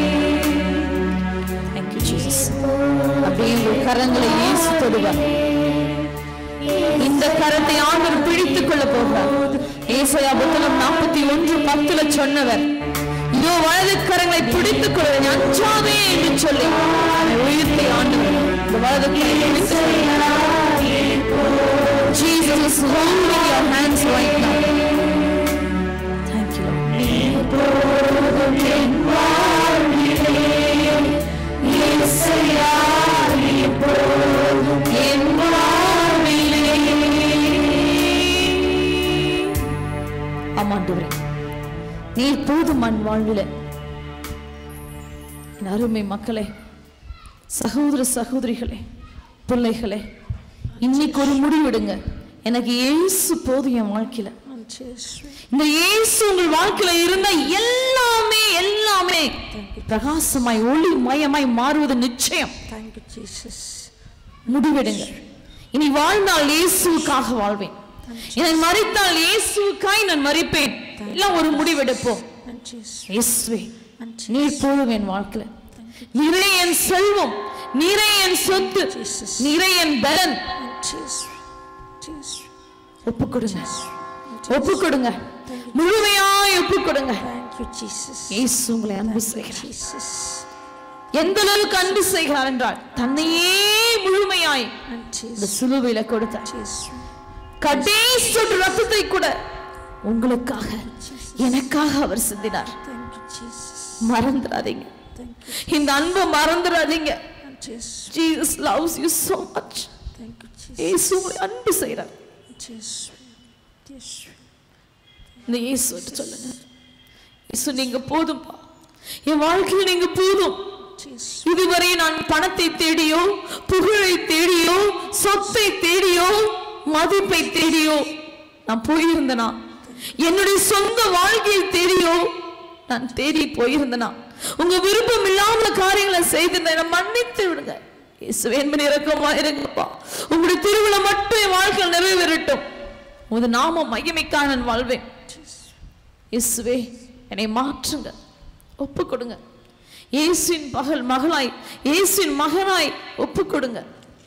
Thank you, Jesus. அப்படியே உங்கள் கரங்களை இயேசு தொடுவார் இந்த கரத்தை ஆண்டவர் பிடித்துக் கொள்ள போகிறார் ஏசாயா புத்தகம் நாற்பத்தி ஒன்று பத்துல சொன்னவர் இதோ வலது கரங்களை பிடித்துக் கொள்ள நீ அஞ்சாதே என்று சொல்லி அவனை உயிர்த்தை ஆண்டவர் இந்த வலது கரங்களை பிடித்துக் கொள்கிறார். Jesus is holding your hands right now. Thank you, Lord. என் வாழ்விலே. ஆமாண்டவரே நீர் போதும் மண் வாழ்வில என் அருமை மக்களே சகோதர சகோதரிகளே பிள்ளைகளே இன்னைக்கு ஒரு முடிவெடுங்க எனக்கு இயேசு போதும் என் வாழ்க்கையில இந்த இயேசு உங்கள் வாழ்க்கையில இருந்த எல்லாமே எல்லாமே பிரகாசமாய் ஒளி மயமாய் மாறுவது நிச்சயம் முடிவெடுங்க இனி வாழ்ந்தால் இயேசுவுக்காக வாழ்வேன் என்னை மறித்தால் இயேசுவுக்காய் நான் மறிப்பேன் எல்லாம் ஒரு முடிவெடுப்போம் இயேசுவே நீர் போதும் என் வாழ்க்கையில நிறை என் செல்வம் நிறை என் சொத்து நிறை என் பலன் ஒப்பு கொடுங்க ஒப்பு கொடுங்க முழுமையாய் ஒப்பு கொடுங்க இயேசு உங்களை அன்பு செய்கிறார் எந்த அளவுக்கு அன்பு செய்கிறார் என்றால் தன்னையே முழுமையாய் இந்த சிலுவையில கொடுத்தார் கடைசி சொட்டு ரத்தத்தை கூட உங்களுக்காக எனக்காக அவர் சிந்தினார் மறந்துடாதீங்க இந்த அன்பை மறந்துடாதீங்க Jesus loves you so much இயேசு உங்களை அன்பு செய்கிறார் இந்த இயேசு சொல்லுங்க இயேசு நீங்க போதும்பா என் வாழ்க்கையில் நீங்க போதும் இதுவரை நான் பணத்தை தேடியோ புகழை தேடியோ சொத்தை தேடியோ மதிப்பை தேடியோ நான் போயிருந்தனா என்னுடைய சொந்த வாழ்க்கையை தேடியோ நான் தேடி போயிருந்தனா உங்க விருப்பம் இல்லாம காரியங்களை செய்திருந்தேன் என்னை மன்னித்து விடுங்க இயேசுவே என்பது இறக்கமா இருங்கப்பா உங்களுடைய திருவிழா மட்டும் என் வாழ்க்கையில் நிறைவேறட்டும் உமது நாம மகிமைக்காக நான் வாழ்வேன் இயேசுவே என்னை மாற்றுங்க ஒப்பு கொடுங்க இயேசுவின் பகல் மகளாய் இயேசுவின் மகனாய் ஒப்பு கொடுங்க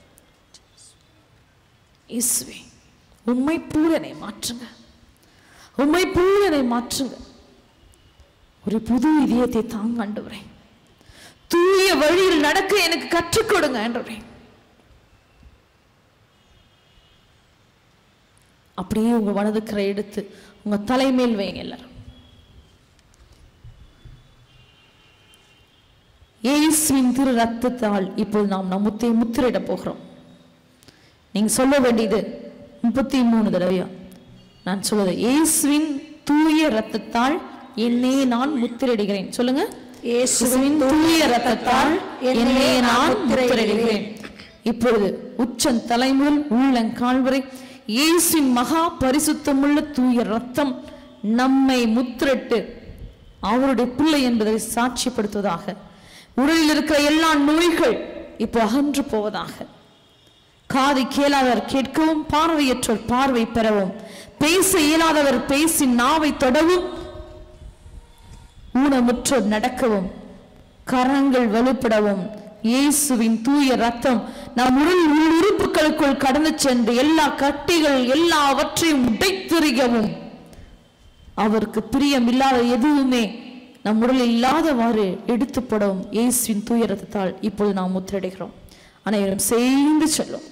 இயேசுவே உம்மை பூரனை மாற்றுங்க உம்மை பூரனை மாற்றுங்க ஒரு புது இதயத்தை தாங்க ஆண்டவரே தூய வழியில் நடக்க எனக்கு கற்றுக் கொடுங்க ஆண்டவரே அப்படியே உங்க வலது கரை எடுத்து உங்க தலைமேல் வைங்க எல்லாரும் இயேசுவின் திரு ரத்தத்தால் இப்போது நாம் நம் முத்தை முத்திரையிட போகிறோம் நீங்க சொல்ல வேண்டியது முப்பத்தி மூணு தடவையா நான் சொல்லுது இயேசுவின் தூய ரத்தத்தால் என்னை நான் முத்திரையிடுகிறேன் சொல்லுங்க இயேசுவின் தூய ரத்தத்தால் என்னை நான் முத்திரையிடுகிறேன் இப்பொழுது உச்சன் தலைமுதல் உள்ளங்கால் வரை இயேசுவின் மகா பரிசுத்தமுள்ள தூய ரத்தம் நம்மை முத்திரட்டு அவருடைய பிள்ளை என்பதை சாட்சிப்படுத்துவதாக உடலில் இருக்கிற எல்லா நோய்கள் இப்போ அகன்று போவதாக காது கேளாதவர் கேட்கவும் பார்வையற்றோர் பார்வை பெறவும் பேச இயலாதவர் பேசி நாவை தொடவும் ஊனமுற்றோர் நடக்கவும் கரங்கள் வலுப்படவும் இயேசுவின் தூய ரத்தம் நம் உடல் உள் உறுப்புகளுக்குள் கடந்து சென்று எல்லா கட்டிகள் எல்லாவற்றையும் உடைத்தெறிகவும் அவருக்கு பிரியமில்லாத எதுவுமே நம் உடலில் இல்லாதவாறு எடுத்து போடவும் இயேசுவின் தூய ரத்தத்தால் இப்பொழுது நாம் முத்திரடைகிறோம் அனைவரும் சேர்ந்து சொல்லும்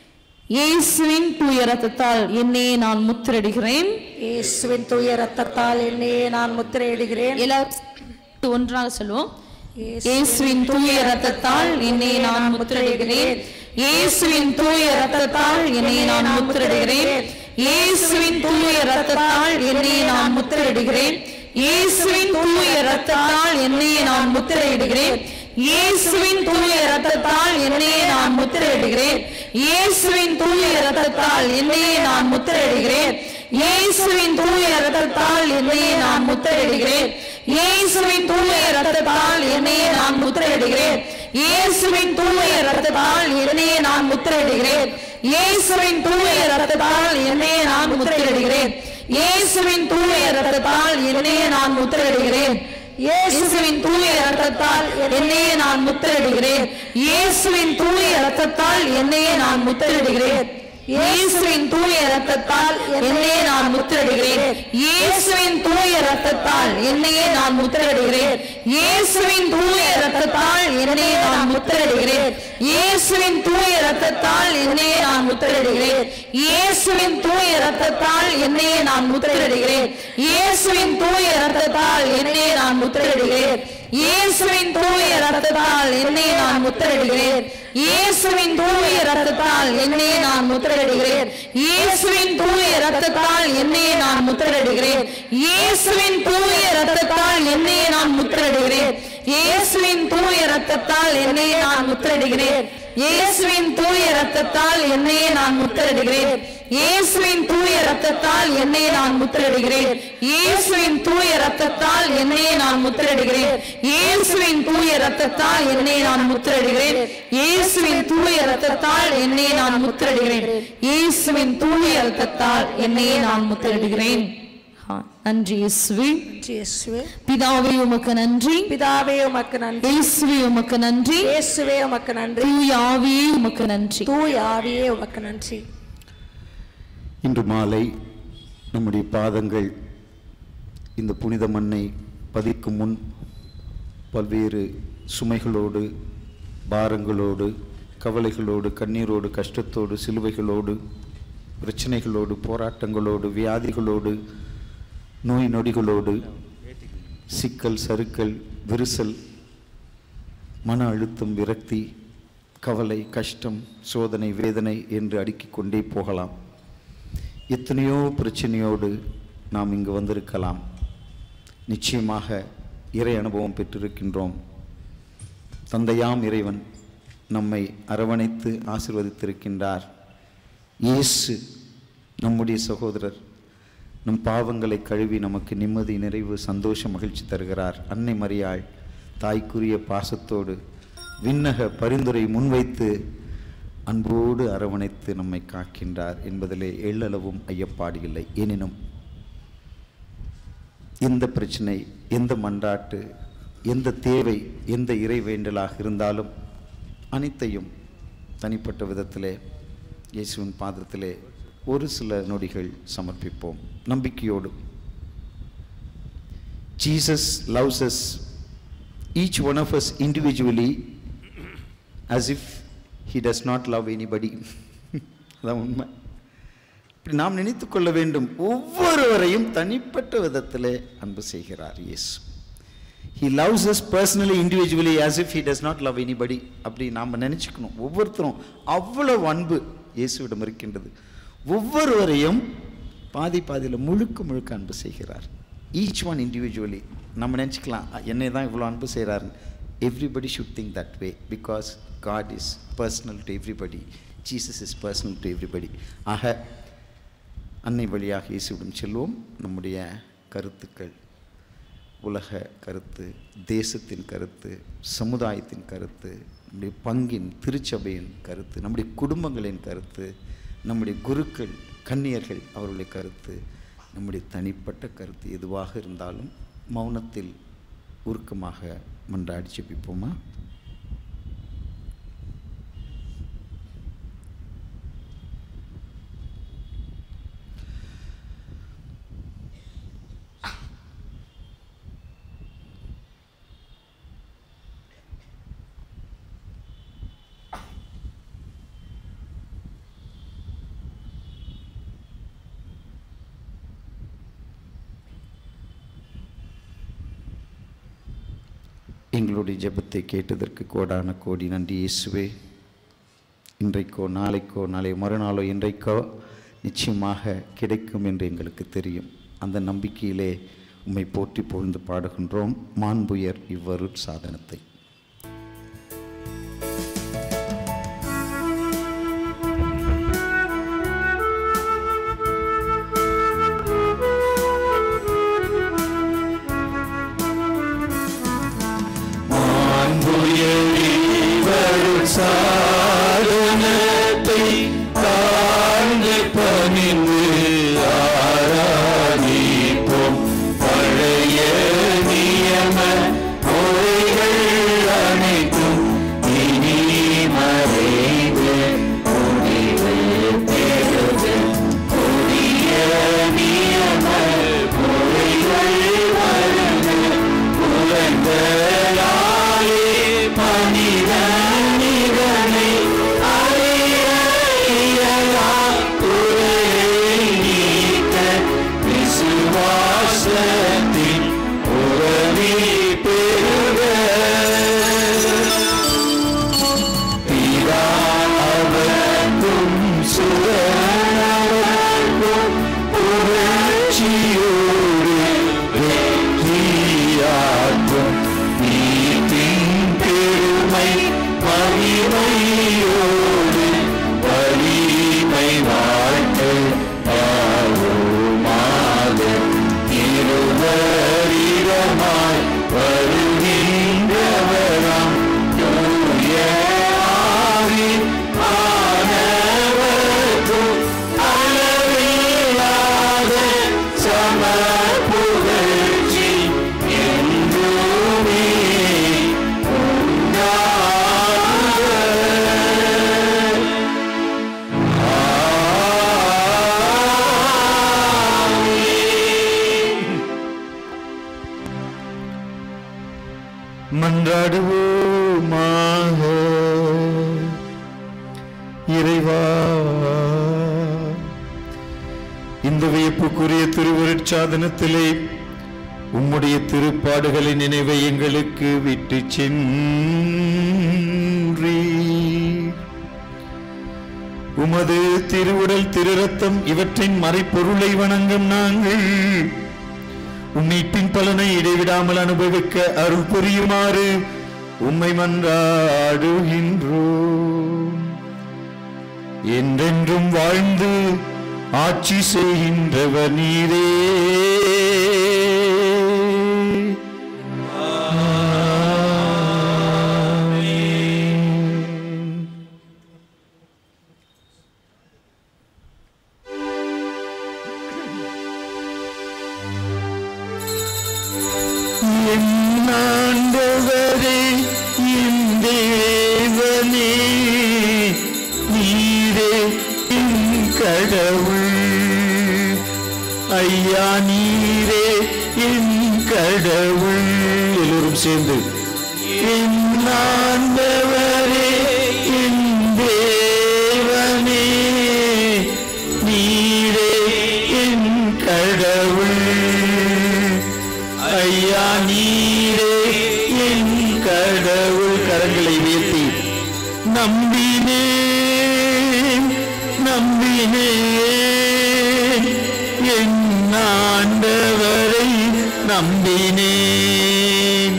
இயேசுவின் தூய ரத்தத்தால் என்னையே நான் முத்திரடுகிறேன் இயேசுவின் தூய ரத்தத்தால் என்னையே நான் முத்திரையிடுகிறேன் எல்லாரும் ஒன்றாக சொல்லுவோம் இயேசுவின் தூய ரத்தத்தால் என்னை நான் முத்திரையிடுகிறேன் இயேசுவின் தூய ரத்தத்தால் என்னை நான் முத்திரையிடுகிறேன் இயேசுவின் தூய ரத்தத்தால் என்னை நான் முத்திரையிடுகிறேன் இயேசுவின் தூய ரத்தத்தால் என்னை நான் முத்திரையிடுகிறேன் இயேசுவின் தூய ரத்தத்தால் என்னை நான் முத்திரையிடுகிறேன் இயேசுவின் தூய ரத்தத்தால் என்னை நான் முத்திரையிடுகிறேன் இயேசுவின் தூய ரத்தத்தால் என்னை நான் முத்திரையிடுகிறேன் இயேசுவின் தூய ரத்தத்தால் என்னை நான் முத்திரையிடுகிறேன் இயேசுவின் தூய ரத்தத்தால் என்னை நான் முத்திரையிடுகிறேன் இயேசுவின் தூய ரத்தத்தால் என்னை நான் முத்திரையிடுகிறேன் இயேசுவின் தூய ரத்தத்தால் என்னை நான் முத்திரையிடுகிறேன் இயேசுவின் தூய ரத்தத்தால் என்னையே நான் முத்திரையிடுகிறேன் இயேசுவின் தூய ரத்தத்தால் என்னையே நான் முத்திரையிடுகிறேன் இயேசுவின் தூய ரத்தத்தால் என்னையே நான் முத்திரையிடுகிறேன் இயேசுவின் தூய ரத்தத்தால் என்னையே நான் முத்திரையிடுகிறேன் இயேசுவின் தூய ரத்தத்தால் என்னையே நான் முத்திரையிடுகிறேன் இயேசுவின் தூய ரத்தத்தால் என்னையே நான் முத்திரையிடுகிறேன் இயேசுவின் தூய ரத்தத்தால் என்னையே நான் முத்திரையிடுகிறேன் இயேசுவின் தூய ரத்தத்தால் என்னையே நான் முத்திரையிடுகிறேன் இயேசுவின் தூய ரத்தத்தால் என்னையே நான் முத்திரையிடுகிறேன் இயேசுவின் தூய ரத்தத்தால் என்னையே நான் முத்திரையிடுகிறேன் இயேசுவின் தூய ரத்தத்தால் என்னையே நான் முத்திரையிடுகிறேன் இயேசுவின் தூய ரத்தத்தால் என்னையே நான் முத்திரையிடுகிறேன் இயேசுவின் தூய ரத்தத்தால் என்னையே நான் முத்திரையிடுகிறேன் இயேசுவின் தூய ரத்தத்தால் என்னையே நான் முத்திரையிடுகிறேன் இயேசுவின் தூய ரத்தத்தால் என்னையே நான் முத்திரையிடுகிறேன் இயேசுவின் தூய ரத்தத்தால் என்னையே நான் முத்திரையிடுகிறேன் இயேசுவின் தூய ரத்தத்தால் என்னையே நான் முத்திரையிடுகிறேன் இயேசுவின் தூய ரத்தத்தால் என்னையே நான் முத்திரையிடுகிறேன் இயேசுவின் தூய ரத்தத்தால் என்னையே நான் முத்திரையிடுகிறேன் ஆ, நன்றி இயேசுவே இயேசுவே பிதாவே உமக்கு நன்றி பிதாவே உமக்கு நன்றி இயேசுவே உமக்கு நன்றி இயேசுவே உமக்கு நன்றி தூய ஆவியே உமக்கு நன்றி தூய ஆவியே உமக்கு நன்றி இன்று மாலை நம்முடைய பாதங்கள் இந்த புனித மண்ணை பதிக்கும் முன் பல்வேறு சுமைகளோடு பாரங்களோடு கவலைகளோடு கண்ணீரோடு கஷ்டத்தோடு சிலுவைகளோடு பிரச்சனைகளோடு போராட்டங்களோடு வியாதிகளோடு நோய் நொடிகளோடு சிக்கல் சறுக்கல் விரிசல் மன அழுத்தம் விரக்தி கவலை கஷ்டம் சோதனை வேதனை என்று அடுக்கிக் கொண்டே போகலாம் எத்தனையோ பிரச்சனையோடு நாம் இங்கு வந்திருக்கலாம் நிச்சயமாக இறை அனுபவம் பெற்றிருக்கின்றோம் தந்தையாம் இறைவன் நம்மை அரவணைத்து ஆசிர்வதித்திருக்கின்றார் இயேசு நம்முடைய சகோதரர் நம் பாவங்களை கழுவி நமக்கு நிம்மதி நிறைவு சந்தோஷ மகிழ்ச்சி தருகிறார் அன்னை மரியாள் தாய்க்குரிய பாசத்தோடு விண்ணக பரிந்துரை முன்வைத்து அன்போடு அரவணைத்து நம்மை காக்கின்றார் என்பதிலே எள்ளளவும் ஐயப்பாடு இல்லை எனினும் எந்த பிரச்சனை எந்த மன்றாட்டு எந்த தேவை எந்த இறை வேண்டலாக இருந்தாலும் அனைத்தையும் தனிப்பட்ட விதத்திலே இயேசுவின் பாதத்திலே ஒரு சில நொடிகள் சமர்ப்பிப்போம் நம்பிக்கையோடு Jesus loves us each one of us individually as if he does not love anybody அதான் உண்மை இப்படி நாம் நினைத்து கொள்ள வேண்டும் ஒவ்வொருவரையும் தனிப்பட்ட விதத்திலே அன்பு செய்கிறார் இயேசு he loves us personally individually as if he does not love anybody அப்படி நாம் நினைச்சுக்கணும் ஒவ்வொருத்தரும் அவ்வளவு அன்பு இயேசுவிடம் இருக்கின்றது ஒவ்வொருவரையும் பாதி பாதியில் முழுக்க முழுக்க அன்பு செய்கிறார் ஈச் ஒன் இண்டிவிஜுவலி நம்ம நினச்சிக்கலாம் என்னை தான் இவ்வளோ அன்பு செய்கிறாரு everybody should think that way because God is personal to everybody Jesus is personal to everybody ஆக அன்னை வழியாக இயேசுவிடம் செல்வோம் நம்முடைய கருத்துக்கள் உலக கருத்து தேசத்தின் கருத்து சமுதாயத்தின் கருத்து நம்முடைய பங்கின் திருச்சபையின் கருத்து நம்முடைய குடும்பங்களின் கருத்து நம்முடைய குருக்கள் கன்னியர்கள் அவர்களுடைய கருத்து நம்முடைய தனிப்பட்ட கருத்து எதுவாக இருந்தாலும் மௌனத்தில் உருக்கமாக மன்றாடி ஜெபிப்போமா எங்களுடைய ஜெபத்தை கேட்டதற்கு கோடான கோடி நன்றி இயேசுவே இன்றைக்கோ நாளைக்கோ நாளை மறுநாளோ இன்றைக்கோ நிச்சயமாக கிடைக்கும் என்று எங்களுக்கு தெரியும் அந்த நம்பிக்கையிலே உம்மை போற்றி புகழ்ந்து பாடுகின்றோம் மாண்புயர் இவ்வரு சாதனத்தை சாதனத்தை தாழ்ந்து பணிந்து ஆராதிப்போம் பழைய நியம முறைகள் அனைத்தும் இனி மறைந்து முடிவு பெறுது புதிய நியம முறைகள் வருது உலகளாலே மனித நிகழை அறிய இயலா குறையை நீக்க விசுவாசத்தின் உறவி பெறுக பிதா அவர்க்கும் சுரனவர்க்கும் புகழ்ச்சியோடு வெற்றியாற்றும் நீத்தின் பெருமை மகிமையோடு வலிமை வாழ்த்து பாவோமாக இருவரிடமாய் வருகின்றவராம் தூய ஆவி ஆனவர்க்கும் அளவில்லாத சம புகழ்ச்சி என்றுமே உண்டாக. ஆமென். மன்றாடுவோமாக இறைவா இந்த வியப்புக்குரிய திருவருட்சாதனத்திலே உம்முடைய திருப்பாடுகளின் நினைவை எங்களுக்கு விட்டு சென்றீ உமது திருவுடல் திருரத்தம் இவற்றின் மறைப்பொருளை வணங்கும் நாங்கள் உம்மீட்பின் பலனை இடைவிடாமல் அனுபவிக்க அருள் புரியுமாறு உம்மை மன்றாடுகின்றோம் என்றென்றும் வாழ்ந்து ஆட்சி செய்கின்றவர் நீரே ஆமென். என் ஆண்டவரே என் தேவனே நீரே என் கடவுள் ஐயா நீரே என் கடவுள் எல்லோரும் சேர்ந்து என் ஆண்டவரே என் தேவனே நீரே என் கடவுள் ஐயா நீரே என் கடவுள் கரங்களை உயர்த்தி நம்பினேன் நம்பினேன் என் ஆண்டவரை நம்பினேன்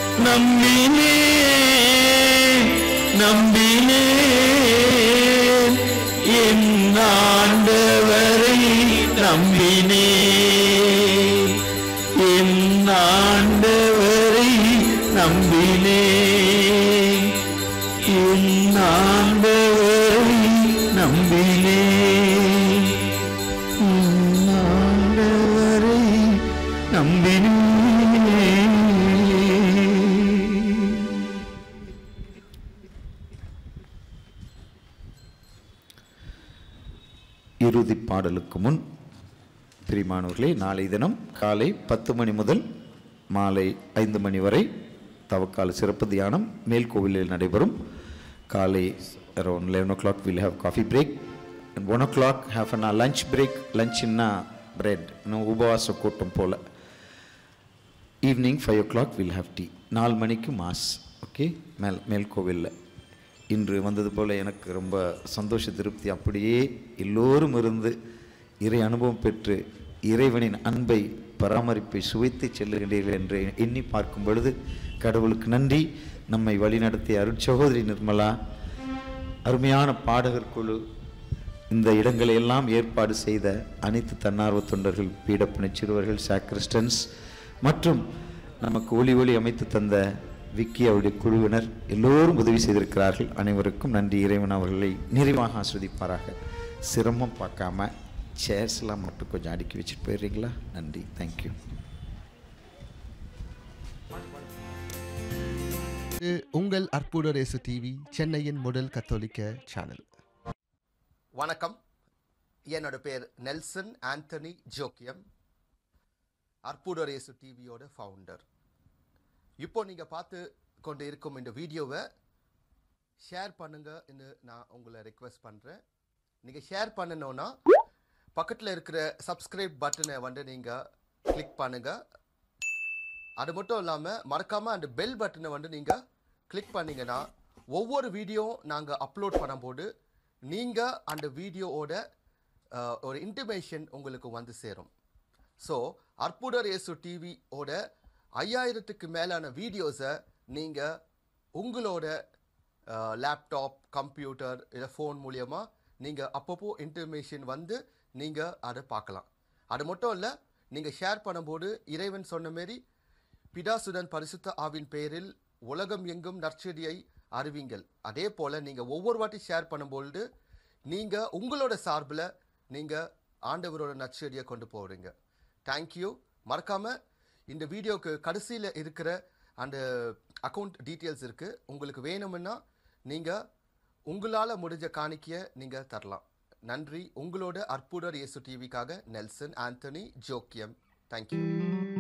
நம்பினேன் நம்பினேன் என் ஆண்டவரை நம்பினேன் என் ஆண்டவரை நம்பினேன் என் ஆண்டவரை நம்பினேன் இறுதி பாடலுக்கு முன் பிரிமானவர்களே நாளை தினம் காலை பத்து மணி முதல் மாலை ஐந்து மணி வரை தவக்கால சிறப்பு தியானம் மேல்கோவிலில் நடைபெறும் காலை around eleven o'clock will have coffee break and one o'clock have an lunch break லஞ்சுன்னா பிரெட் இன்னும் உபவாச கூட்டம் போல் evening five o'clock will have tea நாலு மணிக்கு மாஸ் ஓகே மேல் மேல்கோவிலில் இன்று வந்தது போல் எனக்கு ரொம்ப சந்தோஷ திருப்தி அப்படியே எல்லோரும் இருந்து இறை அனுபவம் பெற்று இறைவனின் அன்பை பராமரிப்பை சுவைத்து செல்லுகின்றீர்கள் என்று எண்ணி பார்க்கும் பொழுது கடவுளுக்கு நன்றி நம்மை வழிநடத்திய அருட்சகோதரி நிர்மலா அருமையான பாடகர் குழு இந்த இடங்களை எல்லாம் ஏற்பாடு செய்த அனைத்து தன்னார்வ தொண்டர்கள் பீடப்பிணை சிறுவர்கள் சாக்ரிஸ்டன்ஸ் மற்றும் நமக்கு ஒளி ஒளி அமைத்து தந்த விக்கி அவருடைய குழுவினர் எல்லோரும் உதவி செய்திருக்கிறார்கள் அனைவருக்கும் நன்றி இறைவன் அவர்களை நிறைவாக ஆஸ்வதிப்பாராக சிரமம் பார்க்காம சேர்ஸ்லாம் மட்டும் கொஞ்சம் அடுக்கி வச்சுட்டு போயிடுறீங்களா நன்றி தேங்க்யூ இது உங்கள் அற்புத ரேசு டிவி சென்னையின் முதல் கத்தோலிக்க சேனல் வணக்கம் என்னோட பேர் நெல்சன் ஆண்டனி ஜோக்கியம் அற்புதரேசு டிவியோட ஃபவுண்டர் இப்போ நீங்கள் பார்த்து கொண்டு இருக்கும் இந்த வீடியோவை ஷேர் பண்ணுங்கன்னு நான் உங்களை ரெக்வெஸ்ட் பண்ணுறேன் நீங்கள் ஷேர் பண்ணணும்னா பக்கத்தில் இருக்கிற சப்ஸ்கிரைப் பட்டனை வந்து நீங்கள் கிளிக் பண்ணுங்கள் அது மட்டும் இல்லாமல் மறக்காமல் அந்த பெல் பட்டனை வந்து நீங்கள் கிளிக் பண்ணீங்கன்னா ஒவ்வொரு வீடியோ நாங்கள் அப்லோட் பண்ணும்போது நீங்கள் அந்த வீடியோவோட அஹ், ஒரு இன்டிமேஷன் உங்களுக்கு வந்து சேரும் ஸோ அற்புதர் இயேசு டிவியோட ஐயாயிரத்துக்கு மேலான வீடியோஸை நீங்கள் உங்களோட லேப்டாப் கம்ப்யூட்டர் இல்லை ஃபோன் மூலியமாக நீங்கள் அப்பப்போ இன்டர்மேஷன் வந்து நீங்கள் அதை பார்க்கலாம் அது மட்டும் இல்லை நீங்கள் ஷேர் பண்ணும்போது இறைவன் சொன்ன மாரி பிதாசுடன் பரிசுத்த ஆவின் பெயரில் உலகம் எங்கும் நற்செடியை அறிவிங்கள் அதே போல் நீங்கள் ஒவ்வொரு வாட்டி ஷேர் பண்ணும்பொழுது நீங்கள் உங்களோட சார்பில் நீங்கள் ஆண்டவரோட நற்செடியை கொண்டு போகிறீங்க தேங்க்யூ மறக்காமல் இந்த வீடியோக்கு கடைசியில் இருக்கிற அந்த அக்கௌண்ட் டீட்டெயில்ஸ் இருக்குது உங்களுக்கு வேணும்னா நீங்கள் உங்களால் முடிஞ்ச காணிக்கையை நீங்கள் தரலாம் நன்றி உங்களோட அற்புதர் இயேசு டிவிக்காக நெல்சன் ஆண்டனி ஜோக்கியம் தேங்க்யூ